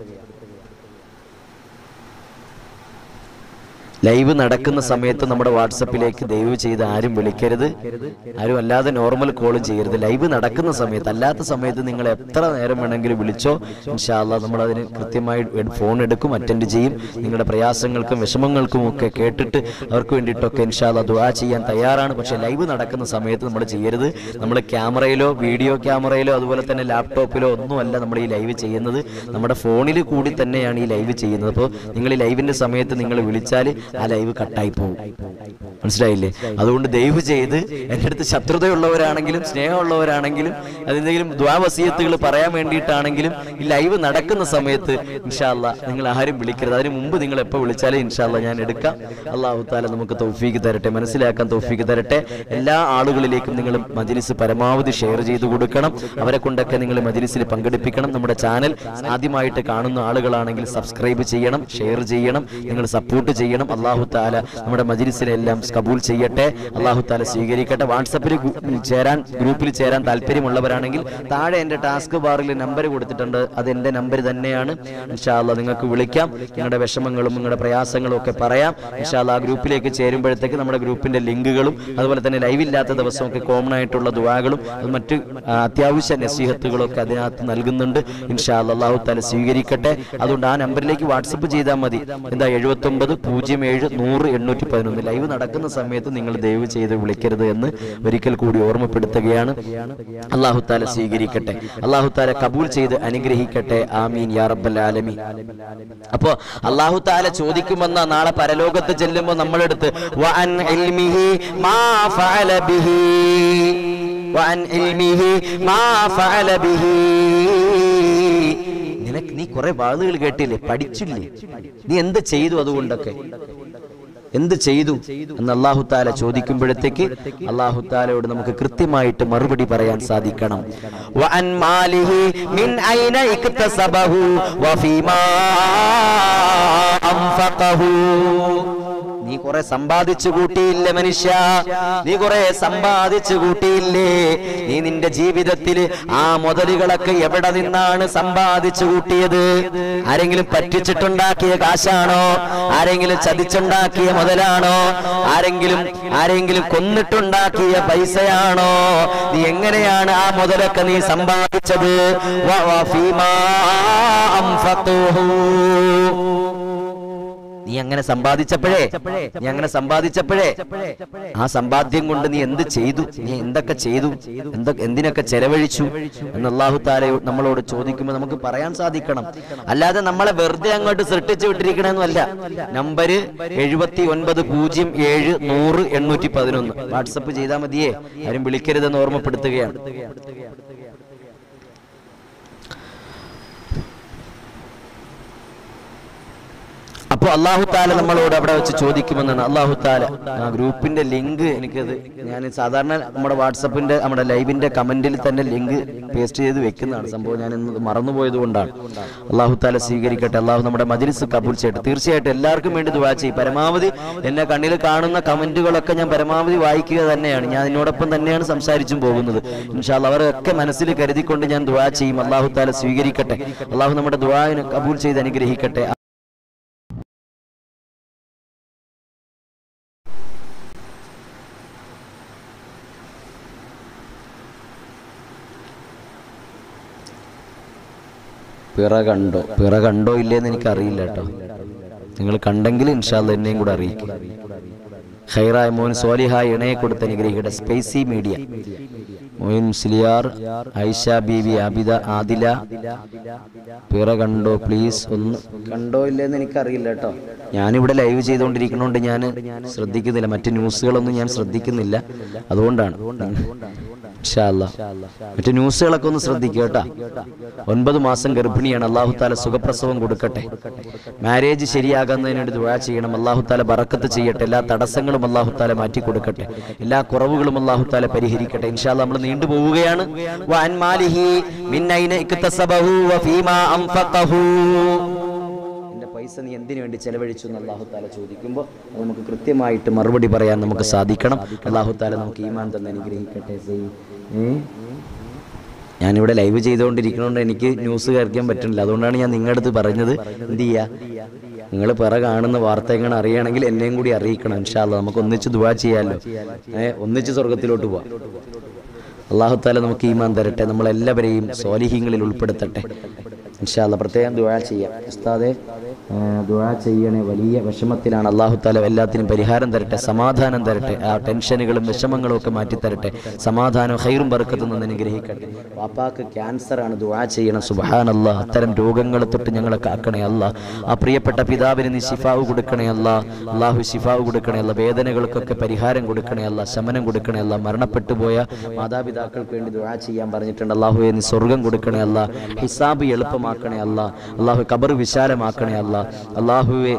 Speaker 1: ലൈവ് നടക്കുന്ന സമയത്ത് നമ്മുടെ വാട്സപ്പിലേക്ക് ദയവ് ചെയ്ത് ആരും വിളിക്കരുത് ആരും അല്ലാതെ നോർമൽ കോളും ചെയ്യരുത് ലൈവ് നടക്കുന്ന സമയത്ത് അല്ലാത്ത സമയത്ത് നിങ്ങൾ എത്ര നേരം വേണമെങ്കിലും വിളിച്ചോ ഇൻഷാല്ല നമ്മൾ അതിന് കൃത്യമായി എട് ഫോൺ എടുക്കും അറ്റൻഡ് ചെയ്യും നിങ്ങളുടെ പ്രയാസങ്ങൾക്കും വിഷമങ്ങൾക്കും ഒക്കെ കേട്ടിട്ട് അവർക്ക് വേണ്ടിയിട്ടൊക്കെ ഇൻഷാല്ല ദുആ ചെയ്യാൻ തയ്യാറാണ് പക്ഷെ ലൈവ് നടക്കുന്ന സമയത്ത് നമ്മൾ ചെയ്യരുത് നമ്മൾ ക്യാമറയിലോ വീഡിയോ ക്യാമറയിലോ അതുപോലെ തന്നെ ലാപ്ടോപ്പിലോ ഒന്നുമല്ല നമ്മൾ ഈ ലൈവ് ചെയ്യുന്നത് നമ്മുടെ ഫോണിൽ കൂടി തന്നെയാണ് ഈ ലൈവ് ചെയ്യുന്നത് അപ്പോൾ നിങ്ങൾ ഈ ലൈവിന്റെ സമയത്ത് നിങ്ങൾ വിളിച്ചാൽ ആ ലൈവ് കട്ടായി പോകും മനസ്സിലായില്ലേ അതുകൊണ്ട് ദയവ് ചെയ്ത് എൻ്റെ അടുത്ത് ശത്രുതയുള്ളവരാണെങ്കിലും സ്നേഹമുള്ളവരാണെങ്കിലും അതെന്തെങ്കിലും ദ്വാവസീയത്തുകൾ പറയാൻ വേണ്ടിയിട്ടാണെങ്കിലും ഈ ലൈവ് നടക്കുന്ന സമയത്ത് ഇൻഷാല്ല നിങ്ങൾ ആരും വിളിക്കരുത് അതിന് മുമ്പ് നിങ്ങൾ എപ്പോൾ വിളിച്ചാലും ഇൻഷാല്ല ഞാൻ എടുക്കാം അള്ളാഹു താല നമുക്ക് തൗഫീക്ക് തരട്ടെ മനസ്സിലാക്കാൻ തൗഫീക്ക് തരട്ടെ എല്ലാ ആളുകളിലേക്കും നിങ്ങൾ മജിലിസ് പരമാവധി ഷെയർ ചെയ്ത് കൊടുക്കണം അവരെ കൊണ്ടൊക്കെ നിങ്ങൾ മജിലിസിൽ പങ്കെടുപ്പിക്കണം നമ്മുടെ ചാനൽ ആദ്യമായിട്ട് കാണുന്ന ആളുകളാണെങ്കിൽ സബ്സ്ക്രൈബ് ചെയ്യണം ഷെയർ ചെയ്യണം നിങ്ങൾ സപ്പോർട്ട് ചെയ്യണം അള്ളാഹു താല നമ്മുടെ മജിലിസിലെല്ലാം കബൂൽ ചെയ്യട്ടെ അള്ളാഹു താല സ്വീകരിക്കട്ടെ വാട്സപ്പിൽ ചേരാൻ ഗ്രൂപ്പിൽ ചേരാൻ താല്പര്യമുള്ളവരാണെങ്കിൽ താഴെ എൻ്റെ ടാസ്ക് ബാറിൽ നമ്പർ കൊടുത്തിട്ടുണ്ട് അത് എൻ്റെ നമ്പർ തന്നെയാണ് ഇൻഷാല്ല നിങ്ങൾക്ക് വിളിക്കാം നിങ്ങളുടെ വിഷമങ്ങളും നിങ്ങളുടെ പ്രയാസങ്ങളും ഒക്കെ പറയാം ഇൻഷാല്ല ആ ഗ്രൂപ്പിലേക്ക് ചേരുമ്പോഴത്തേക്ക് നമ്മുടെ ഗ്രൂപ്പിന്റെ ലിങ്കുകളും അതുപോലെ തന്നെ ലൈവ് ഇല്ലാത്ത ദിവസമൊക്കെ കോമൺ ആയിട്ടുള്ള ദുവാകളും അത് മറ്റ് ആ, അത്യാവശ്യ നസീഹത്തുകളും ഒക്കെ അതിനകത്ത് നൽകുന്നുണ്ട് ഇൻഷാല്ല അള്ളാഹു താല സ്വീകരിക്കട്ടെ അതുകൊണ്ട് ആ നമ്പറിലേക്ക് വാട്സപ്പ് ചെയ്താൽ മതി എന്താ എഴുപത്തി ഒമ്പത് പൂജ്യം ഏഴ് നൂറ് എണ്ണൂറ്റി പതിനൊന്ന് ലൈവ് നടക്കുന്ന സമയത്ത് നിങ്ങൾ ദയവ് ചെയ്ത് വിളിക്കരുത് എന്ന് ഒരിക്കൽ കൂടി ഓർമ്മപ്പെടുത്തുകയാണ് അള്ളാഹു താല സ്വീകരിക്കട്ടെ അള്ളാഹു താല കബൂൽ ചെയ്ത് അനുഗ്രഹിക്കട്ടെ ആമീൻ യാ റബ്ബൽ ആലമീൻ അപ്പോ അള്ളാഹു താല ചോദിക്കുമെന്ന നാളെ പരലോകത്ത് ചെല്ലുമ്പോൾ നമ്മളെടുത്ത് വഅൻ ഇൽമിഹി മാ ഫഅല ബിഹി വഅൻ ഇൽമിഹി മാ ഫഅല ബിഹി നിനക്ക് നീ കുറെ വാളുകൾ കേട്ടില്ലേ പഠിച്ചില്ലേ നീ എന്ത് ചെയ്തു അതുകൊണ്ടൊക്കെ എന്ത് ചെയ്തു എന്ന് അള്ളാഹു താല ചോദിക്കുമ്പോഴത്തേക്ക് അള്ളാഹു താലയോട് നമുക്ക് കൃത്യമായിട്ട് മറുപടി പറയാൻ സാധിക്കണം വഅൻ മാലിഹി മിൻ ഐന ഇക്തസബഹു വഫീമാ അൻഫഖഹു നീ കുറെ സമ്പാദിച്ചു കൂട്ടിയില്ലേ മനുഷ്യ നീ കുറെ സമ്പാദിച്ചു കൂട്ടിയില്ലേ നീ നിന്റെ ജീവിതത്തിൽ ആ മുതലുകളൊക്കെ എവിടെ നിന്നാണ് സമ്പാദിച്ചു കൂട്ടിയത് ആരെങ്കിലും പറ്റിച്ചിട്ടുണ്ടാക്കിയ കാശാണോ ആരെങ്കിലും ചതിച്ചുണ്ടാക്കിയ മുതലാണോ ആരെങ്കിലും ആരെങ്കിലും കൊന്നിട്ടുണ്ടാക്കിയ പൈസയാണോ നീ എങ്ങനെയാണ് ആ മുതലൊക്കെ നീ സമ്പാദിച്ചത് വ- വ ഫീമാ അൻഫഖൂഹു. നീ അങ്ങനെ സമ്പാദിച്ചപ്പോഴേ നീ അങ്ങനെ സമ്പാദിച്ചപ്പോഴേ ആ സമ്പാദ്യം കൊണ്ട് നീ എന്ത് ചെയ്തു നീ എന്തൊക്കെ ചെയ്തു എന്തൊക്കെ എന്തിനൊക്കെ ചെലവഴിച്ചു എന്ന് അള്ളാഹു താല നമ്മളോട് ചോദിക്കുമ്പോൾ നമുക്ക് പറയാൻ സാധിക്കണം അല്ലാതെ നമ്മളെ വെറുതെ അങ്ങോട്ട് സൃഷ്ടിച്ചു വിട്ടിരിക്കണമെന്നല്ല നമ്പര് എഴുപത്തി ഒൻപത് പൂജ്യം ഏഴ് നൂറ് എണ്ണൂറ്റി പതിനൊന്ന് വാട്സപ്പ് ചെയ്താൽ മതിയേ ആരും വിളിക്കരുതെന്ന് ഓർമ്മപ്പെടുത്തുകയാണ് അപ്പൊ അള്ളാഹു താല നമ്മളോട് അവിടെ വെച്ച് ചോദിക്കുമെന്നാണ് അള്ളാഹു താല ആ ഗ്രൂപ്പിന്റെ ലിങ്ക് എനിക്കത് ഞാൻ സാധാരണ നമ്മുടെ വാട്സപ്പിന്റെ നമ്മുടെ ലൈവിന്റെ കമന്റിൽ തന്നെ ലിങ്ക് പേസ്റ്റ് ചെയ്ത് വെക്കുന്നതാണ് സംഭവം ഞാൻ ഇന്ന് മറന്നുപോയത് കൊണ്ടാണ് അള്ളാഹു താല സ്വീകരിക്കട്ടെ അള്ളാഹു നമ്മുടെ മജിലിസ് കബൂൽ ചെയ്യട്ടെ തീർച്ചയായിട്ടും എല്ലാവർക്കും വേണ്ടി ദുവാ ചെയ്യും പരമാവധി എന്നെ കണ്ണിൽ കാണുന്ന കമന്റുകളൊക്കെ ഞാൻ പരമാവധി വായിക്കുക തന്നെയാണ് ഞാൻ ഇതിനോടൊപ്പം തന്നെയാണ് സംസാരിച്ചും പോകുന്നത് ഇൻഷാല്ല അവരൊക്കെ മനസ്സിൽ കരുതിക്കൊണ്ട് ഞാൻ ദുവാ ചെയ്യും അള്ളാഹു താല സ്വീകരിക്കട്ടെ അള്ളാഹു നമ്മുടെ ദുവാവിനെ കബൂൽ ചെയ്ത് അനുഗ്രഹിക്കട്ടെ പിറ കണ്ടോ പിറ കണ്ടോ ഇല്ലേന്ന് എനിക്ക് അറിയില്ല കേട്ടോ നിങ്ങൾ കണ്ടെങ്കിൽ ഇൻഷാല്ല എന്നെയും കൂടെ അറിയിക്കും ഖൈറായ മോൻ സോലിഹായ ഇണയെ കൊടുത്ത് അനുഗ്രഹിക്കട്ടെ സ്പേസി മീഡിയ മോയിൻ മുസ്ലിയാർ ഐഷ ബീവി ആബിദ ആദില പിറ കണ്ടോ പ്ലീസ് ഒന്ന് കണ്ടോ ഇല്ലേന്ന് എനിക്കറിയില്ല കേട്ടോ ഞാനിവിടെ ലൈവ് ചെയ്തുകൊണ്ടിരിക്കണോണ്ട് ഞാൻ ശ്രദ്ധിക്കുന്നില്ല മറ്റ് ന്യൂസുകളൊന്നും ഞാൻ ശ്രദ്ധിക്കുന്നില്ല അതുകൊണ്ടാണ് ഇൻഷാ അല്ലാ. മറ്റു ന്യൂസുകളൊക്കെ ഒന്ന് ശ്രദ്ധിക്കുക കേട്ടാ ഒൻപത് മാസം ഗർഭിണിയാണ് അള്ളാഹു താല സുഖപ്രസവം കൊടുക്കട്ടെ മാരേജ് ശരിയാകുന്നതിന് വേണ്ടി ദുആ ചെയ്യണം അള്ളാഹു താല ബറക്കത്ത് ചെയ്യട്ടെ എല്ലാ തടസ്സങ്ങളും അള്ളാഹു താല മാറ്റി കൊടുക്കട്ടെ എല്ലാ കുറവുകളും അള്ളാഹു താല പരിഹരിക്കട്ടെ ഇൻഷാ അല്ലാ, നമ്മൾ നീണ്ടു പോവുകയാണ് വഅൻ മാലിഹി മിൻ ഐന ഇക്തസബഹു വഫീമാ അൻഫഖഹു എന്റെ പൈസ നീ എന്തിനു വേണ്ടി ചെലവഴിച്ചു എന്ന് അള്ളാഹു താല ചോദിക്കുമ്പോൾ അത് നമുക്ക് കൃത്യമായിട്ട് മറുപടി പറയാൻ നമുക്ക് സാധിക്കണം അള്ളാഹു താല നമുക്ക് ഈമാൻ തന്നെ അനുഗ്രഹിക്കട്ടെ സയ്യിദ്. ഏ? ഞാനിവിടെ ലൈവ് ചെയ്തുകൊണ്ടിരിക്കുന്നതുകൊണ്ട് എനിക്ക് ന്യൂസ് കേൾക്കാൻ പറ്റുന്നില്ല അതുകൊണ്ടാണ് ഞാൻ നിങ്ങളുടെ അടുത്ത് പറഞ്ഞത് എന്ത് ചെയ്യുക നിങ്ങൾ പിറ കാണുന്ന വാർത്ത എങ്ങനെ അറിയണമെങ്കിൽ എന്നെയും കൂടി അറിയിക്കണം ഇൻഷാല്ല നമുക്ക് ഒന്നിച്ച് ദുവാ ചെയ്യാമല്ലോ ഏഹ് ഒന്നിച്ച് സ്വർഗത്തിലോട്ട് പോവാം അള്ളാഹു താല നമുക്ക് ഈമാൻ തരട്ടെ നമ്മളെല്ലാവരെയും സ്വാലിഹ്യങ്ങളിൽ ഉൾപ്പെടുത്തട്ടെ ഇൻഷാല്ല പ്രത്യേകം ദുആ ചെയ്യാം ഉസ്താദെ ആ, ദുആ ചെയ്യണേ വലിയ വിഷമത്തിലാണ് അള്ളാഹു താല എല്ലാത്തിനും പരിഹാരം തരട്ടെ സമാധാനം തരട്ടെ ആ ടെൻഷനുകളും വിഷമങ്ങളും ഒക്കെ മാറ്റി തരട്ടെ സമാധാനം ഹൈറും ബർക്കത്തും നിന്ന് അനുഗ്രഹിക്കട്ടെ വാപ്പാക്ക് ക്യാൻസർ ആണ് ദുആ ചെയ്യണം സുബഹാനല്ല അത്തരം രോഗങ്ങളെ തൊട്ട് ഞങ്ങളെ കാക്കണേ അല്ല ആ പ്രിയപ്പെട്ട പിതാവിന് നീ ശിഫാവ് കൊടുക്കണേ അല്ല അള്ളാഹു ശിഫാവ് കൊടുക്കണേ അല്ല വേദനകൾക്കൊക്കെ പരിഹാരം കൊടുക്കണേ അല്ല ശമനം കൊടുക്കണേ അല്ല മരണപ്പെട്ടു പോയ മാതാപിതാക്കൾക്ക് വേണ്ടി ദുആ ചെയ്യാൻ പറഞ്ഞിട്ടുണ്ട് അള്ളാഹു നീ സ്വർഗം കൊടുക്കണേ അല്ല ഹിസാബ് എളുപ്പമാക്കണേ അല്ല അള്ളാഹു കബർ വിശാലമാക്കണേ അല്ല അള്ളാഹുവെ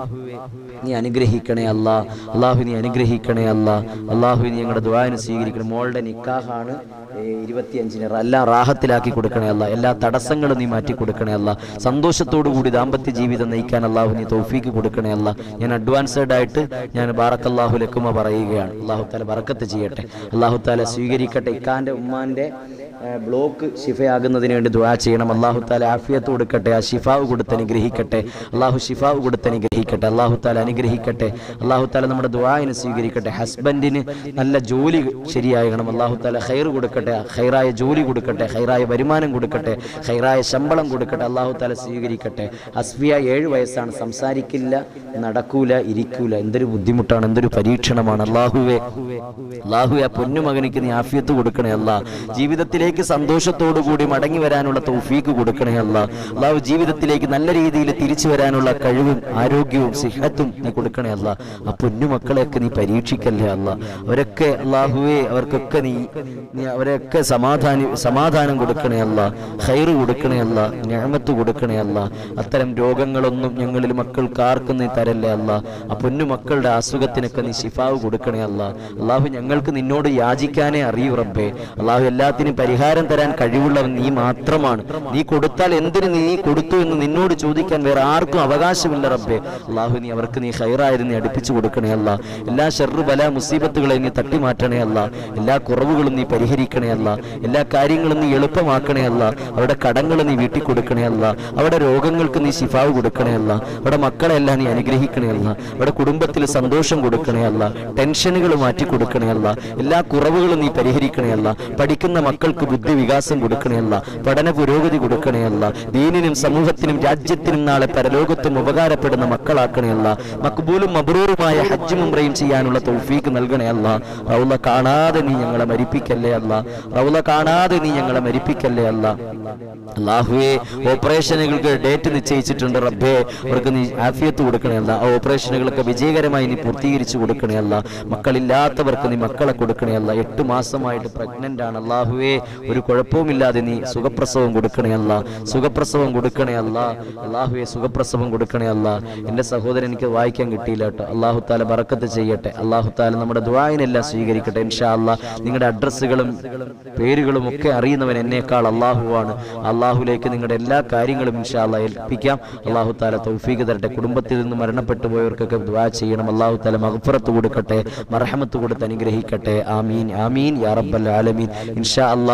Speaker 1: നീ അനുഗ്രഹിക്കണേ അല്ല അള്ളാഹു നീ അനുഗ്രഹിക്കണേ അല്ല അള്ളാഹു നീ ഞങ്ങളുടെ ദ്വായന് സ്വീകരിക്കണം മോളുടെ നിക്കാഹാണ് ഇരുപത്തിയഞ്ചിന് എല്ലാം റാഹത്തിലാക്കി കൊടുക്കണേ അല്ല എല്ലാ തടസ്സങ്ങളും നീ മാറ്റി കൊടുക്കണേ അല്ല സന്തോഷത്തോടു കൂടി ദാമ്പത്യ ജീവിതം നയിക്കാൻ അള്ളാഹു നീ തൗഫീക്ക് കൊടുക്കണേ അല്ല ഞാൻ അഡ്വാൻസ്ഡ് ആയിട്ട് ഞാൻ ബാറക്കല്ലാഹു ലക്കുമ പറയുകയാണ് അള്ളാഹു താല ബറക്കത്ത് ചെയ്യട്ടെ അള്ളാഹു താല സ്വീകരിക്കട്ടെ ഇക്കാന്റെ ഉമ്മാന്റെ ഏഹ്, ബ്ലോക്ക് ശിഫയാകുന്നതിന് വേണ്ടി ദുആ ചെയ്യണം അള്ളാഹു താല ആഫിയത്ത് കൊടുക്കട്ടെ ആ ഷിഫാവ് കൊടുത്ത് അനുഗ്രഹിക്കട്ടെ അള്ളാഹു ഷിഫാവ് കൊടുത്ത് അനുഗ്രഹിക്കട്ടെ അള്ളാഹു താല അനുഗ്രഹിക്കട്ടെ അള്ളാഹു താല നമ്മുടെ ദുആനെ സ്വീകരിക്കട്ടെ ഹസ്ബൻഡിന് നല്ല ജോലി ശരിയാകണം അള്ളാഹു താല ഹൈർ കൊടുക്കട്ടെ ഹൈറായ ജോലി കൊടുക്കട്ടെ ഹൈറായ വരുമാനം കൊടുക്കട്ടെ ഹൈറായ ശമ്പളം കൊടുക്കട്ടെ അള്ളാഹു താല സ്വീകരിക്കട്ടെ ഹസ്ബിയ ഏഴ് വയസ്സാണ് സംസാരിക്കില്ല നടക്കൂല ഇരിക്കൂല എന്തൊരു ബുദ്ധിമുട്ടാണ് എന്തൊരു പരീക്ഷണമാണ് അള്ളാഹുവെ അള്ളാഹുവെ ആ പൊന്നുമകനിക്ക് നീ ആഫിയത്ത് കൊടുക്കണേ അല്ല ജീവിതത്തിലേക്ക് സന്തോഷത്തോടു കൂടി മടങ്ങി വരാനുള്ള തൗഫീക്ക് കൊടുക്കണേ അല്ല അള്ളാഹു ജീവിതത്തിലേക്ക് നല്ല രീതിയിൽ തിരിച്ചു വരാനുള്ള കഴിവും ആരോഗ്യവും സിഹത്തും നീ കൊടുക്കണേ അല്ല ആ പൊന്നുമക്കളെയൊക്കെ നീ പരീക്ഷിക്കല്ലേ അല്ല അവരൊക്കെ അള്ളാഹുവെ അവർക്കൊക്കെ നീ നീ അവരൊക്കെ സമാധാന സമാധാനം കൊടുക്കണേ അല്ല ഹൈറ് കൊടുക്കണേ അല്ല ഞാമത്ത് കൊടുക്കണേ അല്ല അത്തരം രോഗങ്ങളൊന്നും ഞങ്ങളിൽ മക്കൾക്ക് ആർക്കും നീ തരല്ലേ അല്ല ആ പൊന്നു മക്കളുടെ അസുഖത്തിനൊക്കെ നീ ശിഫാവ് കൊടുക്കണേ അല്ല അള്ളാഹു ഞങ്ങൾക്ക് നിന്നോട് യാചിക്കാനേ അറിയൂ റബ്ബേ അള്ളാഹു എല്ലാത്തിനും പരിഹാരം തരാൻ കഴിവുള്ളവൻ നീ മാത്രമാണ് നീ കൊടുത്താൽ എന്തിന് നീ കൊടുത്തു എന്ന് നിന്നോട് ചോദിക്കാൻ വേറെ ആർക്കും അവകാശമില്ല റബ്ബേ അള്ളാഹു നീ അവർക്ക് നീ ഹൈറായിരുന്നു നീ അടുപ്പിച്ചു കൊടുക്കണേ അല്ല എല്ലാ ഷെറു ബല മുസീബത്തുകളെ നീ തട്ടി മാറ്റണേ അല്ല എല്ലാ കുറവുകളും നീ പരിഹരിക്കണേ അല്ല എല്ലാ കാര്യങ്ങളും നീ എളുപ്പമാക്കണേ അല്ല അവരുടെ കടങ്ങൾ നീ വീട്ടിൽ കൊടുക്കണേ അല്ല അവരുടെ രോഗങ്ങൾക്ക് നീ ശിഫാവ് കൊടുക്കണേ അല്ല അവരുടെ മക്കളെല്ലാം നീ അനുഗ്രഹിക്കണേ അല്ല അവരുടെ കുടുംബത്തിൽ സന്തോഷം കൊടുക്കണേ അല്ല ടെൻഷനുകൾ മാറ്റി കൊടുക്കണേ അല്ല എല്ലാ കുറവുകളും നീ പരിഹരിക്കണേ അല്ല പഠിക്കുന്ന മക്കൾക്ക് ബുദ്ധി വികാസം കൊടുക്കണേ അല്ല പഠന പുരോഗതി കൊടുക്കണേ അല്ല ദീനിനും സമൂഹത്തിനും രാജ്യത്തിനും നാളെ പരലോകത്തും ഉപകാരപ്പെടുന്ന മക്കളാക്കണേ അല്ല മക്ബൂലും മബ്രൂറുമായ ഹജ്ജും ഉംറയും ചെയ്യാനുള്ള തൗഫീക്ക് നൽകണേ അല്ല റൗല കാണാതെ നീ ഞങ്ങളെ മരിപ്പിക്കല്ലേ അല്ല റൗല കാണാതെ നീ ഞങ്ങളെ മരിപ്പിക്കല്ലേ അല്ല അള്ളാഹുവെ ഓപ്പറേഷനുകൾക്ക് ഡേറ്റ് നിശ്ചയിച്ചിട്ടുണ്ട് റബ്ബേ അവർക്ക് നീ ആഫിയത്ത് കൊടുക്കണേ അല്ല ആ ഓപ്പറേഷനുകളൊക്കെ വിജയകരമായി നീ പൂർത്തീകരിച്ചു കൊടുക്കണേ അല്ല മക്കളില്ലാത്തവർക്ക് നീ മക്കളെ കൊടുക്കണേ അല്ല എട്ട് മാസമായിട്ട് പ്രഗ്നന്റ് ആണ് അള്ളാഹുവേ ഒരു കുഴപ്പവുമില്ലാതെ നീ സുഖപ്രസവം കൊടുക്കണേ അല്ല സുഖപ്രസവം കൊടുക്കണേ അല്ല അള്ളാഹുവെ സുഖപ്രസവം കൊടുക്കണേ അല്ല എൻ്റെ സഹോദരൻ എനിക്ക് വായിക്കാൻ കിട്ടിയില്ല കേട്ടോ അള്ളാഹു താല ബറക്കത്ത് ചെയ്യട്ടെ അള്ളാഹു താല നമ്മുടെ ദ്വായനെല്ലാം സ്വീകരിക്കട്ടെ ഇൻഷാ അല്ലാ നിങ്ങളുടെ അഡ്രസ്സുകളും പേരുകളും ഒക്കെ അറിയുന്നവൻ എന്നേക്കാൾ അള്ളാഹുവാണ് അള്ളാഹുലേക്ക് നിങ്ങളുടെ എല്ലാ കാര്യങ്ങളും ഇൻഷാ അല്ലാ ഏൽപ്പിക്കാം അള്ളാഹു താല തൗഫീഖ് തരട്ടെ കുടുംബത്തിൽ നിന്ന് മരണപ്പെട്ടു പോയവർക്കൊക്കെ ദ്വാ ചെയ്യണം അള്ളാഹു താല മഹഫറത്ത് കൊടുക്കട്ടെ മർഹമത്ത് കൊടുത്ത് അനുഗ്രഹിക്കട്ടെ ആമീൻ ആമീൻ യാ റബ്ബൽ ആലമീൻ ഇൻഷാ അല്ലാ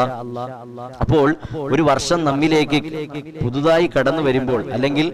Speaker 1: അപ്പോൾ ഒരു വർഷം നമ്മിലേക്ക് പുതുതായി കടന്നു വരുമ്പോൾ അല്ലെങ്കിൽ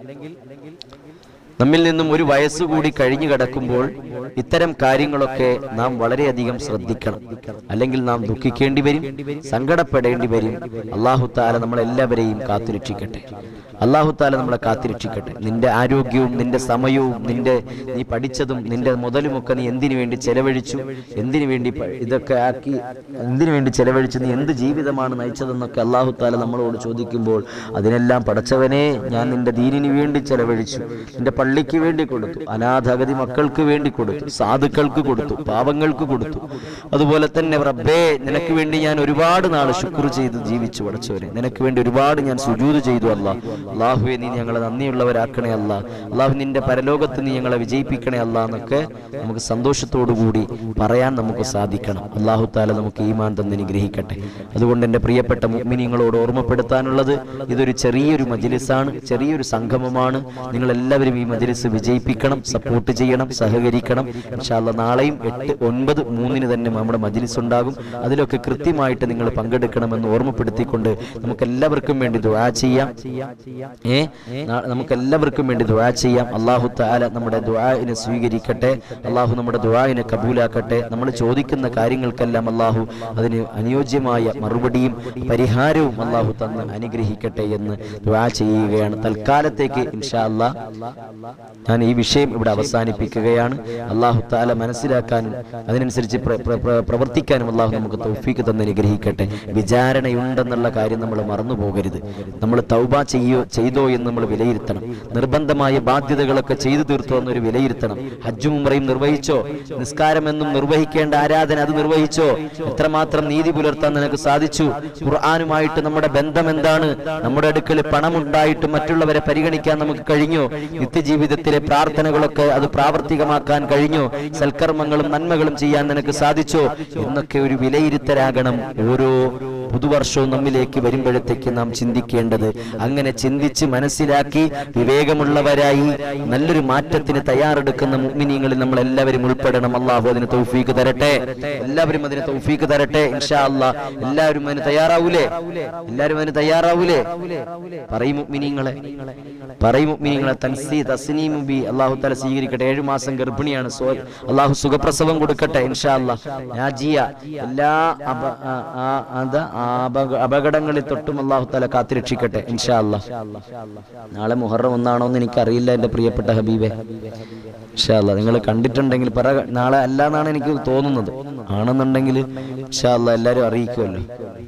Speaker 1: നമ്മിൽ നിന്നും ഒരു വയസ്സ് കൂടി കഴിഞ്ഞു കിടക്കുമ്പോൾ ഇത്തരം കാര്യങ്ങളൊക്കെ നാം വളരെയധികം ശ്രദ്ധിക്കണം അല്ലെങ്കിൽ നാം ദുഃഖിക്കേണ്ടി വരും സങ്കടപ്പെടേണ്ടി വരും അള്ളാഹു താല നമ്മളെല്ലാവരെയും കാത്തുരക്ഷിക്കട്ടെ അള്ളാഹു താല നമ്മളെ കാത്തിരക്ഷിക്കട്ടെ നിന്റെ ആരോഗ്യവും നിന്റെ സമയവും നിന്റെ നീ പഠിച്ചതും നിന്റെ മുതലുമൊക്കെ നീ എന്തിനു വേണ്ടി ചെലവഴിച്ചു എന്തിനു വേണ്ടി പ- ഇതൊക്കെ ആക്കി എന്തിനു വേണ്ടി ചെലവഴിച്ചു നീ എന്ത് ജീവിതമാണ് നയിച്ചതെന്നൊക്കെ അള്ളാഹു താല നമ്മളോട് ചോദിക്കുമ്പോൾ അതിനെല്ലാം പടച്ചവനെ ഞാൻ നിന്റെ ദീനിന് വേണ്ടി ചെലവഴിച്ചു നിന്റെ പള്ളിക്ക് വേണ്ടി കൊടുത്തു അനാഥഗതി മക്കൾക്ക് വേണ്ടി കൊടുത്തു സാധുക്കൾക്ക് കൊടുത്തു പാവങ്ങൾക്ക് കൊടുത്തു അതുപോലെ തന്നെ റബ്ബേ നിനക്ക് വേണ്ടി ഞാൻ ഒരുപാട് നാൾ ശുക്ർ ചെയ്ത് ജീവിച്ചു പടച്ചവനെ നിനക്ക് വേണ്ടി ഒരുപാട് ഞാൻ സുജൂത് ചെയ്തു അല്ല അള്ളാഹുവെ നീ ഞങ്ങളെ നന്ദിയുള്ളവരാക്കണേ അല്ല അള്ളാഹു നിന്റെ പരലോകത്ത് നീ ഞങ്ങളെ വിജയിപ്പിക്കണേ അല്ല എന്നൊക്കെ നമുക്ക് സന്തോഷത്തോടു കൂടി പറയാൻ നമുക്ക് സാധിക്കണം അള്ളാഹു താല നമുക്ക് ഈമാൻ തന്ന് അനുഗ്രഹിക്കട്ടെ അതുകൊണ്ട് എൻ്റെ പ്രിയപ്പെട്ട മുഗ്മിനിങ്ങളോട് ഓർമ്മപ്പെടുത്താനുള്ളത് ഇതൊരു ചെറിയൊരു മജിലിസാണ് ചെറിയൊരു സംഗമമാണ് നിങ്ങൾ എല്ലാവരും ഈ മജിലിസ് വിജയിപ്പിക്കണം സപ്പോർട്ട് ചെയ്യണം സഹകരിക്കണം ഇൻഷാല്ല നാളെയും എട്ട് ഒൻപത് മൂന്നിന് തന്നെ നമ്മുടെ മജിലിസ് ഉണ്ടാകും അതിലൊക്കെ കൃത്യമായിട്ട് നിങ്ങൾ പങ്കെടുക്കണമെന്ന് ഓർമ്മപ്പെടുത്തിക്കൊണ്ട് നമുക്ക് എല്ലാവർക്കും വേണ്ടി ദുആ ചെയ്യാം ഏ നാ- നമുക്ക് എല്ലാവർക്കും വേണ്ടി ദുആ ചെയ്യാം അള്ളാഹു താല നമ്മുടെ ദുആഇനെ സ്വീകരിക്കട്ടെ അള്ളാഹു നമ്മുടെ ദുആഇനെ കബൂലാക്കട്ടെ നമ്മൾ ചോദിക്കുന്ന കാര്യങ്ങൾക്കെല്ലാം അള്ളാഹു അതിന് അനുയോജ്യമായ മറുപടിയും പരിഹാരവും അള്ളാഹു തന്ന് അനുഗ്രഹിക്കട്ടെ എന്ന് ദുആ ചെയ്യുകയാണ് തൽക്കാലത്തേക്ക് ഇൻഷാ അല്ലാ ഞാൻ ഈ വിഷയം ഇവിടെ അവസാനിപ്പിക്കുകയാണ് അള്ളാഹു താല മനസ്സിലാക്കാനും അതിനനുസരിച്ച് പ്ര- പ്ര- പ്ര- പ്രവർത്തിക്കാനും അള്ളാഹു നമുക്ക് തൗഫീക്ക് തന്ന് അനുഗ്രഹിക്കട്ടെ വിചാരണയുണ്ടെന്നുള്ള കാര്യം നമ്മൾ മറന്നു പോകരുത് നമ്മൾ തൗബ ചെയ്യോ ചെയ്തോ എന്ന് നമ്മൾ വിലയിരുത്തണം നിർബന്ധമായ ബാധ്യതകളൊക്കെ ചെയ്തു തീർത്തോ എന്നൊരു വിലയിരുത്തണം ഹജ്ജും ഉംറയും നിർവഹിച്ചോ നിസ്കാരമെന്നും നിർവഹിക്കേണ്ട ആരാധന അത് നിർവഹിച്ചോ എത്രമാത്രം നീതി പുലർത്താൻ നിനക്ക് സാധിച്ചു ഖുർആാനുമായിട്ട് നമ്മുടെ ബന്ധം എന്താണ് നമ്മുടെ അടുക്കൽ പണമുണ്ടായിട്ട് മറ്റുള്ളവരെ പരിഗണിക്കാൻ നമുക്ക് കഴിഞ്ഞോ നിത്യജീവിതത്തിലെ പ്രാർത്ഥനകളൊക്കെ അത് പ്രാവർത്തികമാക്കാൻ കഴിഞ്ഞോ സൽക്കർമ്മങ്ങളും നന്മകളും ചെയ്യാൻ നിനക്ക് സാധിച്ചോ എന്നൊക്കെ ഒരു വിലയിരുത്തലാകണം ഓരോ പുതുവർഷവും നമ്മിലേക്ക് വരുമ്പോഴത്തേക്ക് നാം ചിന്തിക്കേണ്ടത് അങ്ങനെ ചിന്തിച്ച് മനസ്സിലാക്കി വിവേകമുള്ളവരായി നല്ലൊരു മാറ്റത്തിന് തയ്യാറെടുക്കുന്ന മുഗ്മിനീങ്ങളിൽ നമ്മൾ എല്ലാവരും ഉൾപ്പെടണം അള്ളാഹു അതിന് തൗഫീക്ക് തരട്ടെ എല്ലാവരും അതിന് തൗഫീക്ക് തരട്ടെ ഇൻഷാ അല്ലാ എല്ലാവരും അതിന് തയ്യാറാവൂലേ എല്ലാവരും അതിന് തയ്യാറാവൂലേ പറയും മുഗ്മിനീങ്ങളെ പറയും മുഗ്മിനീങ്ങളെ തൻസി തസ്നീമുബി അള്ളാഹു തല സ്വീകരിക്കട്ടെ ഏഴു മാസം ഗർഭിണിയാണ് സോ അള്ളാഹു സുഖപ്രസവം കൊടുക്കട്ടെ ഇൻഷാ അല്ലാ നാജിയ എല്ലാ അപ ആ- ആ- അത് അപക- അപകടങ്ങളിൽ തൊട്ടും അള്ളാഹു തല കാത്തിരക്ഷിക്കട്ടെ ഇൻഷാ അല്ലാ നാളെ മുഹറം ഒന്നാണോ എന്ന് എനിക്കറിയില്ല എൻ്റെ പ്രിയപ്പെട്ട ഹബീബെ ഇൻഷാ അല്ലാ നിങ്ങൾ കണ്ടിട്ടുണ്ടെങ്കിൽ പറ നാളെ അല്ല എന്നാണ് എനിക്ക് തോന്നുന്നത് ആണെന്നുണ്ടെങ്കിൽ ഇൻഷാ അല്ലാ എല്ലാവരും അറിയിക്കുമല്ലോ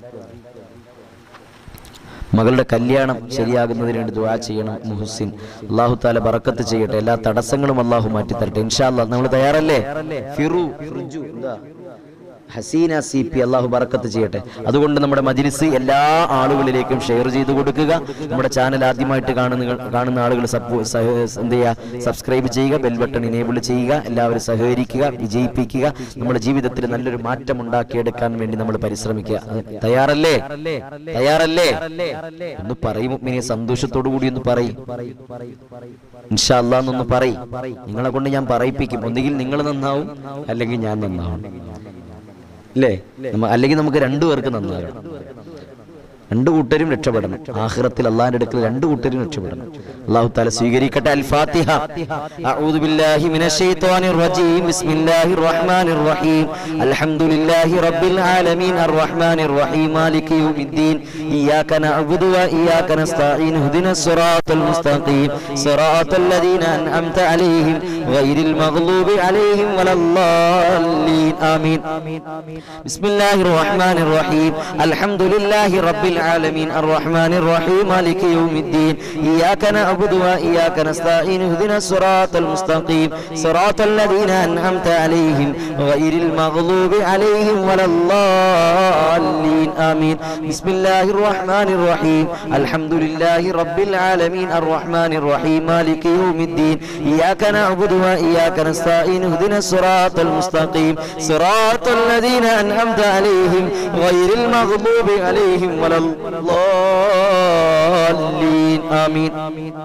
Speaker 1: മകളുടെ കല്യാണം ശരിയാകുന്നതിന് വേണ്ടി ദുആ ചെയ്യണം മുഹസിൻ അള്ളാഹു താല ബറക്കത്ത് ചെയ്യട്ടെ എല്ലാ തടസ്സങ്ങളും അള്ളാഹു മാറ്റി തരട്ടെ ഇൻഷാ അല്ലാ നമ്മൾ തയ്യാറല്ലേ ഫിറു ഫിറുജു എന്താ ഹസീന സി പി അള്ളാഹു ബറക്കത്ത് ചെയ്യട്ടെ അതുകൊണ്ട് നമ്മുടെ മജിലിസ് എല്ലാ ആളുകളിലേക്കും ഷെയർ ചെയ്ത് കൊടുക്കുക നമ്മുടെ ചാനൽ ആദ്യമായിട്ട് കാണുന്ന കാണുന്ന ആളുകൾ സപ്പോ സഹ- എന്ത് ചെയ്യുക സബ്സ്ക്രൈബ് ചെയ്യുക ബെൽ ബട്ടൺ ഇനേബിൾ ചെയ്യുക എല്ലാവരും സഹകരിക്കുക വിജയിപ്പിക്കുക നമ്മുടെ ജീവിതത്തിൽ നല്ലൊരു മാറ്റം ഉണ്ടാക്കിയെടുക്കാൻ വേണ്ടി നമ്മൾ പരിശ്രമിക്കുക അത് തയ്യാറല്ലേ തയ്യാറല്ലേ ഒന്ന് പറയും ഇനി സന്തോഷത്തോടു കൂടി ഒന്ന് പറയും ഇൻഷാ അല്ലാന്നൊന്ന് പറയും നിങ്ങളെ കൊണ്ട് ഞാൻ പറയിപ്പിക്കും ഒന്നുകിൽ നിങ്ങൾ നന്നാവും അല്ലെങ്കിൽ ഞാൻ നന്നാവും ഇല്ലേ നമ്മ- അല്ലെങ്കിൽ നമുക്ക് രണ്ടു പേർക്ക് നന്നാകണം രണ്ടു കൂട്ടരും രക്ഷപ്പെടണം ആഖിറത്തിൽ അള്ളാഹിന്റെ അടുക്കൽ രണ്ടു കൂട്ടരും രക്ഷപ്പെടണം അള്ളാഹു താല സ്വീകരിക്കട്ടെ അൽ ഫാത്തിഹ അഊദു ബില്ലാഹി മിനശ് ശൈത്വാനിർ റജീം ബിസ്മില്ലാഹിർ റഹ്മാനിർ റഹീം അൽഹംദുലില്ലാഹി റബ്ബിൽ ആലമീൻ അർറഹ്മാനിർ റഹീം മാലികി യൗമിദ്ദീൻ ഇയ്യാക നഅ്ബുദു വ ഇയ്യാക നസ്തഈൻ ഇഹ്ദിനസ് സിറാത്തൽ മുസ്തഖീം സിറാത്തൽ ലദീന അൻഅംത അലൈഹിം ഗൈറിൽ മഗ്ലൂബി അലൈഹിം വലല്ലാലീൻ ആമീൻ ബിസ്മില്ലാഹിർ റഹ്മാനിർ റഹീം അൽഹംദുലില്ലാഹി റബ്ബിൽ ആലമീൻ അർറഹ്മാനിർ റഹീം മാലികി യൗമിദ്ദീൻ ഇയ്യാക നഅ്ബുദു വ ഇയ്യാക നസ്തഈൻ ഇഹ്ദിനസ് സിറാത്തൽ മുസ്തഖീം സിറാത്തൽ ലദീന അൻഅംത അലൈഹിം ഗൈറിൽ മഗ്ലൂബി അലൈഹിം വലല്ലാലീൻ ആമീൻ ബിസ്മില്ലാഹിർ റഹ്മാനിർ റഹീം അൽഹംദുലില്ലാഹി റബ്ബിൽ ആലമീൻ അർറഹ്മാനിർ റഹീം മാലികി യൗമിദ്ദീൻ ഇയ്യാക നഅ്ബുദു വ ഇയ്യാക നസ്തഈൻ ഇഹ്ദിനസ് സിറാത്തൽ മുസ്തഖീം സിറാത്തൽ ലദീന അൻഅംത അലൈഹിം ഗൈറിൽ മഗ്ലൂബി അലൈഹിം വലല്ലാലീൻ ആമീൻ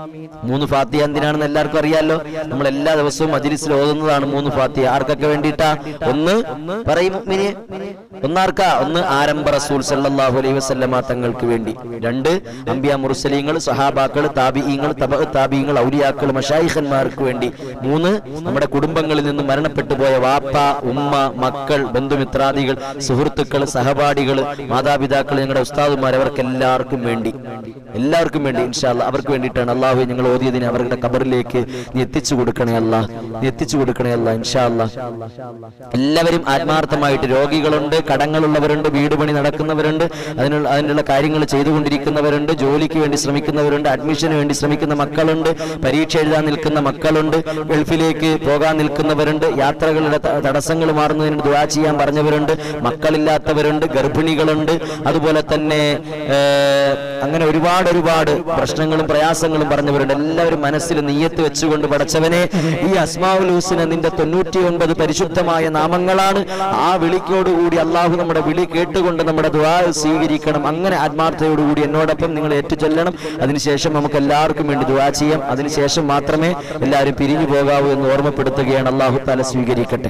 Speaker 1: മൂന്ന് ഫാത്തിയ എന്തിനാണെന്ന് എല്ലാവർക്കും അറിയാലോ നമ്മൾ എല്ലാ ദിവസവും മജിലിസിൽ ഓതുന്നതാണ് മൂന്ന് ഫാത്തിയ ആർക്കൊക്കെ വേണ്ടിയിട്ടാ ഒന്ന് പറയും മുഅ്മിനെ. ഒന്നാർക്കാ ഒന്ന് ആരംഭ റസൂൽ സല്ലല്ലാഹു അലൈഹി വസല്ലമ തങ്ങൾക്ക് വേണ്ടി രണ്ട് അംബിയ മുർസലീങ്ങൾ സഹാബാക്കൾ താബിഈങ്ങൾ തബ താബിഈങ്ങൾ ഔലിയാക്കൾ മഷായിഖന്മാർക്ക് വേണ്ടി മൂന്ന് നമ്മുടെ കുടുംബങ്ങളിൽ നിന്ന് മരണപ്പെട്ടു പോയ വാപ്പ ഉമ്മ മക്കൾ ബന്ധുമിത്രാദികൾ സുഹൃത്തുക്കൾ സഹപാഠികൾ മാതാപിതാക്കൾ ഞങ്ങളുടെ ഉസ്താദുമാർ അവർക്ക് എല്ലാവർക്കും വേണ്ടി എല്ലാവർക്കും വേണ്ടി ഇൻഷാല്ല അവർക്ക് വേണ്ടിയിട്ടാണ് അള്ളാഹു ഞങ്ങൾ ഓതിയതിനെ അവരുടെ കബറിലേക്ക് നീ എത്തിച്ചു കൊടുക്കണേ അല്ല നീ എത്തിച്ചു കൊടുക്കണേ അല്ല ഇൻഷാല്ല എല്ലാവരും ആത്മാർത്ഥമായിട്ട് രോഗികളുണ്ട് കടങ്ങളുള്ളവരുണ്ട് വീട് പണി നടക്കുന്നവരുണ്ട് അതിനുള്ള അതിനുള്ള കാര്യങ്ങൾ ചെയ്തുകൊണ്ടിരിക്കുന്നവരുണ്ട് ജോലിക്ക് വേണ്ടി ശ്രമിക്കുന്നവരുണ്ട് അഡ്മിഷന് വേണ്ടി ശ്രമിക്കുന്ന മക്കളുണ്ട് പരീക്ഷ എഴുതാൻ നിൽക്കുന്ന മക്കളുണ്ട് ഗൾഫിലേക്ക് പോകാൻ നിൽക്കുന്നവരുണ്ട് യാത്രകളുടെ ത- തടസ്സങ്ങൾ മാറുന്നതിന് ദുആ ചെയ്യാൻ പറഞ്ഞവരുണ്ട് മക്കളില്ലാത്തവരുണ്ട് ഗർഭിണികളുണ്ട് അതുപോലെ തന്നെ ഏർ, അങ്ങനെ ഒരുപാട് ഒരുപാട് പ്രശ്നങ്ങളും പ്രയാസങ്ങളും പറഞ്ഞവരുണ്ട് എല്ലാവരും മനസ്സിൽ നെയ്യത്ത് വെച്ചുകൊണ്ട് പടച്ചവനെ ഈ അസ്മാവുൽ ഹുസിന് നിന്റെ തൊണ്ണൂറ്റി ഒൻപത് പരിശുദ്ധമായ നാമങ്ങളാണ് ആ വിളിക്കോടുകൂടി അള്ളാഹു നമ്മുടെ വിളി കേട്ടുകൊണ്ട് നമ്മുടെ ദ്വാ സ്വീകരിക്കണം അങ്ങനെ ആത്മാർത്ഥയോടുകൂടി എന്നോടൊപ്പം നിങ്ങൾ ഏറ്റുചൊല്ലണം അതിനുശേഷം നമുക്ക് എല്ലാവർക്കും വേണ്ടി ദ്വാ ചെയ്യാം അതിനുശേഷം മാത്രമേ എല്ലാവരും പിരിഞ്ഞു പോകാവൂ എന്ന് ഓർമ്മപ്പെടുത്തുകയാണ് അള്ളാഹു താല സ്വീകരിക്കട്ടെ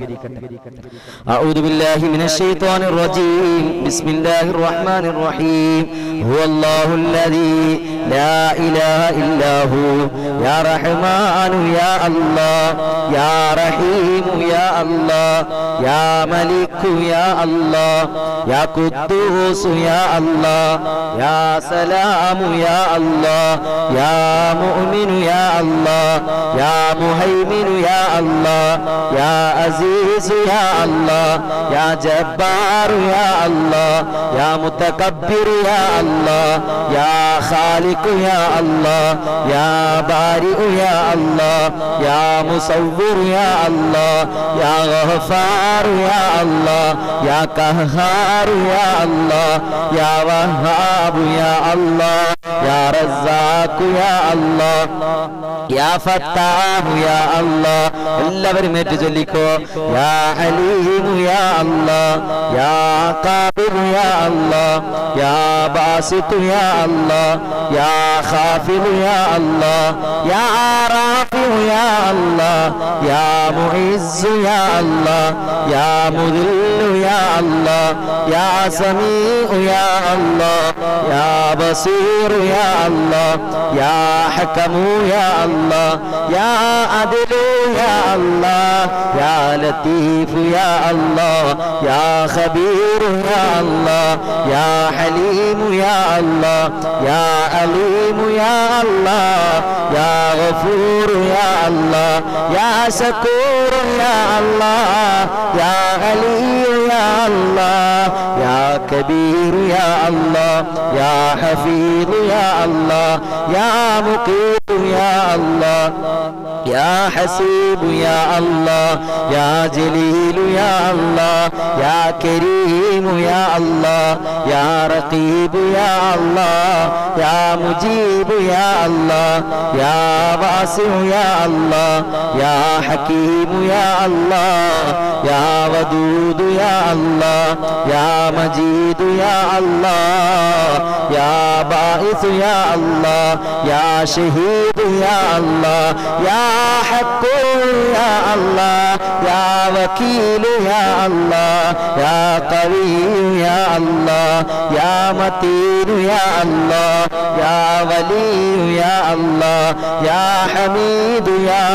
Speaker 1: أعوذ بالله من الشيطان الرجيم بسم الله الرحمن الرحيم هو الله الذي لا إله إلا هو يا رحمن يا الله يا رحيم يا الله يا ملك يا الله يا قدوس يا الله يا سلام يا الله يا مؤمن يا الله يا مهيمن يا الله يا عزيز يا الله يا جبار يا الله يا متكبر يا الله يا خالق يا الله يا بارئ يا الله يا مصور يا الله يا غفار يا الله يا قهار يا الله يا وهاب يا الله يا رزاق يا الله يا فتاح يا الله എല്ലാവരും ഏറ്റു ചൊല്ലിക്കോ യാ അലീമു യാ അല്ലാ യാ ഖാബിറു യാ അല്ലാ യാ ബാസിതു യാ അല്ലാ യാ ഖാഫിറു യാ അല്ലാ യാ റാഫിഉ യാ അല്ലാ യാ മുഇസ്സു യാ അല്ലാ യാ മുദില്ലു യാ അല്ലാ യാ സമീഉ യാ അല്ലാ യാ ബസീറു യാ അല്ലാ യാ ഹകമു യാ അല്ലാ യാ അദ്ലു യാ അല്ലാ യാ ലത്തീഫു യാ അല്ലാ യാ ഖബീറു യാ അല്ലാ യാ ഹലീമു യാ അല്ലാ യാ അലീമു യാ അല്ലാ യാ ഗഫൂറു യാ അല്ലാ യാ ശക്കൂറു യാ അല്ലാ യാ അലിയു യാ അല്ലാ യാ കബീറു യാ അല്ലാ യാ ഹഫീദു യാ അല്ലാ യാ മുഖീതു യാ അല്ലാ يا حسيب يا الله يا جليل يا الله يا كريم يا الله يا رقيب يا الله يا مجيب يا الله يا واسع يا الله يا حكيم يا الله يا ودود يا الله يا مجيد يا الله يا باعث يا الله يا شهيد يا الله يا حق يا الله يا وكيل يا الله يا قوي يا الله يا متين يا الله يا ولي يا الله يا حميد يا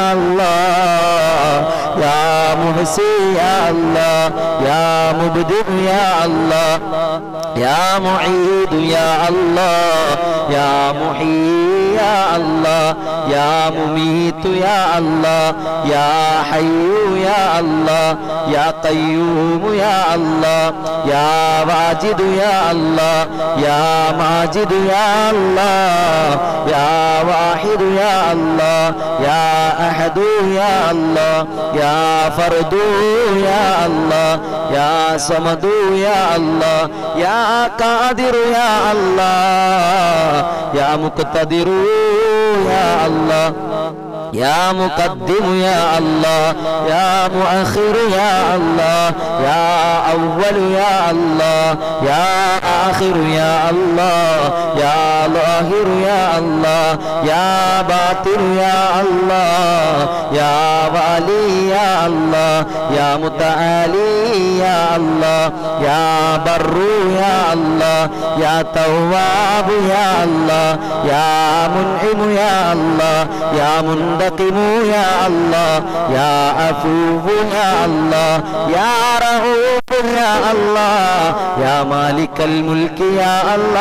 Speaker 1: الله يا محسن يا الله يا مبدع يا الله يا معيد يا الله يا محيي يا الله يا مميت يا الله يا حي يا الله يا قيوم يا الله يا واجد يا الله يا ماجد يا الله يا واحد يا الله يا أحد يا الله يا فرد يا الله يا صمد يا الله يا قادر يا الله يا مقتدر يا الله يا مقدم يا الله يا مؤخر يا الله يا أول يا الله يا آخر يا الله يا ظاهر يا الله يا باطن يا الله يا والي يا الله يا متعالي يا الله يا بر يا الله يا تواب يا الله يا منعم يا الله يا منتقم يا الله يا عفو يا الله يا رؤوف يا الله يا مالك الملك يا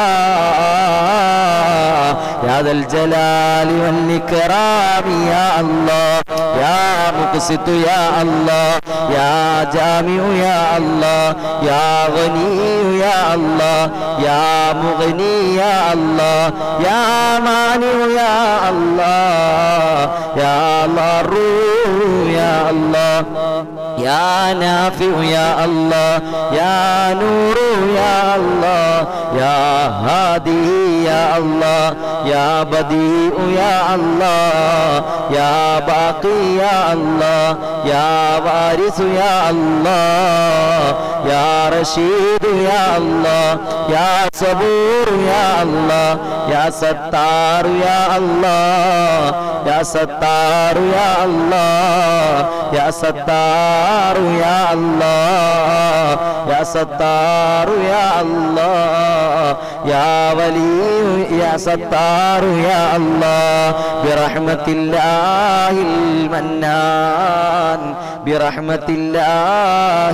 Speaker 1: الله يا ذا الجلال والإكرام يا الله يا مقسط يا الله يا جامع يا الله يا غني يا الله يا مغني يا الله يا مانع يا الله يا ضر يا الله يا نافع يا الله يا نور يا الله يا هادي يا الله يا بديع يا الله يا باقي يا الله يا وارث يا الله يا رشيد يا الله يا صبور يا الله يا ستار يا الله يا ستار يا الله يا ستار يا الله يا ستار يا الله يا ولي يا ستار يا الله برحمة الله المنان برحمة الله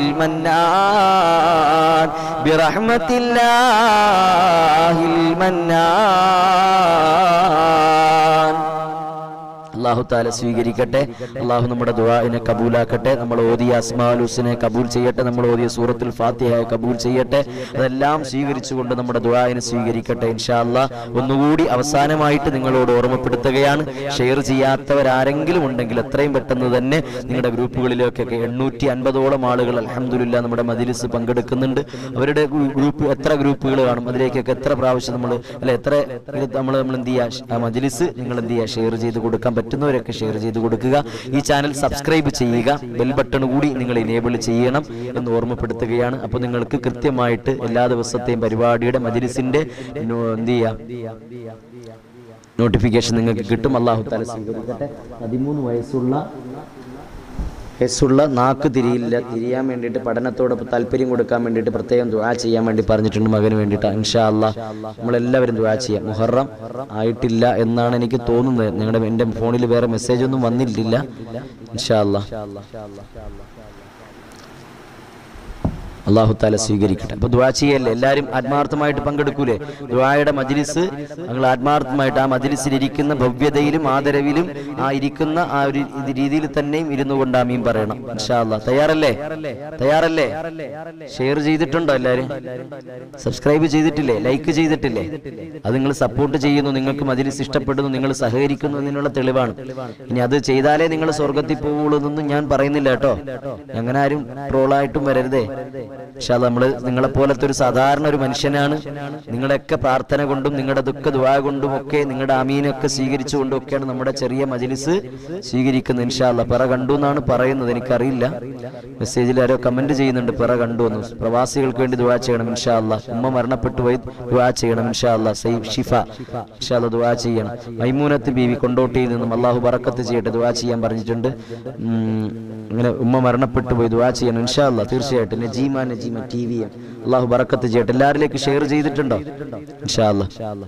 Speaker 1: المنان برحمة الله المنان അള്ളാഹു താല സ്വീകരിക്കട്ടെ അള്ളാഹു നമ്മുടെ ദുആഇനെ കബൂലാക്കട്ടെ നമ്മൾ ഓതിയ അസ്മാൽ ഹുസിനെ കബൂൽ ചെയ്യട്ടെ നമ്മൾ ഓതിയ സൂറത്തുൽ ഫാത്തിഹയെ കബൂൽ ചെയ്യട്ടെ അതെല്ലാം സ്വീകരിച്ചുകൊണ്ട് നമ്മുടെ ദുആഇനെ സ്വീകരിക്കട്ടെ ഇൻഷാ അല്ലാ ഒന്നുകൂടി അവസാനമായിട്ട് നിങ്ങളോട് ഓർമ്മപ്പെടുത്തുകയാണ് ഷെയർ ചെയ്യാത്തവരാരെങ്കിലും ഉണ്ടെങ്കിൽ എത്രയും പെട്ടെന്ന് തന്നെ നിങ്ങളുടെ ഗ്രൂപ്പുകളിലേക്കൊക്കെ എണ്ണൂറ്റി അൻപതോളം ആളുകൾ അലഹമുല്ല നമ്മുടെ മജിലിസ് പങ്കെടുക്കുന്നുണ്ട് അവരുടെ ഗ്രൂ- ഗ്രൂപ്പ് എത്ര ഗ്രൂപ്പുകൾ കാണും അതിലേക്കൊക്കെ എത്ര പ്രാവശ്യം നമ്മൾ അല്ലെ എത്ര നമ്മൾ നമ്മൾ എന്ത് ചെയ്യുക ആ മജിലിസ് നിങ്ങൾ എന്ത് ചെയ്യുക ഷെയർ ചെയ്ത് കൊടുക്കാൻ പറ്റുന്നവരൊക്കെ ഷെയർ ചെയ്ത് കൊടുക്കുക ഈ ചാനൽ സബ്സ്ക്രൈബ് ചെയ്യുക ബെൽ ബട്ടൺ കൂടി നിങ്ങൾ ഇനേബിൾ ചെയ്യണം എന്ന് ഓർമ്മപ്പെടുത്തുകയാണ് അപ്പോൾ നിങ്ങൾക്ക് കൃത്യമായിട്ട് എല്ലാ ദിവസത്തെയും പരിപാടിയുടെ മജിലിസിന്റെ നോ- എന്ത് ചെയ്യാം നോട്ടിഫിക്കേഷൻ നിങ്ങൾക്ക് കിട്ടും അള്ളാഹു താല സ്വീകരിക്കട്ടെ പതിമൂന്ന് വയസ്സുള്ള വയസ്സുള്ള നാക്ക് തിരിയില്ല തിരിയാൻ വേണ്ടിയിട്ട് പഠനത്തോടൊപ്പം താല്പര്യം കൊടുക്കാൻ വേണ്ടിയിട്ട് പ്രത്യേകം ദുആ ചെയ്യാൻ വേണ്ടി പറഞ്ഞിട്ടുണ്ട് മകന് വേണ്ടിയിട്ട് ഇൻഷാ അല്ലാ നമ്മളെല്ലാവരും ദുആ ചെയ്യാം മുഹറം ആയിട്ടില്ല എന്നാണ് എനിക്ക് തോന്നുന്നത് നിങ്ങളുടെ എൻ്റെ ഫോണിൽ വേറെ മെസ്സേജ് ഒന്നും വന്നിട്ടില്ല ഇൻഷാ അല്ലാ അള്ളാഹു താല സ്വീകരിക്കട്ടെ അപ്പൊ ദുആ ചെയ്യല്ലേ എല്ലാവരും ആത്മാർത്ഥമായിട്ട് പങ്കെടുക്കൂലേ ദുആയുടെ മജ്ലിസ് നിങ്ങൾ ആത്മാർത്ഥമായിട്ട് ആ മജ്ലിസിൽ ഇരിക്കുന്ന ഭവ്യതയിലും ആദരവിലും ആ ഇരിക്കുന്ന ആ ഒരു ഇത് രീതിയിൽ തന്നെയും ഇരുന്നു കൊണ്ട് ആമീൻ പറയണം ഇൻഷാ അല്ലാ തയ്യാറല്ലേ തയ്യാറല്ലേ ഷെയർ ചെയ്തിട്ടുണ്ടോ എല്ലാവരും സബ്സ്ക്രൈബ് ചെയ്തിട്ടില്ലേ ലൈക്ക് ചെയ്തിട്ടില്ലേ അത് നിങ്ങൾ സപ്പോർട്ട് ചെയ്യുന്നു നിങ്ങൾക്ക് മജ്ലിസ് ഇഷ്ടപ്പെടുന്നു നിങ്ങൾ സഹകരിക്കുന്നു എന്നതിനുള്ള തെളിവാണ് ഇനി അത് ചെയ്താലേ നിങ്ങൾ സ്വർഗത്തിൽ പോകുള്ളൂ എന്നൊന്നും ഞാൻ പറയുന്നില്ല കേട്ടോ അങ്ങനെ ആരും ട്രോളായിട്ടും വരരുതേ പക്ഷെ നമ്മള് നിങ്ങളെ പോലത്തെ ഒരു സാധാരണ ഒരു മനുഷ്യനാണ് നിങ്ങളുടെയൊക്കെ പ്രാർത്ഥന കൊണ്ടും നിങ്ങളുടെ ദുഃഖ ദുവാ കൊണ്ടും ഒക്കെ നിങ്ങളുടെ അമീനൊക്കെ സ്വീകരിച്ചുകൊണ്ടും ഒക്കെയാണ് നമ്മുടെ ചെറിയ മജിലിസ് സ്വീകരിക്കുന്നത് ഇൻഷാല്ല പിറ കണ്ടു എന്നാണ് പറയുന്നത് എനിക്കറിയില്ല മെസ്സേജിൽ ആരോ കമന്റ് ചെയ്യുന്നുണ്ട് പിറ കണ്ടു എന്ന് പ്രവാസികൾക്ക് വേണ്ടി ദുവാ ചെയ്യണം ഇൻഷാല്ല ഉമ്മ മരണപ്പെട്ടു പോയി ദുവാ ചെയ്യണം ഇൻഷാല്ല സൈഫ് ഷിഫ ഇൻഷാല്ല ദുവാ ചെയ്യണം മൈമൂനത്ത് ബീവി കൊണ്ടോട്ടിയിൽ നിന്നും അള്ളാഹു ബറക്കത്ത് ചെയ്യട്ടെ ദുവാ ചെയ്യാൻ പറഞ്ഞിട്ടുണ്ട് ഉം, അങ്ങനെ ഉമ്മ മരണപ്പെട്ടു പോയി ദുവാ ചെയ്യണം ഇൻഷാല്ല തീർച്ചയായിട്ടും നജീമ നജീമ ടി വി അള്ളാഹു ബറക്കത്ത് ചെയ്യട്ടെ എല്ലാവരിലേക്ക് ഷെയർ ചെയ്തിട്ടുണ്ടോ ഇൻഷാല്ല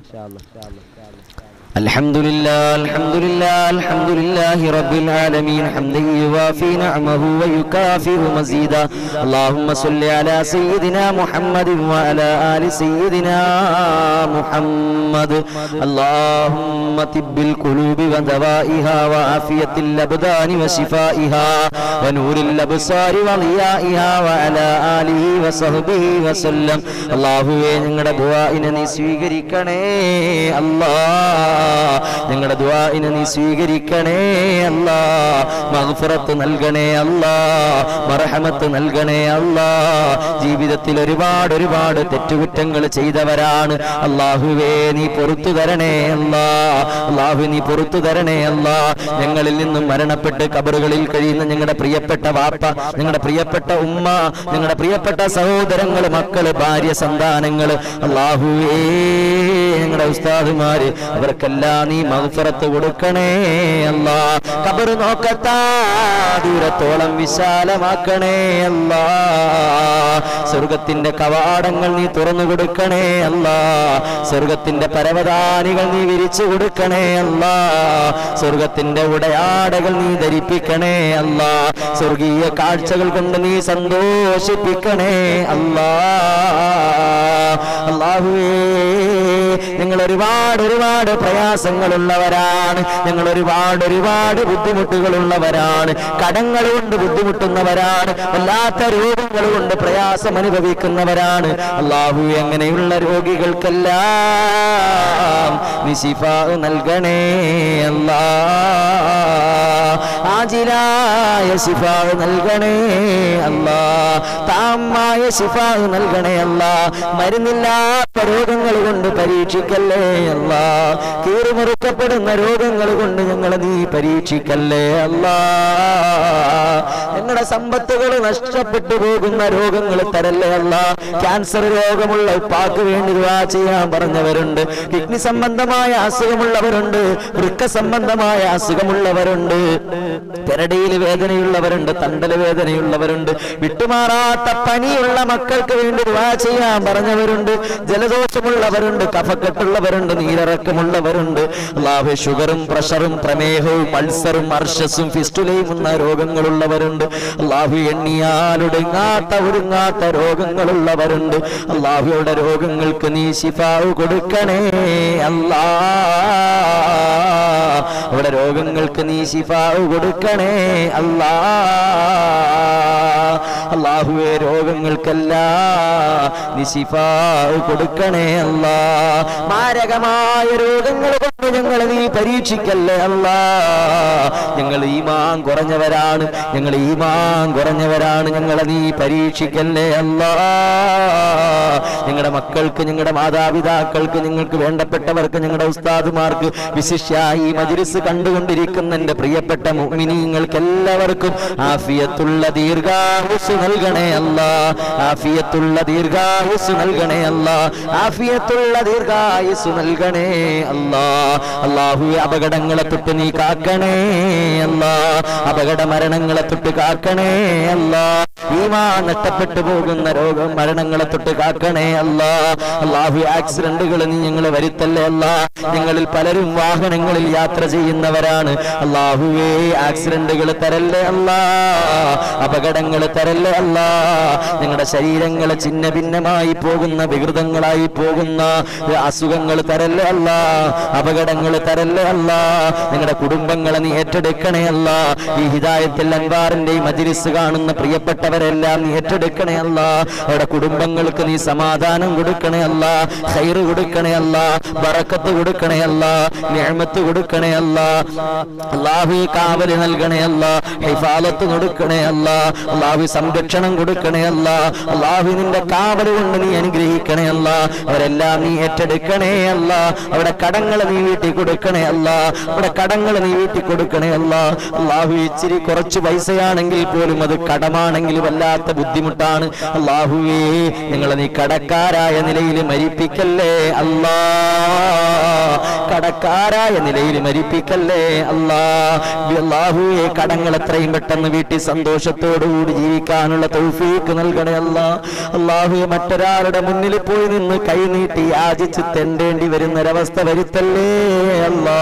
Speaker 1: الحمد لله الحمد لله الحمد لله رب العالمين حمدا يوافي نعمه ويكافئ مزيدا اللهم صل على سيدنا محمد وعلى آل سيدنا محمد اللهم طب القلوب ودوائها وعافية الأبدان وشفائها ونور الأبصار وضيائها وعلى آله وصحبه وسلم الله ഞങ്ങളുടെ ദുആഇനെ നീ സ്വീകരിക്കണേ അല്ലാ ഞങ്ങളുടെ ദുആഇനെ നീ സ്വീകരിക്കണേ അല്ലാ മഗ്ഫിറത്ത് നൽകണേ അല്ലാ മർഹമത്ത് നൽകണേ അല്ലാ ജീവിതത്തിൽ ഒരുപാട് ഒരുപാട് തെറ്റുകുറ്റങ്ങൾ ചെയ്തവരാണ് അള്ളാഹുവേ നീ പൊറത്തു തരണേ അല്ലാ അള്ളാഹു നീ പൊറത്തു തരണേ അല്ലാ ഞങ്ങളിൽ നിന്നും മരണപ്പെട്ട് കബറുകളിൽ കഴിയുന്ന ഞങ്ങളുടെ പ്രിയപ്പെട്ട വാപ്പ ഞങ്ങളുടെ പ്രിയപ്പെട്ട ഉമ്മ ഞങ്ങളുടെ പ്രിയപ്പെട്ട സഹോദരങ്ങൾ മക്കള് ഭാര്യ സന്താനങ്ങൾ അള്ളാഹുവേ ഞങ്ങളുടെ ഉസ്താദുമാര് അവർക്കെല്ലാം നീ മഗ്ഫിറത്ത് കൊടുക്കണേ അല്ലാ കബറ് നോക്കത്താ ദൂരത്തോളം വിശാലമാക്കണേ അല്ലാ സ്വർഗത്തിന്റെ കവാടങ്ങൾ നീ തുറന്നു കൊടുക്കണേ അല്ലാ സ്വർഗത്തിന്റെ പരവതാനികൾ നീ വിരിച്ചു കൊടുക്കണേ അല്ലാ സ്വർഗത്തിന്റെ ഉടയാടകൾ നീ ധരിപ്പിക്കണേ അല്ലാ സ്വർഗീയ കാഴ്ചകൾ കൊണ്ട് നീ സന്തോഷിപ്പിക്കണേ അല്ലാ അല്ലാഹുവേ ഞങ്ങൾ ഒരുപാട് ഒരുപാട് പ്രയാസങ്ങളുള്ളവരാണ് ഞങ്ങൾ ഒരുപാട് ഒരുപാട് ബുദ്ധിമുട്ടുകളുള്ളവരാണ് കടങ്ങൾ കൊണ്ട് ബുദ്ധിമുട്ടുന്നവരാണ് വല്ലാത്ത രോഗങ്ങൾ കൊണ്ട് പ്രയാസം അനുഭവിക്കുന്നവരാണ് അള്ളാഹു അങ്ങനെയുള്ള രോഗികൾക്കെല്ലാം നീ ശിഫ നൽകണേ അല്ലാ ആജിലായ ശിഫ നൽകണേ അല്ലാ താമായ ശിഫ നൽകണേ അല്ലാ മരുന്നില്ലാത്ത രോഗങ്ങൾ കൊണ്ട് പരീക്ഷിക്കല്ലേ അല്ലാ കീറിമുറുക്കപ്പെടുന്ന രോഗങ്ങൾ കൊണ്ട് ഞങ്ങളെ നീ പരീക്ഷിക്കല്ലേ അല്ലാ ഞങ്ങളുടെ സമ്പത്തുകൾ നഷ്ടപ്പെട്ടു പോകുന്ന രോഗങ്ങൾ തരല്ലേ അല്ല ക്യാൻസർ രോഗമുള്ള ഉപ്പാക്ക് വേണ്ടി ദുആ ചെയ്യാൻ പറഞ്ഞവരുണ്ട് കിഡ്നി സംബന്ധമായ അസുഖമുള്ളവരുണ്ട് വൃക്ക സംബന്ധമായ അസുഖമുള്ളവരുണ്ട് പെരടിയിൽ വേദനയുള്ളവരുണ്ട് തണ്ടല് വേദനയുള്ളവരുണ്ട് വിട്ടുമാറാത്ത പനിയുള്ള മക്കൾക്ക് വേണ്ടി ദുആ ചെയ്യാൻ പറഞ്ഞവരുണ്ട് ജലദോഷമുള്ളവരുണ്ട് കഫക്കെട്ടുള്ളവരുണ്ട് നീരിറക്കമുള്ളവരുണ്ട് അല്ലാഹു ഷുഗറും പ്രഷറും പ്രമേഹവും പൾസറും അർഷസും ഫിസ്റ്റുലയും എന്ന രോഗങ്ങളുള്ളവരുണ്ട് അള്ളാഹു എണ്ണിയാലൊടുങ്ങാത്ത ഒടുങ്ങാത്ത രോഗങ്ങളുള്ളവരുണ്ട് അള്ളാഹുയുടെ രോഗങ്ങൾക്ക് നീ ശിഫാവ് കൊടുക്കണേ അല്ലാ അവിടെ രോഗങ്ങൾക്ക് നീ ശിഫാവ് കൊടുക്കണേ അല്ലാ അള്ളാഹുവെ രോഗങ്ങൾക്കെല്ലാം നീ ശിഫാവ് കൊടുക്കണേ അല്ലാ മാരകമായ രോഗങ്ങൾ കൊണ്ട് ഞങ്ങൾ നീ പരീക്ഷിക്കല്ലേ അല്ലാ ഞങ്ങൾ ഈമാൻ കുറഞ്ഞവരാണ് ഞങ്ങൾ ഈമാൻ കുറഞ്ഞവരാണ് ഞങ്ങളെ നീ പരീക്ഷിക്കല്ലേ അല്ലാ ഞങ്ങളുടെ മക്കൾക്ക് ഞങ്ങളുടെ മാതാപിതാക്കൾക്ക് ഞങ്ങൾക്ക് വേണ്ടപ്പെട്ടവർക്ക് ഞങ്ങളുടെ ഉസ്താദുമാർക്ക് വിശിഷ്യ ഈ മജിലിസ് കണ്ടുകൊണ്ടിരിക്കുന്ന എന്റെ പ്രിയപ്പെട്ട മുഅ്മിനീങ്ങൾക്ക് എല്ലാവർക്കും ആഫിയത്തുള്ള ദീർഘായുസ് നൽകണേ അല്ല ആഫിയത്തുള്ള ദീർഘായുസ് നൽകണേ അല്ല ആഫിയത്തുള്ള ദീർഘായുസ് നൽകണേ അല്ലാ അള്ളാഹു അപകടങ്ങളെ തൊട്ട് നീ കാക്കണേ അല്ല അപകട മരണങ്ങളെ തൊട്ട് കാക്കണേ അല്ല ഈമാ നഷ്ടപ്പെട്ടു പോകുന്ന രോഗം മരണങ്ങളെ തൊട്ട് കാക്കണേ അല്ല അള്ളാഹു ആക്സിഡന്റുകൾ നീ ഞങ്ങൾ വരുത്തല്ലേ അല്ല ഞങ്ങളിൽ പലരും വാഹനങ്ങളിൽ യാത്ര ചെയ്യുന്നവരാണ് അള്ളാഹുവേ ആക്സിഡന്റുകൾ തരല്ലേ അല്ല അപകടങ്ങൾ തരല്ലേ അല്ല ഞങ്ങളുടെ ശരീരങ്ങൾ ചിന്ന ഭിന്നമായി പോകുന്ന വികൃതങ്ങളായി പോകുന്ന അസുഖങ്ങൾ തരല്ലേ അല്ല അപകടങ്ങൾ തരല്ലേ അല്ല ഞങ്ങളുടെ കുടുംബങ്ങളെ നീ ഏറ്റെടുക്കണേ അല്ല ഈ ഹിദായത്തിൽ അൻവാറിന്റെ ഈ മജിലിസ് കാണുന്ന പ്രിയപ്പെട്ടവരെല്ലാം നീ ഏറ്റെടുക്കണേ അല്ല അവരുടെ കുടുംബങ്ങൾക്ക് നീ സമാധാനം കൊടുക്കണേ അല്ല ഹൈറ് കൊടുക്കണേ അല്ല ബറക്കത്ത് കൊടുക്കണേ അല്ല നിഅമത്ത് കൊടുക്കണേ അല്ല അള്ളാഹു കാവല് നൽകണേ അല്ല ഹിഫാലത്ത് കൊടുക്കണേ അല്ല അള്ളാഹു സംരക്ഷണം കൊടുക്കണേ അല്ല അള്ളാഹു നിന്റെ കാവല് കൊണ്ട് നീ അനുഗ്രഹിക്കണേ അല്ല അവരെല്ലാം നീ ഏറ്റെടുക്കണേ അല്ല അവിടെ കടങ്ങൾ നീ വീട്ടി കൊടുക്കണേ അല്ല അവിടെ കടങ്ങൾ നീ വീട്ടി കൊടുക്കണേ അല്ല അള്ളാഹു ഇച്ചിരി കുറച്ച് പൈസയാണെങ്കിൽ പോലും അത് കടമാണെങ്കിൽ വല്ലാത്ത ബുദ്ധിമുട്ടാണ് അള്ളാഹുവേ ഞങ്ങളെ നീ കടക്കാരായ നിലയിൽ മരിപ്പിക്കല്ലേ അല്ലാ കടക്കാരായ നിലയിൽ മരിപ്പിക്കല്ലേ അല്ലാ അള്ളാഹുവെ കടങ്ങൾ എത്രയും പെട്ടെന്ന് വീട്ടിൽ സന്തോഷത്തോടുകൂടി ജീവിക്കാനുള്ള തൗഫീക്ക് നൽകണേ അല്ല അള്ളാഹുവെ മറ്റൊരാളുടെ മുന്നിൽ പോയി നിന്ന് കൈനീട്ടി യാചിച്ച് തെണ്ടേണ്ടി വരുന്നൊരവസ്ഥ വരുത്തല്ലേ അല്ലാ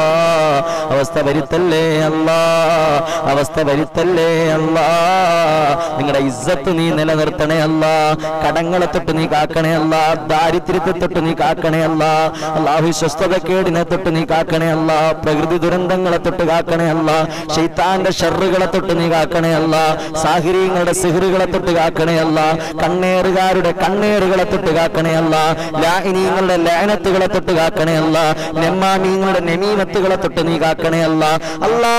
Speaker 1: അവസ്ഥ വരുത്തല്ലേ അല്ലാ അവസ്ഥ വരുത്തല്ലേ അല്ലാ നിങ്ങളുടെ ഇസ്സത്ത് നീ നിലനിർത്തണേ അല്ല കടങ്ങളെ തൊട്ട് നീ കാക്കണേ അല്ല ദാരിദ്ര്യത്തെ തൊട്ട് നീ കാക്കണേ അല്ല അള്ളാഹു സ്വസ്ഥതക്കേടിനെ തൊട്ട് നീ കാക്കണേ അല്ല പ്രകൃതി ദുരന്തങ്ങളെ തൊട്ട് കാക്കണേ അല്ല ഷെയ്ത്താന്റെ ഷെറുകളെ തൊട്ട് നീ കാക്കണേ അല്ല സാഹിര്യങ്ങളുടെ സിഹറുകളെ തൊട്ട് കാക്കണേ അല്ല കണ്ണേറുകാരുടെ കണ്ണേറുകളെ തൊട്ട് കാക്കണേ അല്ല ലാഹിനീങ്ങളുടെ ലാനത്തുകളെ തൊട്ട് കാക്കണേ അല്ല നെമ്മാമീങ്ങളുടെ നെമീമത്തുകളെ തൊട്ട് നീ കാക്കണേ അല്ല അല്ലാ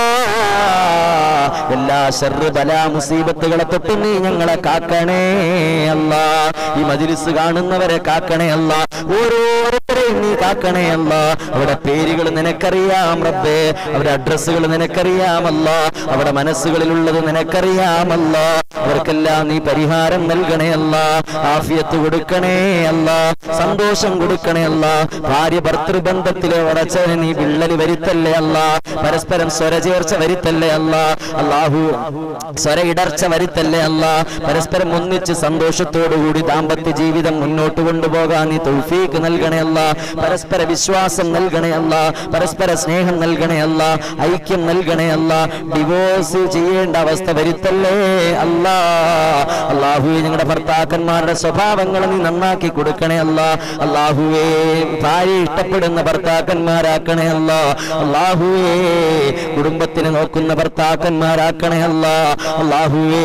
Speaker 1: എല്ലാ ഷർറ് ബല മുസീബത്തുകളെ തൊട്ട് നീ ഞങ്ങളെ കാക്കണേ അല്ല ഈ മജിലിസ് കാണുന്നവരെ കാക്കണേ അല്ല ഓരോരുത്തരെയും നീ കാക്കണേ അല്ല അവിടെ പേരുകൾ നിനക്കറിയാം റബ്ബേ അവരുടെ അഡ്രസ്സുകൾ നിനക്കറിയാമല്ല അവരുടെ മനസ്സുകളിലുള്ളത് നിനക്കറിയാമല്ല അവർക്കെല്ലാം നീ പരിഹാരം നൽകണേ അല്ല ആഫിയത്ത് കൊടുക്കണേ അല്ല സന്തോഷം കൊടുക്കണേ അല്ല ഭാര്യ ഭർത്തൃബന്ധത്തിലെ ഉറച്ചതിന് നീ വിള്ളല് വരുത്തല്ലേ അല്ല പരസ്പരം സ്വരചേർച്ച വരുത്തല്ലേ അല്ല അള്ളാഹു സ്വര ഇടർച്ച വരുത്തല്ലേ അല്ല പരസ്പരം ഒന്നിച്ച് സന്തോഷത്തോടുകൂടി ദാമ്പത്യ ജീവിതം മുന്നോട്ട് കൊണ്ടുപോകാൻ നീ തൗഫീക്ക് നൽകണേ അല്ല പരസ്പര വിശ്വാസം നൽകണേ അല്ല പരസ്പര സ്നേഹം നൽകണേ അല്ല ഐക്യം നൽകണേ അല്ല ഡിവോഴ്സ് ചെയ്യേണ്ട അവസ്ഥ വരുത്തല്ലേ അല്ല അള്ളാഹുവെ ഞങ്ങളുടെ ഭർത്താക്കന്മാരുടെ സ്വഭാവങ്ങൾ നീ നന്നാക്കി കൊടുക്കണേ അല്ല അള്ളാഹുവേ ഭാര്യ ഇഷ്ടപ്പെടുന്ന ഭർത്താക്കന്മാരാക്കണേ അല്ല അള്ളാഹുവേ കുടുംബത്തിന് നോക്കുന്ന ഭർത്താക്കന്മാരാക്കണേ അല്ല അള്ളാഹുവേ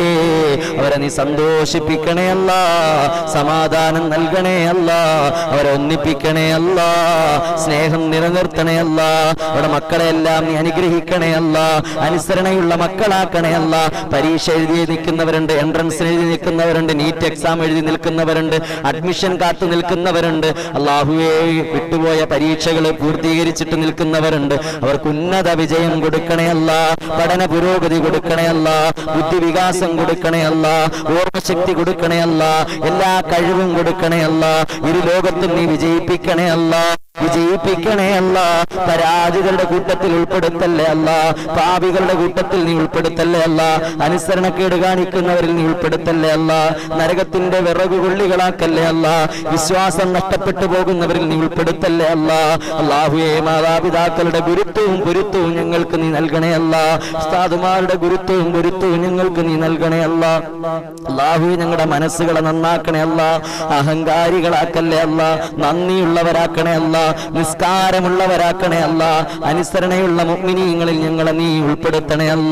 Speaker 1: അവരെ നീ സന്തോഷിപ്പിക്കണേ അല്ല സമാധാനം നൽകണേ അല്ല അവരെ ഒന്നിപ്പിക്കണേ അല്ല സ്നേഹം നിലനിർത്തണേ അല്ല അവരുടെ മക്കളെ എല്ലാം നീ അനുഗ്രഹിക്കണേ അല്ല അനുസരണയുള്ള മക്കളാക്കണേ അല്ല പരീക്ഷ എഴുതി നിൽക്കുന്നവരുണ്ട് എൻട്രൻസിന് എഴുതി നിൽക്കുന്നവരുണ്ട് നീറ്റ് എക്സാം എഴുതി നിൽക്കുന്നവരുണ്ട് അഡ്മിഷൻ കാത്തു നിൽക്കുന്നവരുണ്ട് അള്ളാഹുവേ വിട്ടുപോയ പരീക്ഷകൾ പൂർത്തീകരിച്ചിട്ട് നിൽക്കുന്നവരുണ്ട് അവർക്ക് ഉന്നത വിജയം കൊടുക്കണേ അല്ല പഠന പുരോഗതി കൊടുക്കണേ അല്ല ബുദ്ധിവികാസം കൊടുക്കണേ അല്ല ഓർമ്മശക്തി കൊടുക്കണേ അല്ല എല്ലാ കഴിവും കൊടുക്കണേ അല്ല ഇരു ലോകത്തും നീ വിജയിപ്പിക്കണേ അല്ല വിജയിപ്പിക്കണേ അല്ല പരാജിതരുടെ കൂട്ടത്തിൽ ഉൾപ്പെടുത്തല്ലേ അല്ല പാപികളുടെ കൂട്ടത്തിൽ നീ ഉൾപ്പെടുത്തല്ലേ അല്ല അനുസരണക്കേട് കാണിക്കുന്നവരിൽ നീ ഉൾപ്പെടുത്തല്ലേ അല്ല നരകത്തിന്റെ വിറകുകൊള്ളികളാക്കല്ലേ അല്ല വിശ്വാസം നഷ്ടപ്പെട്ടു പോകുന്നവരിൽ നീ ഉൾപ്പെടുത്തല്ലേ അല്ല അള്ളാഹുയെ മാതാപിതാക്കളുടെ ഗുരുത്വവും പൊരുത്തവും ഞങ്ങൾക്ക് നീ നൽകണേ അല്ല ഉസ്താദുമാരുടെ ഗുരുത്വവും പൊരുത്തവും ഞങ്ങൾക്ക് നീ നൽകണേ അല്ല അള്ളാഹു ഞങ്ങളുടെ മനസ്സുകളെ നന്നാക്കണേ അല്ല അഹങ്കാരികളാക്കല്ലേ അല്ല നന്ദിയുള്ളവരാക്കണേ അല്ല നിസ്കാരമുള്ളവരാക്കണേ അല്ല അനുസരണയുള്ള മുഗ്മിനീങ്ങളിൽ ഞങ്ങളെ നീ ഉൾപ്പെടുത്തണേ അല്ല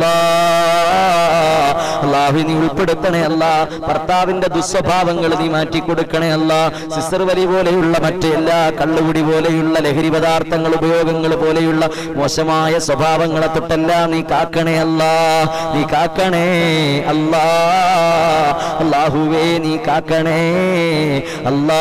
Speaker 1: അള്ളാഹു നീ ഉൾപ്പെടുത്തണേ അല്ല ഭർത്താവിന്റെ ദുസ്വഭാവങ്ങൾ നീ മാറ്റി കൊടുക്കണേ അല്ല സിസ്റ്റർ വലി പോലെയുള്ള മറ്റ് എല്ലാ കള്ളുകുടി പോലെയുള്ള ലഹരി പദാർത്ഥങ്ങൾ ഉപയോഗങ്ങൾ പോലെയുള്ള മോശമായ സ്വഭാവങ്ങളെ തൊട്ടെല്ലാം നീ കാക്കണേ അല്ല നീ കാക്കണേ അല്ലാ അള്ളാഹുവേ നീ കാക്കണേ അല്ലാ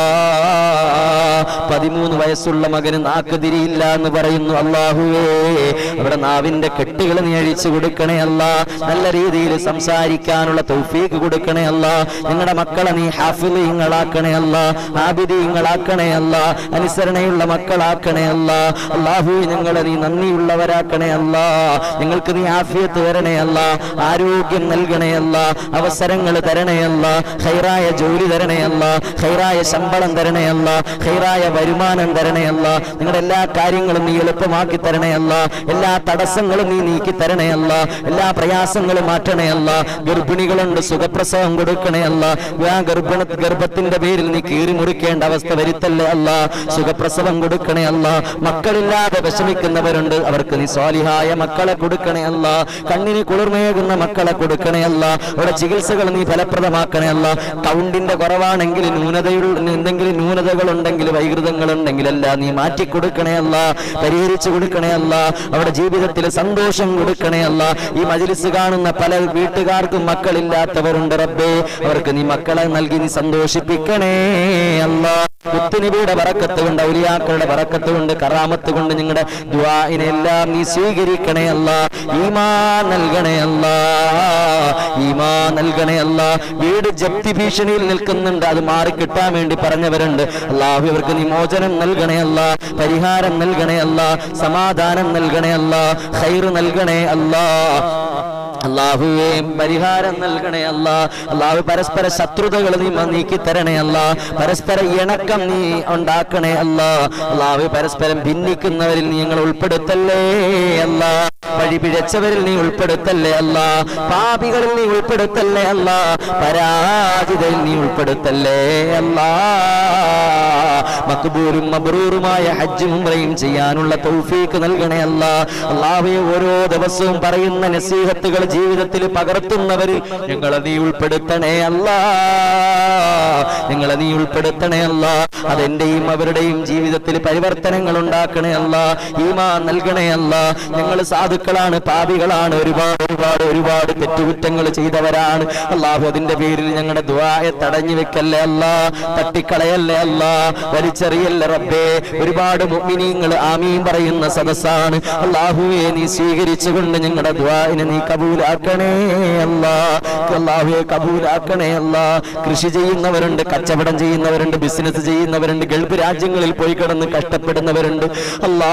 Speaker 1: പതിമൂന്ന് വയസ്സുള്ള മകന് നാക്ക് തിരിയില്ല എന്ന് പറയുന്നു അള്ളാഹുവേ അവിടെ നാവിന്റെ കെട്ടുകൾ നീ അഴിച്ചു കൊടുക്കണേ അല്ല നല്ല രീതിയിൽ സംസാരിക്കാനുള്ള തൗഫീക്ക് കൊടുക്കണേ അല്ല ഞങ്ങളുടെ മക്കളെ നീ ഹാഫിലിങ്ങളാക്കണേ അല്ല ആബിദിങ്ങളാക്കണേ അല്ല അനുസരണയുള്ള മക്കളാക്കണേ അല്ല അള്ളാഹു ഞങ്ങളെ നീ നന്ദിയുള്ളവരാക്കണേ അല്ല ഞങ്ങൾക്ക് നീ ആഫിയത്ത് തരണേ അല്ല ആരോഗ്യം നൽകണേ അല്ല അവസരങ്ങൾ തരണേ അല്ല ഹൈറായ ജോലി തരണേ അല്ല ഹൈറായ ശമ്പളം തരണേ അല്ല ഹൈറായ വരുമാനം തരണേ അല്ല നിങ്ങളുടെ എല്ലാ കാര്യങ്ങളും നീ എളുപ്പമാക്കി തരണേ അല്ല എല്ലാ തടസ്സങ്ങളും നീ നീക്കി തരണേ അല്ല എല്ലാ പ്രയാസങ്ങളും മാറ്റണേ അല്ല ഗർഭിണികളുണ്ട് സുഖപ്രസവം കൊടുക്കണേ അല്ല ആ ഗർഭിണ ഗർഭത്തിന്റെ പേരിൽ നീ കീറി മുറിക്കേണ്ട അവസ്ഥ വരുത്തല്ലേ അല്ല സുഖപ്രസവം കൊടുക്കണേ അല്ല മക്കളില്ലാതെ വിഷമിക്കുന്നവരുണ്ട് അവർക്ക് നീ സ്വാലിഹായ മക്കളെ കൊടുക്കണേ അല്ല കണ്ണിന് കുളിർമയേകുന്ന മക്കളെ കൊടുക്കണേ അല്ല അവിടെ ചികിത്സകൾ നീ ഫലപ്രദമാക്കണേ അല്ല കൗണ്ടിന്റെ കുറവാണെങ്കിൽ ന്യൂനതയുള്ള എന്തെങ്കിലും ന്യൂനതകൾ ഉണ്ടെങ്കിൽ വൈകൃതങ്ങൾ ഉണ്ടെങ്കിൽ എല്ലാം നീ മാറ്റി കൊടുക്കണേ അല്ല പരിഹരിച്ചു കൊടുക്കണേ അല്ല അവിടെ ജീവിതത്തിൽ സന്തോഷം കൊടുക്കണേ അല്ല ഈ മജിലിസ് കാണുന്ന പല വീട്ടുകാർക്കും മക്കളില്ലാത്തവരുണ്ട് റബ്ബേ അവർക്ക് നീ മക്കളെ നൽകി നീ സന്തോഷിപ്പിക്കണേ അല്ല മുത്തുനബിയുടെ വറക്കത്ത് കൊണ്ട് ഔലിയാക്കളുടെ വറക്കത്ത് കൊണ്ട് കറാമത്ത് കൊണ്ട് നിങ്ങളുടെ ദ്വാഇനെല്ലാം നീ സ്വീകരിക്കണേ അല്ല ഈമാ നൽകണേ അല്ല ഈമാ നൽകണേ അല്ല വീട് ജപ്തി ഭീഷണിയിൽ നിൽക്കുന്നുണ്ട് അത് മാറി കിട്ടാൻ വേണ്ടി പറഞ്ഞവരുണ്ട് അള്ളാഹു ഇവർക്ക് നീ മോചനം നൽകണേ അല്ല പരിഹാരം നൽകണേ അല്ല സമാധാനം നൽകണേ അല്ല ഹൈറ് നൽകണേ അല്ല അള്ളാഹുവേ പരിഹാരം നൽകണേ അല്ല അള്ളാഹു പരസ്പര ശത്രുതകൾ നീ നീക്കി തരണേ അല്ല പരസ്പര ഇണക്കം നീ ഉണ്ടാക്കണേ അല്ല അള്ളാഹു പരസ്പരം ഭിന്നിക്കുന്നവരിൽ നീ ഞങ്ങൾ ഉൾപ്പെടുത്തല്ലേ അല്ല വഴി പിഴച്ചവരിൽ നീ ഉൾപ്പെടുത്തല്ലേ അല്ല പാപികളിൽ നീ ഉൾപ്പെടുത്തല്ലേ അല്ല പരാജിതരിൽ നീ ഉൾപ്പെടുത്തല്ലേ അല്ല മക്ബൂലും മബ്രൂറുമായ ഹജ്ജും ഉംറയും ചെയ്യാനുള്ള തൗഫീക്ക് നൽകണേ അല്ല അള്ളാഹുവെ ഓരോ ദിവസവും പറയുന്ന നസീഹത്തുകൾ ജീവിതത്തിൽ പകർത്തുന്നവരിൽ ഞങ്ങളെ നീ ഉൾപ്പെടുത്തണേ അല്ല ഞങ്ങളെ നീ ഉൾപ്പെടുത്തണേ അല്ല അതെന്റെയും അവരുടെയും ജീവിതത്തിൽ പരിവർത്തനങ്ങൾ ഉണ്ടാക്കണേ അല്ല ഈമാ നൽകണേ അല്ല ഞങ്ങൾ സാധുക്കളാണ് പാപികളാണ് ഒരുപാട് ഒരുപാട് ഒരുപാട് തെറ്റുകുറ്റങ്ങൾ ചെയ്തവരാണ് അള്ളാഹു അതിന്റെ പേരിൽ ഞങ്ങളുടെ ദ്വായ തടഞ്ഞു വെക്കല്ലേ അല്ല തട്ടിക്കളയല്ലേ അല്ല വലിച്ചെറിയല്ലേ റബ്ബേ ഒരുപാട് മുഅ്മിനീങ്ങൾ ആമീൻ പറയുന്ന സദസ്സാണ് അള്ളാഹുവെ നീ സ്വീകരിച്ചുകൊണ്ട് ഞങ്ങളുടെ ദ്വായിനെ നീ കബൂലാക്കണേ അല്ല അള്ളാഹുവെ കബൂലാക്കണേ അല്ല കൃഷി ചെയ്യുന്നവരുണ്ട് കച്ചവടം ചെയ്യുന്നവരുണ്ട് ബിസിനസ് ചെയ്യുന്നവരുണ്ട് ഗൾഫ് രാജ്യങ്ങളിൽ പോയി കിടന്ന് കഷ്ടപ്പെടുന്നവരുണ്ട് അല്ലാ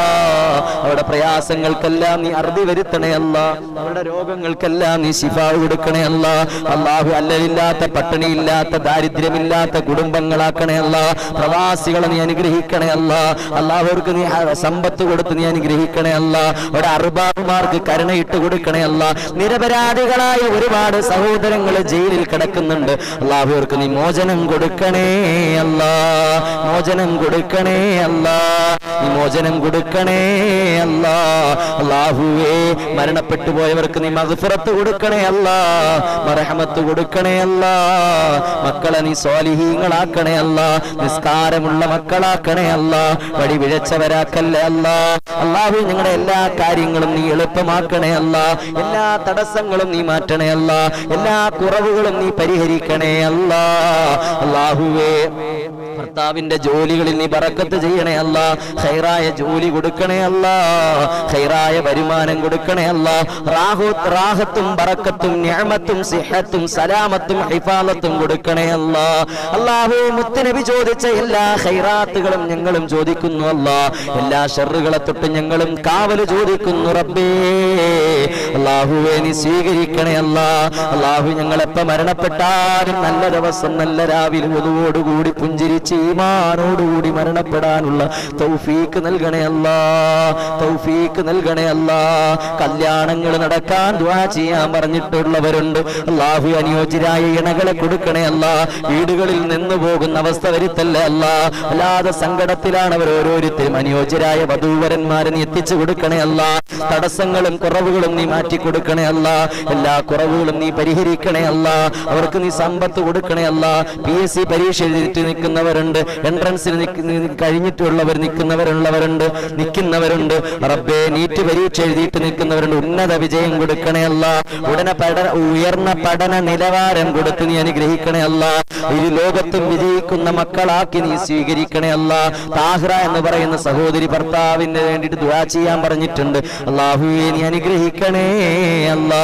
Speaker 1: അവരുടെ പ്രയാസങ്ങൾക്കെല്ലാം നീ അറുതി വരുത്തണേ അല്ല അവരുടെ രോഗങ്ങൾക്കെല്ലാം നീ ശിഫാവ് കൊടുക്കണേ അല്ല അള്ളാഹു അല്ലലില്ലാത്ത പട്ടിണിയില്ലാത്ത ദാരിദ്ര്യമില്ലാത്ത കുടുംബങ്ങളാക്കണേ അല്ല പ്രവാസികളെ നീ അനുഗ്രഹിക്കണേ അല്ല അള്ളാഹുർക്ക് നീ ഹ- സമ്പത്ത് കൊടുത്ത് നീ അനുഗ്രഹിക്കണേ അല്ല അവിടെ അറുബാബുമാർക്ക് കരുണയിട്ട് കൊടുക്കണേ അല്ല നിരപരാധികളായ ഒരുപാട് സഹോദരങ്ങൾ ജയിലിൽ കിടക്കുന്നുണ്ട് അള്ളാഹുർക്ക് നീ മോചനം കൊടുക്കണേ അല്ല മോചനം കൊടുക്കണേ അല്ല നീ മോചനം കൊടുക്കണേ അല്ല അള്ളാഹുവേ മരണപ്പെട്ടു പോയവർക്ക് നീ മഗ്ഫിറത്ത് കൊടുക്കണേ അല്ല മറഹമത്ത് കൊടുക്കണേ അല്ല മക്കളെ നീ സ്വാലിഹീങ്ങളാക്കണേ അല്ല നിസ്കാരമുള്ള മക്കളാക്കണേ അല്ല വഴി വിഴച്ചവരാക്കല്ലേ അല്ല അള്ളാഹു ഞങ്ങളുടെ എല്ലാ കാര്യങ്ങളും നീ എളുപ്പമാക്കണേ അല്ല എല്ലാ തടസ്സങ്ങളും നീ മാറ്റണേ അല്ല എല്ലാ കുറവുകളും നീ പരിഹരിക്കണേ അല്ല അള്ളാഹുവേ ഭർത്താവിന്റെ ജോലികളിൽ നീ ബറക്കത്ത് ചെയ്യണേ അല്ല ഹൈറായ ജോലി കൊടുക്കണേ അല്ല ഹൈറായ വരുമാനം കൊടുക്കണേ അല്ല റാഹു റാഹത്തും ബറക്കത്തും ഞാമത്തും സിഹത്തും സലാമത്തും ഹിഫാലത്തും കൊടുക്കണേ അല്ല അള്ളാഹു മുത്തനബി ചോദിച്ച എല്ലാ ഹൈറാത്തുകളും ഞങ്ങളും ചോദിക്കുന്നു അല്ല എല്ലാ ഷെറുകളെ തൊട്ട് ഞങ്ങളും കാവല് ചോദിക്കുന്നു റബ്ബേ അള്ളാഹുവെ നീ സ്വീകരിക്കണേ അല്ല അള്ളാഹു ഞങ്ങളെപ്പ മരണപ്പെട്ടാലും നല്ല ദിവസം നല്ല രാവിലെ ഒതുവോടുകൂടി പുഞ്ചിരിച്ച് ഈമാനോടുകൂടി മരണപ്പെടാനുള്ള തൗഫീക്ക് നൽകണേ അല്ല തൗഫീക്ക് നൽകണേ അല്ല കല്യാണങ്ങൾ നടക്കാൻ ദ്വാ ചെയ്യാൻ പറഞ്ഞിട്ടുള്ളവരുണ്ട് അള്ളാഹു അനുയോജ്യരായ ഇണകളെ കൊടുക്കണേ അല്ല വീടുകളിൽ നിന്ന് പോകുന്ന അവസ്ഥ വരുത്തല്ലേ അല്ല അല്ലാതെ സങ്കടത്തിലാണ് അവർ ഓരോരുത്തരും അനുയോജ്യരായ വധൂവരന്മാരെ നീ എത്തിച്ചു കൊടുക്കണേ അല്ല തടസ്സങ്ങളും കുറവുകളും നീ മാറ്റി കൊടുക്കണേ അല്ല എല്ലാ കുറവുകളും നീ പരിഹരിക്കണേ അല്ല അവർക്ക് നീ സമ്പത്ത് കൊടുക്കണേ അല്ല പി എസ് സി പരീക്ഷ എഴുതിയിട്ട് നിൽക്കുന്നവരുണ്ട് എൻട്രൻസിന് നിക്ക് നി- കഴിഞ്ഞിട്ടുള്ളവർ നിൽക്കുന്നവരുള്ളവരുണ്ട് നിൽക്കുന്നവരുണ്ട് റബ്ബേ നീറ്റ് പരീക്ഷ എഴുതിയിട്ട് നിൽക്കുന്നവരുണ്ട് ഉന്നത വിജയം കൊടുക്കണേ അല്ല ഉടനെ പഠന ഉയർന്ന പഠന നിലവാരം കൊടുത്ത് നീ അനുഗ്രഹിക്കണേ അല്ല ഇരു ലോകത്തും വിജയിക്കുന്ന മക്കളാക്കി നീ സ്വീകരിക്കണേ അല്ല താഹ്റ എന്ന് പറയുന്ന സഹോദരി ഭർത്താവിന് വേണ്ടിയിട്ട് ദുആ ചെയ്യാൻ പറഞ്ഞിട്ടുണ്ട് അള്ളാഹുവെ നീ അനുഗ്രഹിക്കണേ അല്ലാ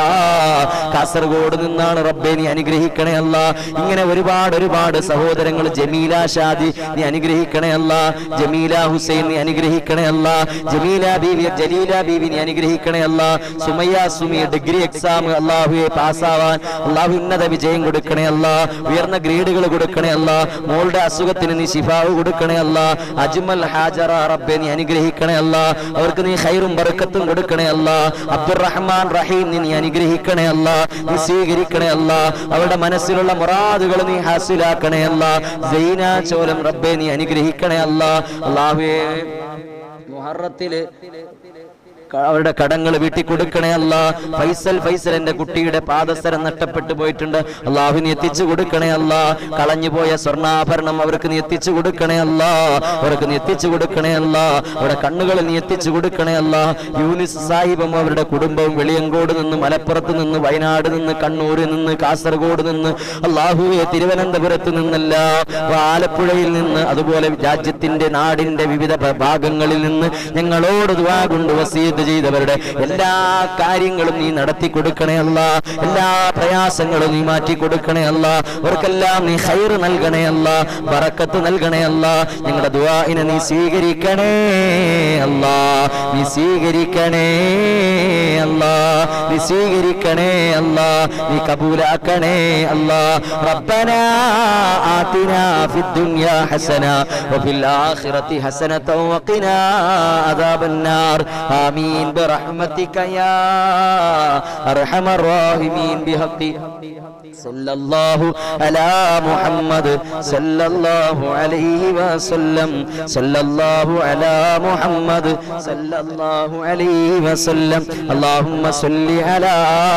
Speaker 1: കാസർഗോഡ് നിന്നാണ് റബ്ബെ നീ അനുഗ്രഹിക്കണേ അല്ല ഇങ്ങനെ ഒരുപാട് ഒരുപാട് സഹോദരങ്ങൾ ജമീല ഷാദി നീ അനുഗ്രഹിക്കണേ അല്ല ജമീല ഹുസൈൻ നീ അനുഗ്രഹിക്കണേ അല്ല ജമീല ബീവി ജലീല ബീവി നീ അനുഗ്രഹിക്കണേ അല്ല സുമയ്യ സുമി ഡിഗ്രി എക്സാം അള്ളാഹുയെ പാസ്സാവാൻ അള്ളാഹു ഉന്നത വിജയം കൊടുക്കണേ അല്ല ഉയർന്ന ഗ്രേഡുകൾ കൊടുക്കണേ അല്ല മോളുടെ അസുഖത്തിന് നീ ശിഫാവ് കൊടുക്കണേ അല്ല അജ്മൽ ഹാജറ റബ്ബെ നീ അനുഗ്രഹിക്കണേ അല്ല അവർക്ക് നീ ഹൈറും ബർക്കത്തും കൊടുക്കണേ അല്ല അബ്ദുറഹ്മാൻ റഹീം നീ നീ അനുഗ്രഹിക്കണേ അല്ല നീ സ്വീകരിക്കണേ അല്ല അവരുടെ മനസ്സിലുള്ള മുറാദുകൾ നീ ഹാസിലാക്കണേ അല്ല സൈന ചോലം റബ്ബെ നീ അനുഗ്രഹിക്കണേ അല്ല അള്ളാഹുവേ മുഹറത്തില് ക- അവരുടെ കടങ്ങൾ വീട്ടി കൊടുക്കണേ അല്ല ഫൈസൽ ഫൈസൽ എന്റെ കുട്ടിയുടെ പാദസരം നഷ്ടപ്പെട്ടു പോയിട്ടുണ്ട് അള്ളാഹു നീ എത്തിച്ചു കൊടുക്കണേ അല്ല കളഞ്ഞു പോയ സ്വർണ്ണാഭരണം അവർക്ക് നീ എത്തിച്ചു കൊടുക്കണേ അല്ല അവർക്ക് നീ എത്തിച്ചു കൊടുക്കണേ അല്ല അവരുടെ കണ്ണുകൾ നീ എത്തിച്ചു കൊടുക്കണേ അല്ല യൂനിസ് സാഹിബും അവരുടെ കുടുംബവും വെളിയങ്കോട് നിന്ന് മലപ്പുറത്ത് നിന്ന് വയനാട് നിന്ന് കണ്ണൂരിൽ നിന്ന് കാസർഗോഡ് നിന്ന് അള്ളാഹുവെ തിരുവനന്തപുരത്ത് നിന്നല്ല ആലപ്പുഴയിൽ നിന്ന് അതുപോലെ രാജ്യത്തിന്റെ നാടിന്റെ വിവിധ ഭ- ഭാഗങ്ങളിൽ നിന്ന് ഞങ്ങളോട് ദുആ കൊണ്ട് വസീത്ത് ചെയ്തവരുടെ എല്ലാ കാര്യങ്ങളും നീ നടത്തി കൊടുക്കണേ അല്ല എല്ലാ പ്രയാസങ്ങളും നീ മാറ്റി കൊടുക്കണേ അല്ല അവർക്കെല്ലാം നീ ഹൈർ നൽകണേ അല്ല ബറക്കത്ത് നൽകണേ അല്ല ഞങ്ങളുടെ ദുആഇനെ നീ സ്വീകരിക്കണേ അല്ല നീ സ്വീകരിക്കണേ അല്ല നീ സ്വീകരിക്കണേ അല്ല നീ കബൂലാക്കണേ അല്ല ربنا آتنا في الدنيا حسنة وفي الآخرة حسنة وقنا عذاب النار آمين آمين برحمتك يا أرحم الراحمين بحق صلى الله على محمد صلى الله عليه وسلم صلى الله على محمد صلى الله عليه وسلم اللهم صل على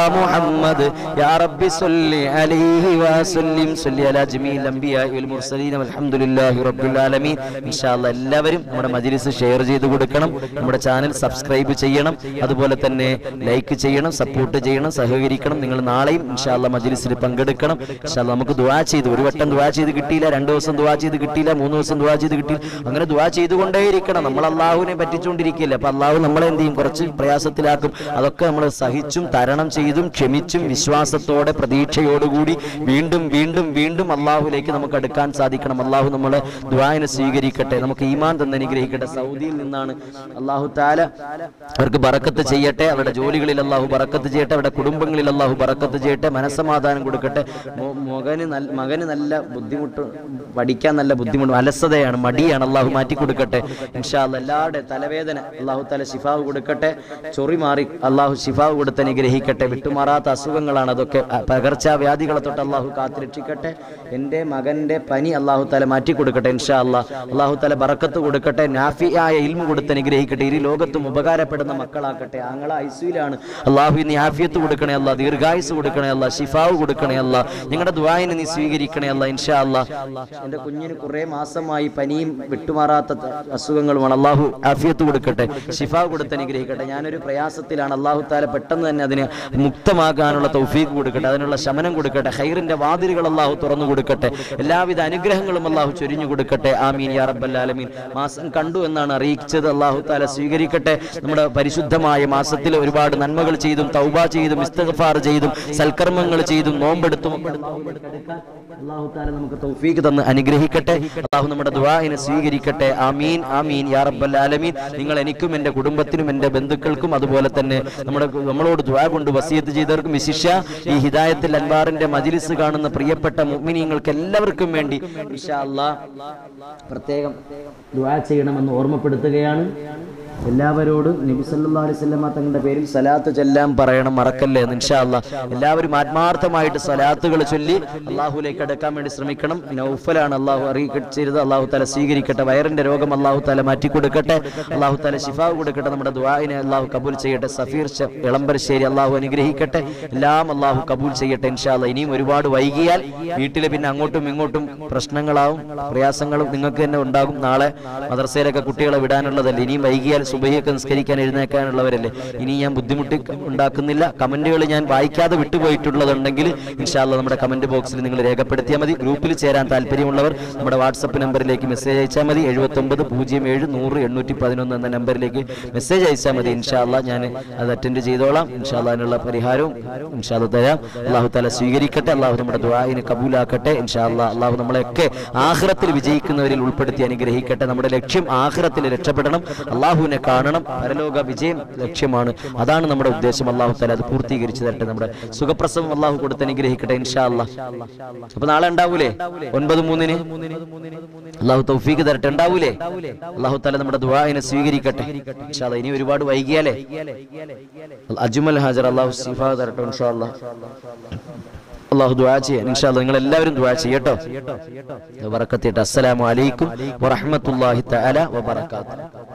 Speaker 1: محمد يا رب صل عليه وسلم صل على جميع الأنبياء والمرسلين والحمد لله رب العالمين إن شاء الله എല്ലാവരും നമ്മുടെ മജ്ലിസ് ഷെയർ ചെയ്ത് കൊടുക്കണം നമ്മുടെ ചാനൽ സബ്സ്ക്രൈബ് ചെയ്യണം അതുപോലെ തന്നെ ലൈക്ക് ചെയ്യണം സപ്പോർട്ട് ചെയ്യണം സഹകരിക്കണം നിങ്ങൾ നാളെയും ഇൻഷാല്ല മജ്ലിസിൽ പങ്കെടുക്കണം ഇൻഷാല്ല നമുക്ക് ദുആ ചെയ്ത് ഒരു വട്ടം ദുആ ചെയ്ത് കിട്ടിയില്ല രണ്ട് ദിവസം ദുആ ചെയ്ത് കിട്ടിയില്ല മൂന്ന് ദിവസം ദുആ ചെയ്ത് കിട്ടിയില്ല അങ്ങനെ ദുആ ചെയ്തുകൊണ്ടേയിരിക്കണം നമ്മൾ അള്ളാഹുവിനെ പറ്റിച്ചുകൊണ്ടിരിക്കില്ല അപ്പൊ അള്ളാഹു നമ്മളെ എന്ത് ചെയ്യും കുറച്ച് പ്രയാസത്തിലാക്കും അതൊക്കെ നമ്മൾ സഹിച്ചും തരണം ചെയ്തും ക്ഷമിച്ചും വിശ്വാസത്തോടെ പ്രതീക്ഷയോടുകൂടി വീണ്ടും വീണ്ടും വീണ്ടും അള്ളാഹുലേക്ക് നമുക്ക് അടുക്കാൻ സാധിക്കണം അള്ളാഹു നമ്മളെ ദ്വായനെ സ്വീകരിക്കട്ടെ നമുക്ക് ഈമാൻ തന്നെ അനുഗ്രഹിക്കട്ടെ സൗദിയിൽ നിന്നാണ് അള്ളാഹു താല അവർക്ക് ബറക്കത്ത് ചെയ്യട്ടെ അവരുടെ ജോലികളിൽ അള്ളാഹു ബറക്കത്ത് ചെയ്യട്ടെ അവരുടെ കുടുംബങ്ങളിൽ അള്ളാഹു ബറക്കത്ത് ചെയ്യട്ടെ മനസ്സമാധാനം കൊടുക്കട്ടെ മോ- മകന് നല്ല മകന് നല്ല ബുദ്ധിമുട്ട് പഠിക്കാൻ നല്ല ബുദ്ധിമുട്ട് അലസതയാണ് മടിയാണ് അള്ളാഹു മാറ്റി കൊടുക്കട്ടെ ഇൻഷാല്ല എല്ലാവരുടെ തലവേദന അള്ളാഹു തല ശിഫാവ് കൊടുക്കട്ടെ ചൊറി മാറി അള്ളാഹു ശിഫാവ് കൊടുത്ത് അനുഗ്രഹിക്കട്ടെ വിട്ടുമാറാത്ത അസുഖങ്ങളാണ് അതൊക്കെ അ- പകർച്ചവ്യാധികളെ തൊട്ട് അള്ളാഹു കാത്തുരക്ഷിക്കട്ടെ എൻ്റെ മകൻ്റെ പനി അള്ളാഹു തല മാറ്റി കൊടുക്കട്ടെ ഇൻഷാ അള്ളാഹ് അള്ളാഹു തല ബറക്കത്ത് കൊടുക്കട്ടെ നാഫിയായ ഇൽമു കൊടുത്ത് അനുഗ്രഹിക്കട്ടെ ഇരു ലോകത്തും ഉപകാരപ്പെടുന്ന മക്കളാക്കട്ടെ ആങ്ങളെ ഐസുയിലാണ് അള്ളാഹു നീ ആഫിയത്ത് കൊടുക്കണേ അല്ല ദീർഘായുസ് കൊടുക്കണേ അല്ല ഷിഫാവ് കൊടുക്കണേ അല്ല നിങ്ങളുടെ ദ്വായനെ നീ സ്വീകരിക്കണേ അല്ല ഇൻഷാ അല്ലാ എൻ്റെ കുഞ്ഞിന് കുറേ മാസമായി പനിയും വിട്ടുമാറാത്ത ത- അസുഖങ്ങളുമാണ് അള്ളാഹു ആഫിയത്ത് കൊടുക്കട്ടെ ഷിഫാവ് കൊടുത്ത് അനുഗ്രഹിക്കട്ടെ ഞാനൊരു പ്രയാസത്തിലാണ് അള്ളാഹു താല പെട്ടെന്ന് തന്നെ അതിനെ മുക്തമാകാനുള്ള തൗഫീഖ് കൊടുക്കട്ടെ അതിനുള്ള ശമനം കൊടുക്കട്ടെ ഹൈറിന്റെ വാതിലുകൾ അള്ളാഹു തുറന്നു കൊടുക്കട്ടെ എല്ലാവിധ അനുഗ്രഹങ്ങളും അള്ളാഹു ചൊരിഞ്ഞു കൊടുക്കട്ടെ ആമീൻ യാ റബ്ബൽ ആലമീൻ മാസം കണ്ടു എന്നാണ് അറിയിച്ചത് അള്ളാഹു താല സ്വീകരിക്കട്ടെ നമ്മുടെ പരിശുദ്ധമായ മാസത്തിൽ ഒരുപാട് നന്മകൾ ചെയ്തും തൗബ ചെയ്തും ഇസ്തിഗ്ഫാർ ചെയ്തും സൽക്കർമ്മങ്ങൾ ചെയ്തും നോമ്പെടുത്തും അള്ളാഹു താല നമുക്ക് തൗഫീഖ് തന്ന് അനുഗ്രഹിക്കട്ടെ അള്ളാഹു നമ്മുടെ ദുആഇനെ സ്വീകരിക്കട്ടെ ആമീൻ ആമീൻ യാ റബ്ബൽ ആലമീൻ നിങ്ങൾ എനിക്കും എൻ്റെ കുടുംബത്തിനും എൻ്റെ ബന്ധുക്കൾക്കും അതുപോലെ തന്നെ നമ്മുടെ നമ്മളോട് ദുആ കൊണ്ട് വസിയത്ത് ചെയ്തവർക്കും വിശിഷ്യ ഈ ഹിദായത്തിൽ അൻവാറിന്റെ മജിലിസ് കാണുന്ന പ്രിയപ്പെട്ട മുഅ്മിനീങ്ങൾക്ക് എല്ലാവർക്കും വേണ്ടി ഇൻഷാ അല്ലാഹ് പ്രത്യേകം ദുആ ചെയ്യണമെന്ന് ഓർമ്മപ്പെടുത്തുകയാണ് എല്ലാവരോടും നബി സല്ലല്ലാഹു അലൈഹി വസല്ലമ തങ്ങളുടെ പേരിൽ സലാത്ത് ചെല്ലാൻ പറയണം മറക്കല്ലേ എന്ന് ഇൻഷാ അല്ലാ എല്ലാവരും ആത്മാർത്ഥമായിട്ട് സലാത്തുകൾ ചൊല്ലി അള്ളാഹുലേക്ക് അടുക്കാൻ വേണ്ടി ശ്രമിക്കണം നൗഫലാണ് അള്ളാഹു അറിയിച്ചത് അള്ളാഹു തല സ്വീകരിക്കട്ടെ വയറിന്റെ രോഗം അള്ളാഹു തല മാറ്റി കൊടുക്കട്ടെ അള്ളാഹു തല ശിഫാവ് കൊടുക്കട്ടെ നമ്മുടെ ദുആഇനെ അള്ളാഹു കബൂൽ ചെയ്യട്ടെ സഫീർ ഷ- ഇളമ്പരശ്ശേരി അള്ളാഹു അനുഗ്രഹിക്കട്ടെ എല്ലാം അള്ളാഹു കബൂൽ ചെയ്യട്ടെ ഇൻഷാ അല്ലാ ഇനിയും ഒരുപാട് വൈകിയാൽ വീട്ടിൽ പിന്നെ അങ്ങോട്ടും ഇങ്ങോട്ടും പ്രശ്നങ്ങളാവും പ്രയാസങ്ങളും നിങ്ങൾക്ക് തന്നെ ഉണ്ടാകും നാളെ മദ്രസയിലൊക്കെ കുട്ടികളെ വിടാനുള്ളതല്ലേ ഇനിയും വൈകിയാൽ സുബഹിയൊക്കെ നിസ്കരിക്കാൻ എഴുന്നേക്കാനുള്ളവരല്ലേ ഇനി ഞാൻ ബുദ്ധിമുട്ടി ഉണ്ടാക്കുന്നില്ല കമന്റുകൾ ഞാൻ വായിക്കാതെ വിട്ടുപോയിട്ടുള്ളതുണ്ടെങ്കിൽ ഇൻഷാല്ല നമ്മുടെ കമന്റ് ബോക്സിൽ നിങ്ങൾ രേഖപ്പെടുത്തിയാൽ മതി ഗ്രൂപ്പിൽ ചേരാൻ താല്പര്യമുള്ളവർ നമ്മുടെ വാട്സപ്പ് നമ്പറിലേക്ക് മെസ്സേജ് അയച്ചാൽ മതി എഴുപത്തൊമ്പത് പൂജ്യം ഏഴ് നൂറ് എണ്ണൂറ്റി പതിനൊന്ന് എന്ന നമ്പറിലേക്ക് മെസ്സേജ് അയച്ചാൽ മതി ഇൻഷാല്ല ഞാൻ അത് അറ്റൻഡ് ചെയ്തോളാം ഇൻഷാല്ല അതിനുള്ള പരിഹാരവും ഇൻഷാല്ല തരാം അള്ളാഹു താല സ്വീകരിക്കട്ടെ അള്ളാഹു നമ്മുടെ ദ്വായിനെ കബൂലാക്കട്ടെ ഇൻഷാല്ല അള്ളാഹു നമ്മളെയൊക്കെ ആഹ്റത്തിൽ വിജയിക്കുന്നവരിൽ ഉൾപ്പെടുത്തി അനുഗ്രഹിക്കട്ടെ നമ്മുടെ ലക്ഷ്യം ആഹ്റത്തിൽ രക്ഷപ്പെടണം അള്ളാഹുവിനെ കാണണം പരലോക വിജയം ലക്ഷ്യമാണ് അതാണ് നമ്മുടെ ഉദ്ദേശം അള്ളാഹു താല അത് പൂർത്തീകരിച്ചു തരട്ടെ നമ്മുടെ സുഖപ്രസവം അള്ളാഹു കൊടുത്ത് അനുഗ്രഹിക്കട്ടെ ഇൻഷാ അല്ലാ അപ്പൊ നാളെ ഉണ്ടാവൂലേ ഒൻപത് മൂന്നിന് അള്ളാഹു തൗഫീക്ക് തരട്ടെ ഉണ്ടാവൂലേ അള്ളാഹു താല നമ്മുടെ ദുആഇനെ സ്വീകരിക്കട്ടെ ഇൻഷാ അല്ലാ ഇനി ഒരുപാട് വൈകിയാലേ അജ്മൽ ഹാജർ അള്ളാഹു സിഫാ തരട്ടെ ഇൻഷാ അല്ലാ അള്ളാഹു ദുആ ചെയ്യാൻ ഇൻഷാ അല്ലാ നിങ്ങൾ എല്ലാവരും ദുആ ചെയ്യട്ടോ ബറക്കത്തിട്ട് അസ്സലാമു അലൈക്കും വറഹ്മത്തുള്ളാഹി തആല വബറകാതുഹു